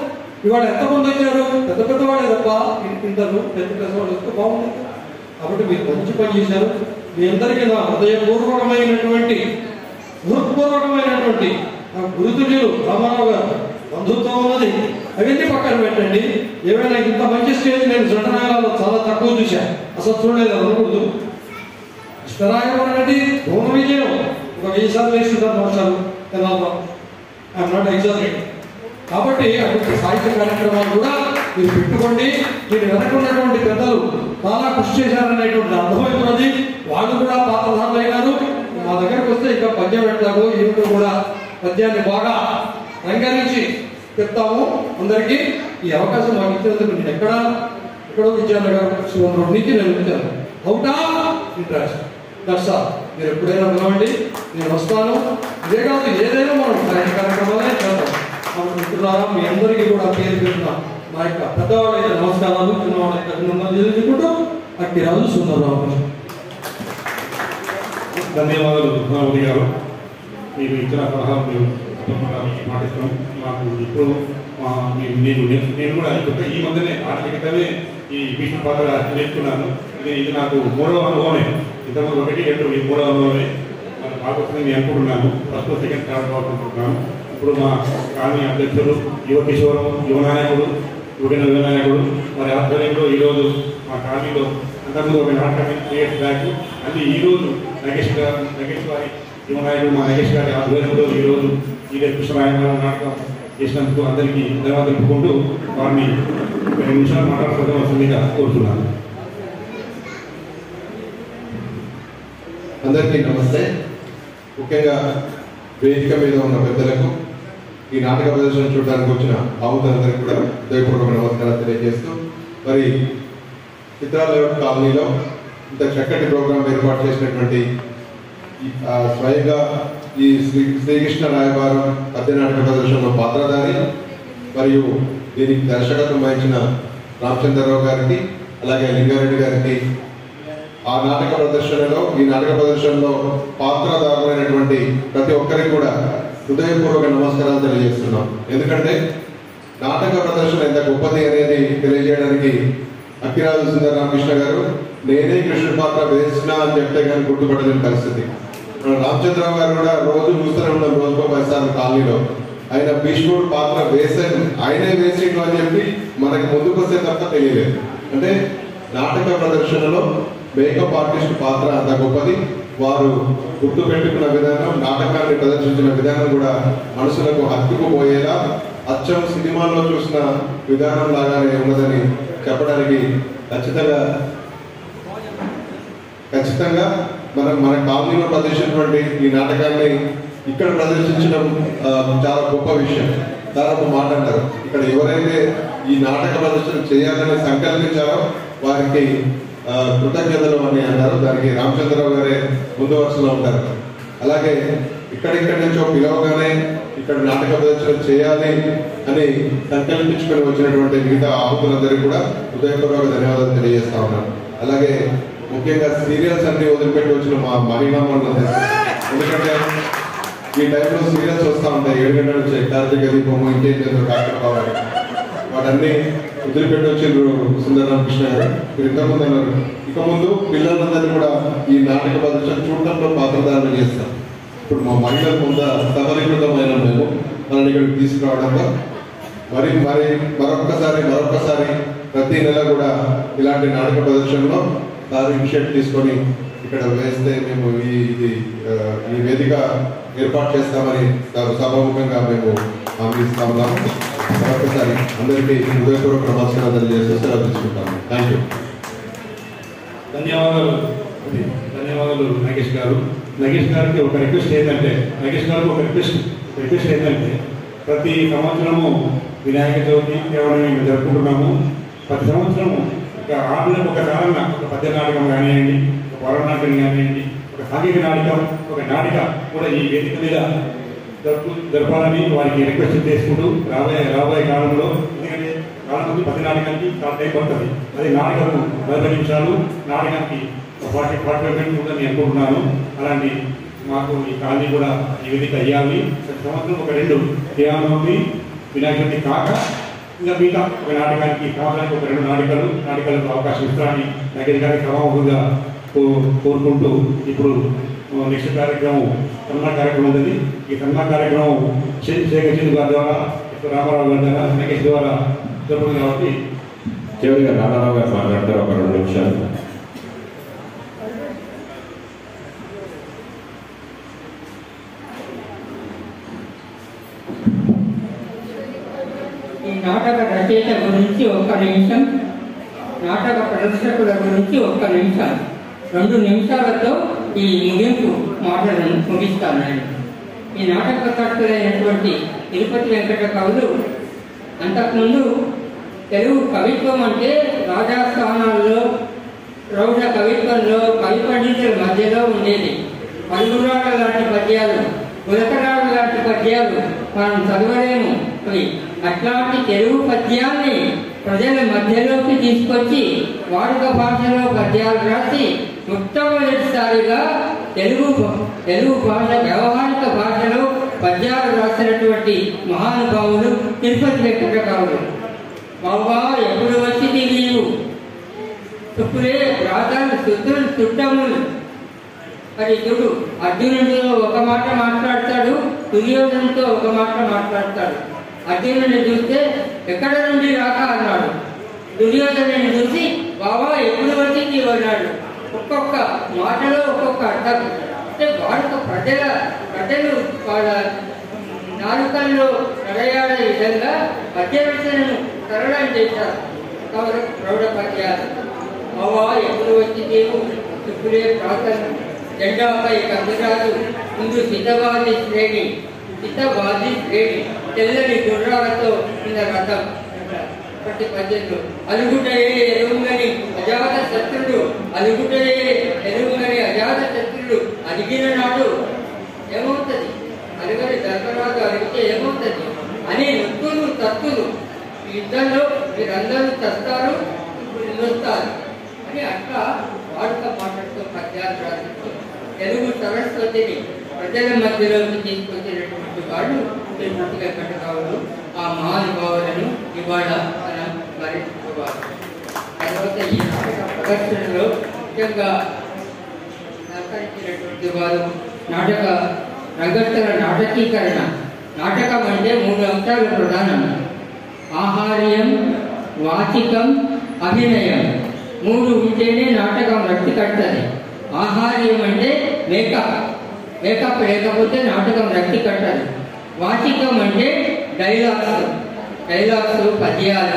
ఇవాళ ఎంతమంది వచ్చారు పెద్ద పెద్ద వాళ్ళే తప్ప ఇంటర్ను టెన్త్ క్లాస్ వాళ్ళు వస్తే బాగుంది కాబట్టి మీరు మంచి పని చేశారు మీ అందరికీ నా హృదయపూర్వకమైనటువంటి హృత్పూర్వకమైనటువంటి నా గురుతుల్యులు రామారావు గారు బంధుత్వం ఉన్నది అవన్నీ పక్కన పెట్టండి ఏమైనా ఇంత మంచి స్టేజ్ నేను జటనాలలో చాలా తక్కువ చూశాను అసలు చూడలేదు అనకూడదు ఇష్టరాయడం అనేది భూమ విజయం ఒక వెయ్యి సార్లు వేస్తుంటారు మోసాలు తెలంగాణ ఐఎమ్ నాట్ ఎగ్జామింగ్ కాబట్టి అటువంటి సాహిత్య కార్యక్రమాలు కూడా మీరు పెట్టుకోండి మీరు వెనకున్నటువంటి పెద్దలు చాలా కృషి చేశారనేటువంటి అర్థమవుతున్నది వాళ్ళు కూడా పాత్రధారులు అయినారు మా దగ్గరకు వస్తే ఇంకా పద్యం పెట్టాము ఏమిటో కూడా పద్యాన్ని బాగా రంగరించి చెప్తాము అందరికీ ఈ అవకాశం మాకు ఇచ్చినందుకు నేను ఎక్కడ ఎక్కడో విద్యానగర్ శివం రోడ్ నుంచి నేను వచ్చాను out of interest that's all మీరు ఎప్పుడైనా పిలవండి నేను వస్తాను ఇదే కాదు ఏదైనా మనం సాహిత్య కార్యక్రమాలే చేస్తాం కాబట్టి మిత్రులారా మీ అందరికీ కూడా పేరు పేరున మా యొక్క పెద్దవాళ్ళైన నమస్కారాలు చిన్నవాళ్ళకి అభినందనలు తెలియజేసుకుంటూ అక్కిరాజు సుందరరావు ధన్యవాదాలు ఉమావతి గారు మీరు ఇచ్చిన సలహా మేము తప్పకుండా పాటిస్తాం మాకు ఇప్పుడు మా మీ- నేను నేను నేను కూడా ఇప్పుడు ఈ మధ్యనే ఆటల క్రితమే ఈ భీష్మ పాత్ర నేర్చుకున్నాను ఇది ఇది నాకు మూడవ అనుభవమే ఇంతకుముందు ఒకటి రెండు ఈ మూడవ అనుభవమే నాకు బాగా వస్తుందని నేను అనుకుంటున్నాను ఫస్ట్ సెకండ్ థర్డ్ అనుకుంటున్నాను ఇప్పుడు మా కాలనీ అధ్యక్షులు యువ కిషోరం యువ నాయకుడు యువజన యువ నాయకుడు మరి ఆధ్వర్యంలో ఈరోజు మా కాలనీలో అంతకుముందు ఒక నాటకం త్రీ ఇయర్స్ బ్యాక్ అది ఈరోజు నగేష్ గారు నగేష్ గారి యువ నాయకుడు మా నగేష్ గారి ఆధ్వర్యంలో ఈరోజు ఈ కృష్ణరాయణ నాటకం చేసినందుకు అందరికీ ధన్యవాదాలు తెలుపుకుంటూ వారిని ఒక రెండు నిమిషాలు మాట్లాడుకోవాల్సిందిగా కోరుతున్నాను అందరికీ నమస్తే ముఖ్యంగా వేదిక మీద ఉన్న పెద్దలకు ఈ నాటక ప్రదర్శన చూడడానికి వచ్చిన ఆవులందరికీ కూడా హృదయపూర్వక నమస్కారాలు తెలియజేస్తూ మరి చిత్రాలయం కాలనీలో ఇంత చక్కటి ప్రోగ్రాం ఏర్పాటు చేసినటువంటి ఈ- ఆ, స్వయంగా ఈ శ్రీ శ్రీకృష్ణ రాయబారం పద్య నాటక ప్రదర్శనలో పాత్రధారి మరియు దీనికి దర్శకత్వం వహించిన రామచంద్రరావు గారికి అలాగే లింగారెడ్డి గారికి ఆ నాటక ప్రదర్శనలో ఈ నాటక ప్రదర్శనలో పాత్రధారులైనటువంటి ప్రతి ఒక్కరికి కూడా హృదయపూర్వక నమస్కారాలు తెలియజేస్తున్నాం ఎందుకంటే నాటక ప్రదర్శన ఎంత గొప్పది అనేది తెలియజేయడానికి అక్కిరాజు సుందర రామకృష్ణ గారు నేనే కృష్ణుడి పాత్ర వేసినా అని చెప్తే కానీ గుర్తుపడలేని పరిస్థితి మన రామచంద్రరావు గారు కూడా రోజు చూస్తూనే ఉన్నాం రోజుకో పది సార్లు కాలనీలో ఆయన భీష్ముడు పాత్ర వేసాడు ఆయనే వేసిండు అని చెప్పి మనకి ముందుకు వస్తే తప్ప తెలియలేదు అంటే నాటక ప్రదర్శనలో మేకప్ ఆర్టిస్ట్ పాత్ర అంత గొప్పది వారు గుర్తు పెట్టుకున్న విధానం నాటకాన్ని ప్రదర్శించిన విధానం కూడా మనసులకు హత్తుకుపోయేలా అచ్చం సినిమాలో చూసిన విధానం లాగానే ఉన్నదని చెప్పడానికి ఖచ్చితంగా ఖచ్చితంగా మనం మన కాలనీలో ప్రదర్శించినటువంటి ఈ నాటకాన్ని ఇక్కడ ప్రదర్శించడం ఆ, చాలా గొప్ప విషయం దాదాపు మాట అంటారు ఇక్కడ ఎవరైతే ఈ నాటక ప్రదర్శన చేయాలని సంకల్పించారో వారికి ఆ, కృతజ్ఞతలు అని అంటారు దానికి రామచంద్రరావు గారే ముందు వరుసలో ఉంటారు అలాగే ఇక్కడిక్కడి నుంచో పిలవగానే ఇక్కడ నాటక ప్రదర్శన చేయాలి అని సంకల్పించుకొని వచ్చినటువంటి మిగతా ఆహుతులందరికీ కూడా హృదయపూర్వక ధన్యవాదాలు తెలియజేస్తా ఉన్నాను అలాగే ముఖ్యంగా సీరియల్స్ అన్ని వదిలిపెట్టి వచ్చిన మా మహిళా మండలి ఎందుకంటే ఈ టైంలో సీరియల్స్ వస్తూ ఉంటాయి ఏడు గంటల నుంచి కార్తీక దీపము ఇంకేం చేస్తారు కాకపోవాలి వాటన్ని వదిలిపెట్టి వచ్చిండ్రు సుందరరామకృష్ణ గారు మీరు ఇంతకుముందు అన్నారు ఇక ముందు పిల్లలందరినీ కూడా ఈ నాటక ప్రదర్శన చూడటంలో పాత్రధారణ చేస్తాం ఇప్పుడు మా మహిళల ముందు సఫలీకృతమైన మేము మనల్ని ఇక్కడికి తీసుకురావడంలో మరి మరి మరొక్కసారి మరొక్కసారి ప్రతి నెల కూడా ఇలాంటి నాటక ప్రదర్శనలో సార్ ఇనిషియేట్ తీసుకొని ఇక్కడ వేస్తే మేము ఈ ఇది ఆ, ఈ వేదిక ఏర్పాటు చేస్తామని సభ- సభాముఖంగా మేము హామీ ఇస్తా ఉన్నాము మరొకసారి అందరికీ హృదయపూర్వక నమస్కారాలు తెలియజేస్తూ సెలవు తీసుకుంటాము థ్యాంక్ యూ ధన్యవాదాలు ధన్యవాదాలు నగేష్ గారు నగేష్ గారికి ఒక రిక్వెస్ట్ ఏంటంటే నగేష్ గారికి ఒక రిక్వెస్ట్ రిక్వెస్ట్ ఏంటంటే ప్రతి సంవత్సరము వినాయక చవితి కేవలం మేము జరుపుకుంటున్నాము ప్రతి సంవత్సరము ఒక ఆటలకు ఒక కారణ ఒక పద్య నాటకం కానివ్వండి ఒక వరనాటకం కానివ్వండి ఒక సాంఘిక నాటకం ఒక నాటిక కూడా ఈ వేదిక మీద జరుపు జరపాలని వారికి రిక్వెస్ట్ చేసుకుంటూ రాబోయే రాబోయే కాలంలో ఎందుకంటే చాలా మంది పది నాటకానికి చాలా టైం పడుతుంది అది నాటకం నలభై నిమిషాలు నాటకానికి ఫార్టీ ఫార్టీ ఫైవ్ మినిట్స్ ఉందని నేను అనుకుంటున్నాను అలాంటి మాకు ఈ కాలనీ కూడా ఈ వేదిక అయ్యాలి ప్రతి సంవత్సరం ఒక రెండు శ్రీరామనవమి వినాయక చవితి కాక ఇంకా మిగతా ఒక నాటకానికి సంవత్సరానికి ఒక రెండు నాటకాలు నాటకాలకు అవకాశం ఇస్తారని నగరి గారి క్రమంగా కోరుకుంటూ ఇప్పుడు నెక్స్ట్ కార్యక్రమం సన్మాన కార్యక్రమం ఉంది ఈ సన్మాన కార్యక్రమం శే- శేఖర్ చంద్ర గారి ద్వారా ఎస్ రామారావు గారి ద్వారా నగేష్ ద్వారా జరుగుతుంది కాబట్టి చివరిగా రామారావు గారు మాట్లాడతారు ఒక రెండు నిమిషాలు ఈ నాటక రచయిత గురించి ఒక్క నిమిషం నాటక ప్రదర్శకుల గురించి ఒక్క నిమిషం రెండు నిమిషాలతో ఈ ముగింపు మాటలను ముగిస్తాను నేను ఈ నాటకకర్తలైనటువంటి తిరుపతి వెంకట కవులు అంతకుముందు తెలుగు కవిత్వం అంటే రాజాస్థానాల్లో ప్రౌఢ కవిత్వంలో కవి పండితుల మధ్యలో ఉండేది పలుగురాడ లాంటి పద్యాలు గులకరాడ లాంటి పద్యాలు మనం చదవలేము అవి అట్లాంటి తెలుగు పద్యాన్ని ప్రజల మధ్యలోకి తీసుకొచ్చి వాడుక భాషలో పద్యాలు రాసి మొట్టమొదటిసారిగా తెలుగు తెలుగు భాష వ్యవహారిక భాషలో పద్యాలు రాసినటువంటి మహానుభావులు తిరుపతి వెంకట కవులు బాబా ఎప్పుడు వచ్చింది నీవు తుప్పులే ప్రాతాలు శుద్ధులు చుట్టములు మరి చూడు అర్జునుడితో ఒక మాట మాట్లాడతాడు దుర్యోధనుతో ఒక మాట మాట్లాడతాడు అర్జునుడిని చూస్తే ఎక్కడ నుండి రాక అన్నాడు దుర్యోధనుని చూసి బాబా ఎప్పుడు వచ్చింది అన్నాడు ఒక్కొక్క మాటలో ఒక్కొక్క అర్థం అంటే వాడుక ప్రజల ప్రజలు వాళ్ళ నాలుకల్లో నడయాడే విధంగా మధ్య రచనను సరళం చేశారు కావున ప్రౌఢ పద్యాలు బాబా ఎప్పుడు వచ్చి నీవు ఇప్పుడే ప్రార్థన జెండాపై కవిరాజు ముందు సిద్ధవాది శ్రేణి సిద్ధవాది శ్రేణి తెల్లని గుర్రాలతో కింద రథం ప్రతి పద్యంలో అలుగుటయే ఎరువుగని అజాత శత్రుడు అలుగుటయే ఎరువుగని అజాత శత్రుడు అడిగిన నాడు ఏమవుతుంది అలుగని ధర్మరాజు అడిగితే ఏమవుతుంది అని నొత్తులు తత్తులు ఈ యుద్ధంలో మీరందరూ చస్తారు ఇప్పుడు నిలుస్తారు అని అట్లా వాడుక మాట్లాడుతూ పద్యాలు రాసిస్తూ తెలుగు సరస్వతిని ప్రజల మధ్యలోకి తీసుకొచ్చినటువంటి వాడు తిరుపతి వెంకటరావులు ఆ మహానుభావులను ఇవాళ మనం స్మరించుకోవాలి తర్వాత ఈ నాటక ప్రదర్శనలో ముఖ్యంగా సహకరించినటువంటి వారు నాటక రంగస్థల నాటకీకరణ నాటకం అంటే మూడు అంశాలు ప్రధానం ఆహార్యం వాచికం అభినయం మూడు ఉంటేనే నాటకం రక్తి కట్టది ఆహార్యం అంటే మేకప్ మేకప్ లేకపోతే నాటకం రక్తి కట్టదు వాచికం అంటే డైలాగ్స్ డైలాగ్స్ పద్యాలు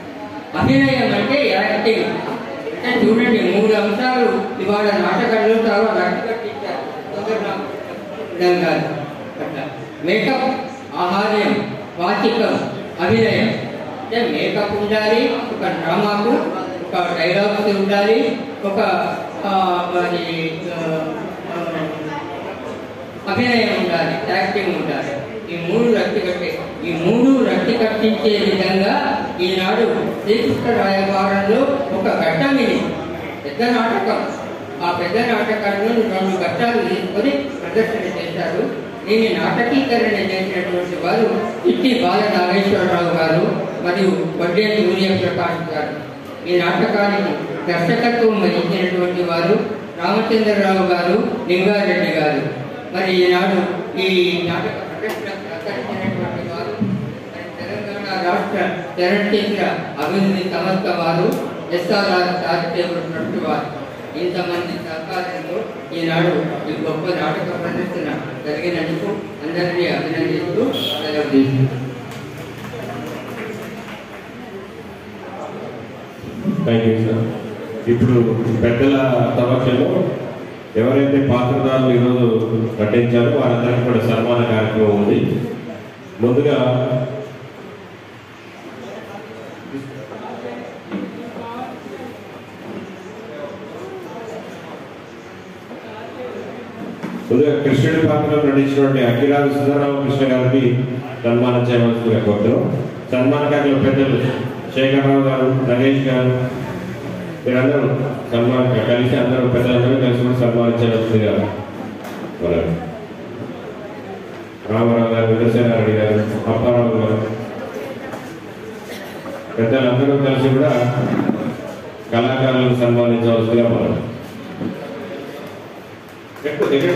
అభినయం అంటే యాక్టింగ్ అంటే చూడండి మూడు అంశాలు ఇవాళ నాటకంలో చాలా రక్తి కట్టించారు కొందరు నాకు చెప్పడం కాదు అట్లా మేకప్ ఆహార్యం వాచికం అభినయం అంటే మేకప్ ఉండాలి ఒక డ్రామాకు ఒక డైలాగ్స్ ఉండాలి ఒక ఆ, మరి ఆ, ఆ, అభినయం ఉండాలి యాక్టింగ్ ఉండాలి ఈ మూడు రక్తి కట్టే ఈ మూడు రక్తి కట్టించే విధంగా ఈనాడు శ్రీకృష్ణ రాయబారంలో ఒక ఘట్టం ఇది పెద్ద నాటకం ఆ పెద్ద నాటకాన్ని రెండు ఘట్టాలు తీసుకొని ప్రదర్శన చేశారు దీన్ని నాటకీకరణ చేసినటువంటి వారు ఇట్టి బాల నాగేశ్వరరావు గారు మరియు వడ్డే సూర్యప్రకాష్ గారు ఈ నాటకానికి దర్శకత్వం వహించినటువంటి వారు రామచంద్రరావు గారు లింగారెడ్డి గారు మరి ఈనాడు ఈ నాటక ప్రదర్శన సహకరించినటువంటి వారు మరి తెలంగాణ రాష్ట్ర చలనచిత్ర అభివృద్ధి సంస్థ వారు ఎస్ఆర్ఆర్ చారిటేబుల్ ట్రస్ట్ వారు ఇంతమంది సహకారంలో ఈనాడు ఈ గొప్ప నాటక ప్రదర్శన జరిగినందుకు అందరినీ అభినందిస్తూ సెలవు తీసుకుంటున్నాను. థ్యాంక్ యూ సార్ ఇప్పుడు పెద్దల సమక్షంలో ఎవరైతే పాత్రదారులు ఈరోజు నటించారో వారందరికీ కూడా సన్మాన కార్యక్రమం ఉంది ముందుగా ముందుగా కృష్ణుడి పాత్రలో నటించినటువంటి అఖిరాజు సుధారామ కృష్ణ గారికి సన్మానం చేయవలసిందిగా కోరుతున్నాం సన్మాన కార్యక్రమం పెద్దలు శేఖరరావు గారు నగేష్ గారు మీరందరూ సన్మానం కలిసి అందరూ పెద్దలందరూ కలిసి కూడా సన్మానించవలసిందిగా కోరారు రామారావు గారు విజయసేనారెడ్డి గారు అప్పారావు గారు పెద్దలందరూ కలిసి కూడా కళాకారులను సన్మానించవలసిందిగా మనం ఎక్కువ దగ్గర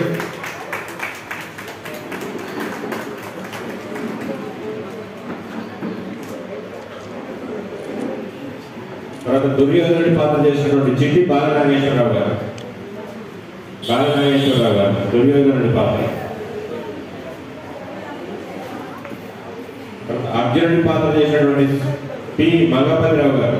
తర్వాత దుర్యోధనుడి పాత్ర చేసినటువంటి చిట్టి బాలనాగేశ్వరరావు గారు బాలనాగేశ్వరరావు గారు దుర్యోధనుడి పాత్ర తర్వాత అర్జునుడి పాత్ర చేసినటువంటి పి మగపతిరావు గారు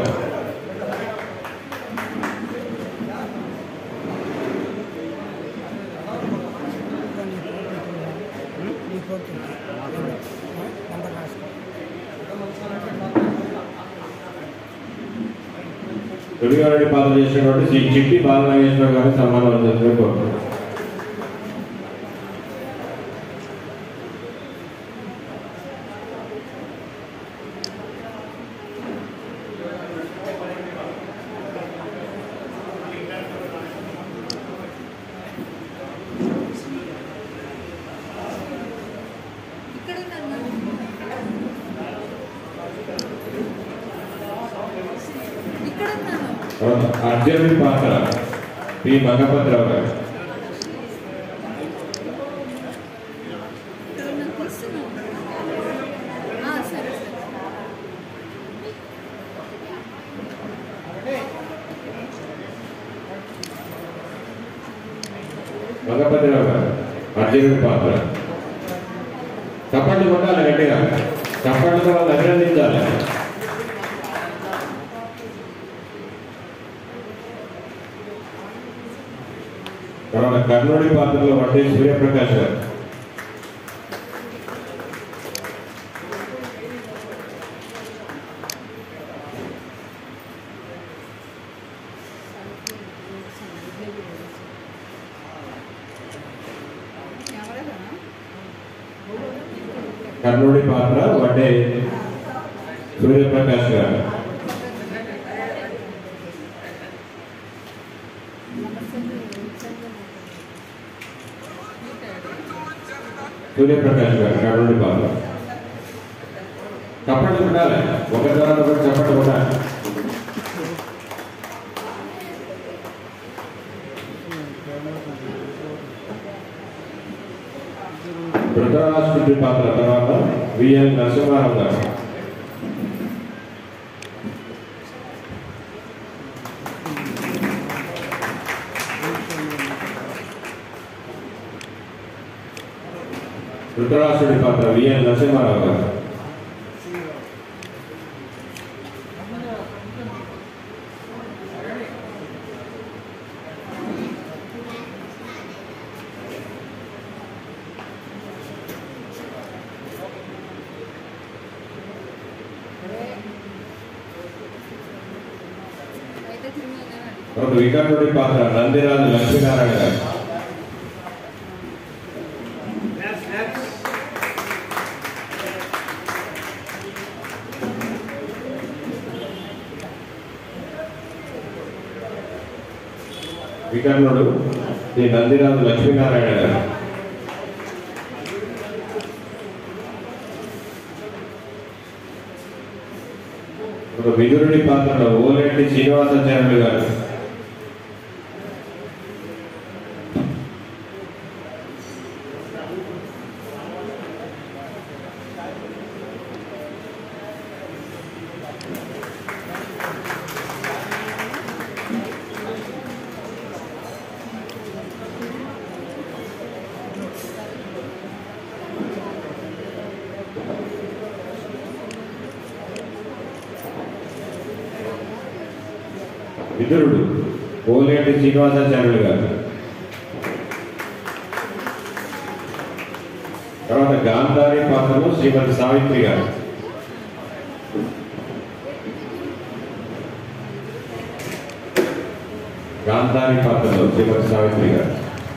దుర్యోధనుడి పాత్ర చేసినటువంటి శ్రీ చిట్టి బాలనాగేశ్వర గారు సన్మానం అందించడం కోరుతున్నాను తర్వాత అర్జునుడి పాత్ర పి మగపతిరావు గారు మగపతిరావు గారు అర్జునుడి పాత్ర చప్పట్లు కొట్టాలి గట్టిగా చప్పట్లతో వాళ్ళు అభినందించాలి తర్వాత కర్ణుడి పాత్రలో వడ్డే సూర్యప్రకాష్ గారు కర్ణుడి పాత్ర వడ్డే సూర్యప్రకాష్ గారు సూర్యప్రకాష్ గారు కర్ణుడి పాత్ర చప్పట్లు ఉండాలి ఒక తర్వాత ఒకటి చప్పట్లు ఉండాలి ధృతరాష్ట్రుడి పాత్ర తర్వాత విఎన్ నరసింహారావు గారు ధృతరాష్ట్రుడి పాత్ర విఎన్ నరసింహారావు గారు ఒక వికటుడి పాత్ర నందిరాజు లక్ష్మీనారాయణ గారు వికర్ణుడు శ్రీ నందిరాజు లక్ష్మీనారాయణ గారు ఒక విదురుడి పాత్రలో ఓలేటి శ్రీనివాసాచార్యులు గారు విదురుడు ఓలేటి శ్రీనివాసాచార్యులు గారు తర్వాత గాంధారి పాత్రలో శ్రీమతి సావిత్రి గారు గాంధారి పాత్రలో శ్రీమతి సావిత్రి గారు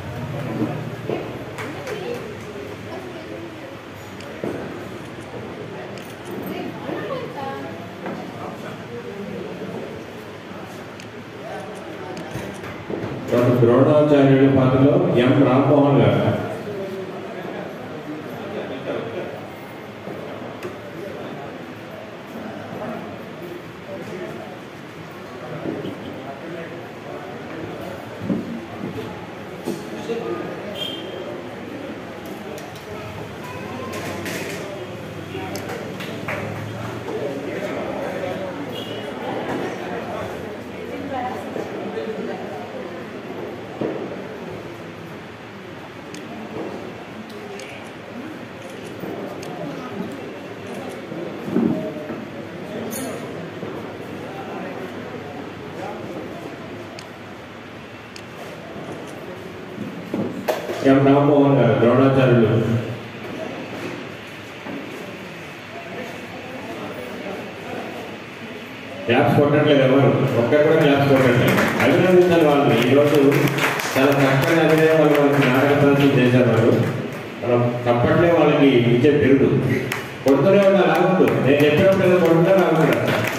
తర్వాత ద్రోణాచార్యుడి పాత్రలో ఎం రామ్మోహన్ గారు ఎం రామ్మోహన్ గారు ద్రోణాచార్యులు క్లాప్స్ కొట్టట్లేదు ఎవరు ఒక్కరు కూడా క్లాప్స్ కొట్టట్లేదు అభినందించాలి వాళ్ళని ఈరోజు చాలా చక్కగా అభినయ వాళ్ళు వాళ్ళకి నాటక ప్రదర్శన చేశారు వాళ్ళు మనం తప్పట్లే వాళ్ళకి ఇచ్చే బిరుదు కొడుతూనే ఉన్నా లాగొద్దు నేను చెప్పినప్పుడు ఏదో కొడుతున్నా లాగుతున్నా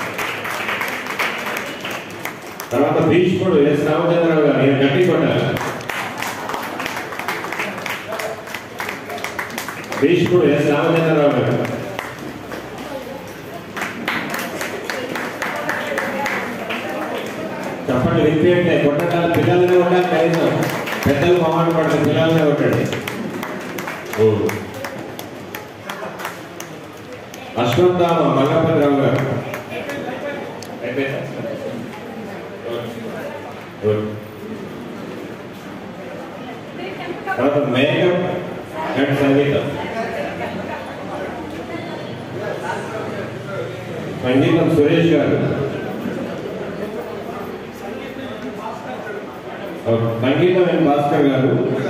తర్వాత భీష్ముడు ఎస్ రామచంద్రరావు గారు నేను గట్టి కొట్టాలి భీష్ముడు ఎస్ రామచంద్రరావు గారు చెప్పండి వినిపించండి కొట్టకాల పిల్లలనే ఉండాలి కనీసం పెద్దలు మొహాన్ని పడితే పిల్లలనే కొట్టండి ఓ. అశ్వత్థామ మల్లపతిరావు గారు అయిపోయిందా? గుడ్. తర్వాత మేకప్ అండ్ సంగీతం సంగీతం సురేష్ గారు ఓకే. సంగీతం అండ్ భాస్కర్ గారు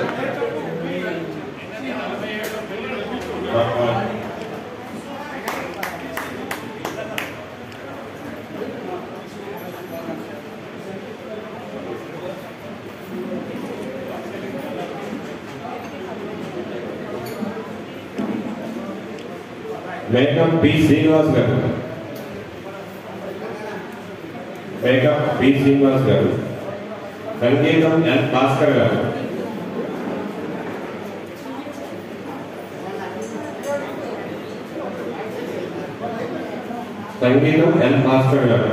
మేకప్ పి శ్రీనివాస్ గారు మేకప్ పి శ్రీనివాస్ గారు సంగీతం ఎన్ భాస్కర్ గారు సంగీతం ఎన్ భాస్కర్ గారు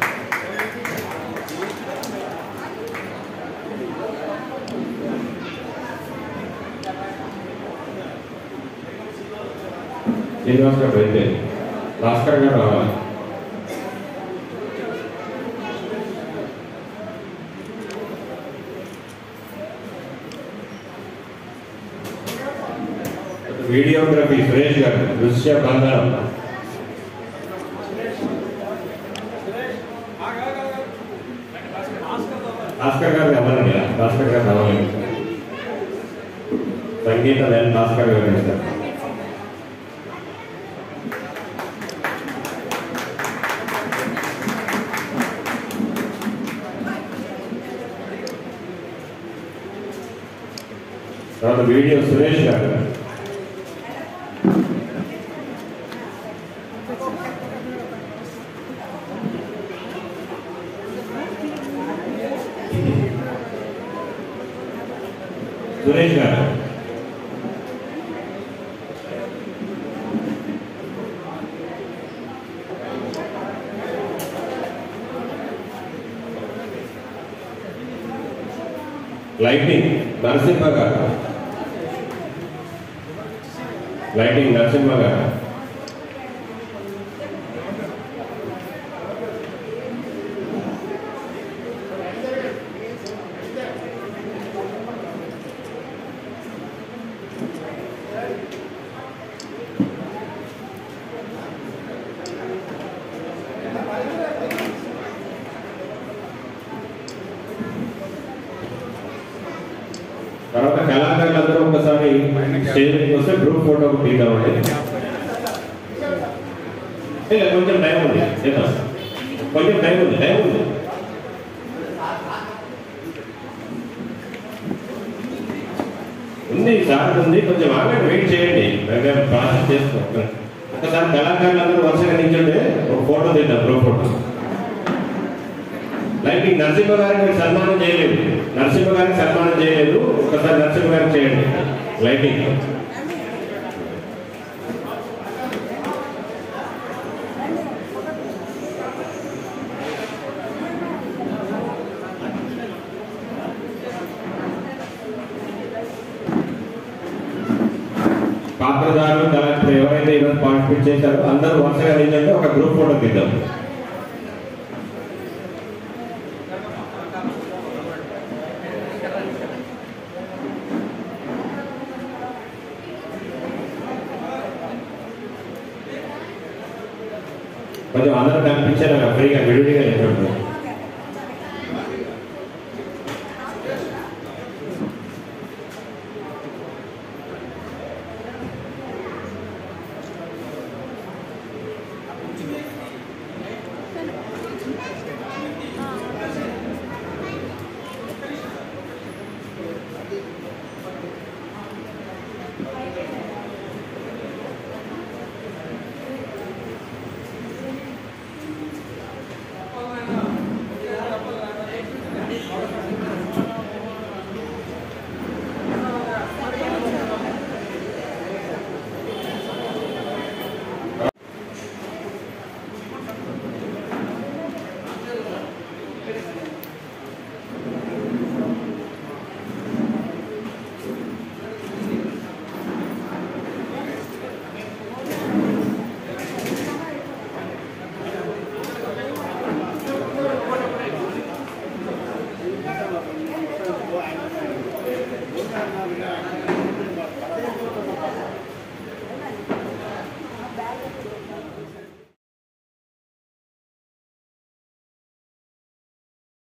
శ్రీనివాస్ గారు అయితే భాస్కర్ గారు రావాలి వీడియోగ్రఫీ సురేష్ గారు దృశ్య బంధనం భాస్కర్ గారు అవ్వాలండి భాస్కర్ గారు అవ్వాలి సంగీతం ఎన్ భాస్కర్ గారు చేస్తారు తర్వాత వీడియో సురేష్ గారు సురేష్ గారు లైటింగ్ నరసింహ గారు లైటింగ్ నరసింహ గారు తర్వాత కళాకారులందరూ ఒకసారి స్టేజ్ మీదకి వస్తే గ్రూప్ ఫోటో తీద్దామండి ఏ, కొంచెం టైం ఉంది చేద్దాం కొంచెం టైం ఉంది టైం ఉంది ఉంది సార్ ఉంది కొంచెం ఆగండి వెయిట్ చేయండి మేము ప్రాసెస్ చేస్తాం ఒకసారి కళాకారులందరూ వరుసగా నిల్చుంటే ఒక ఫోటో తీద్దాం గ్రూప్ ఫోటో లైటింగ్ నరసింహ గారికి మీరు సన్మానం చేయలేదు నరసింహ గారికి సన్మానం చేయలేదు ఒకసారి నరసింహ గారికి చేయండి లైటింగ్ పాత్రదారులు కలెక్టర్ ఎవరైతే ఈరోజు పార్టిసిపేట్ చేశారో అందరూ వరుసగా నిల్చుంటే ఒక గ్రూప్ ఫోటో తీద్దాం కొంచెం అందరూ కనిపించారు ఫ్రీగా విడిగా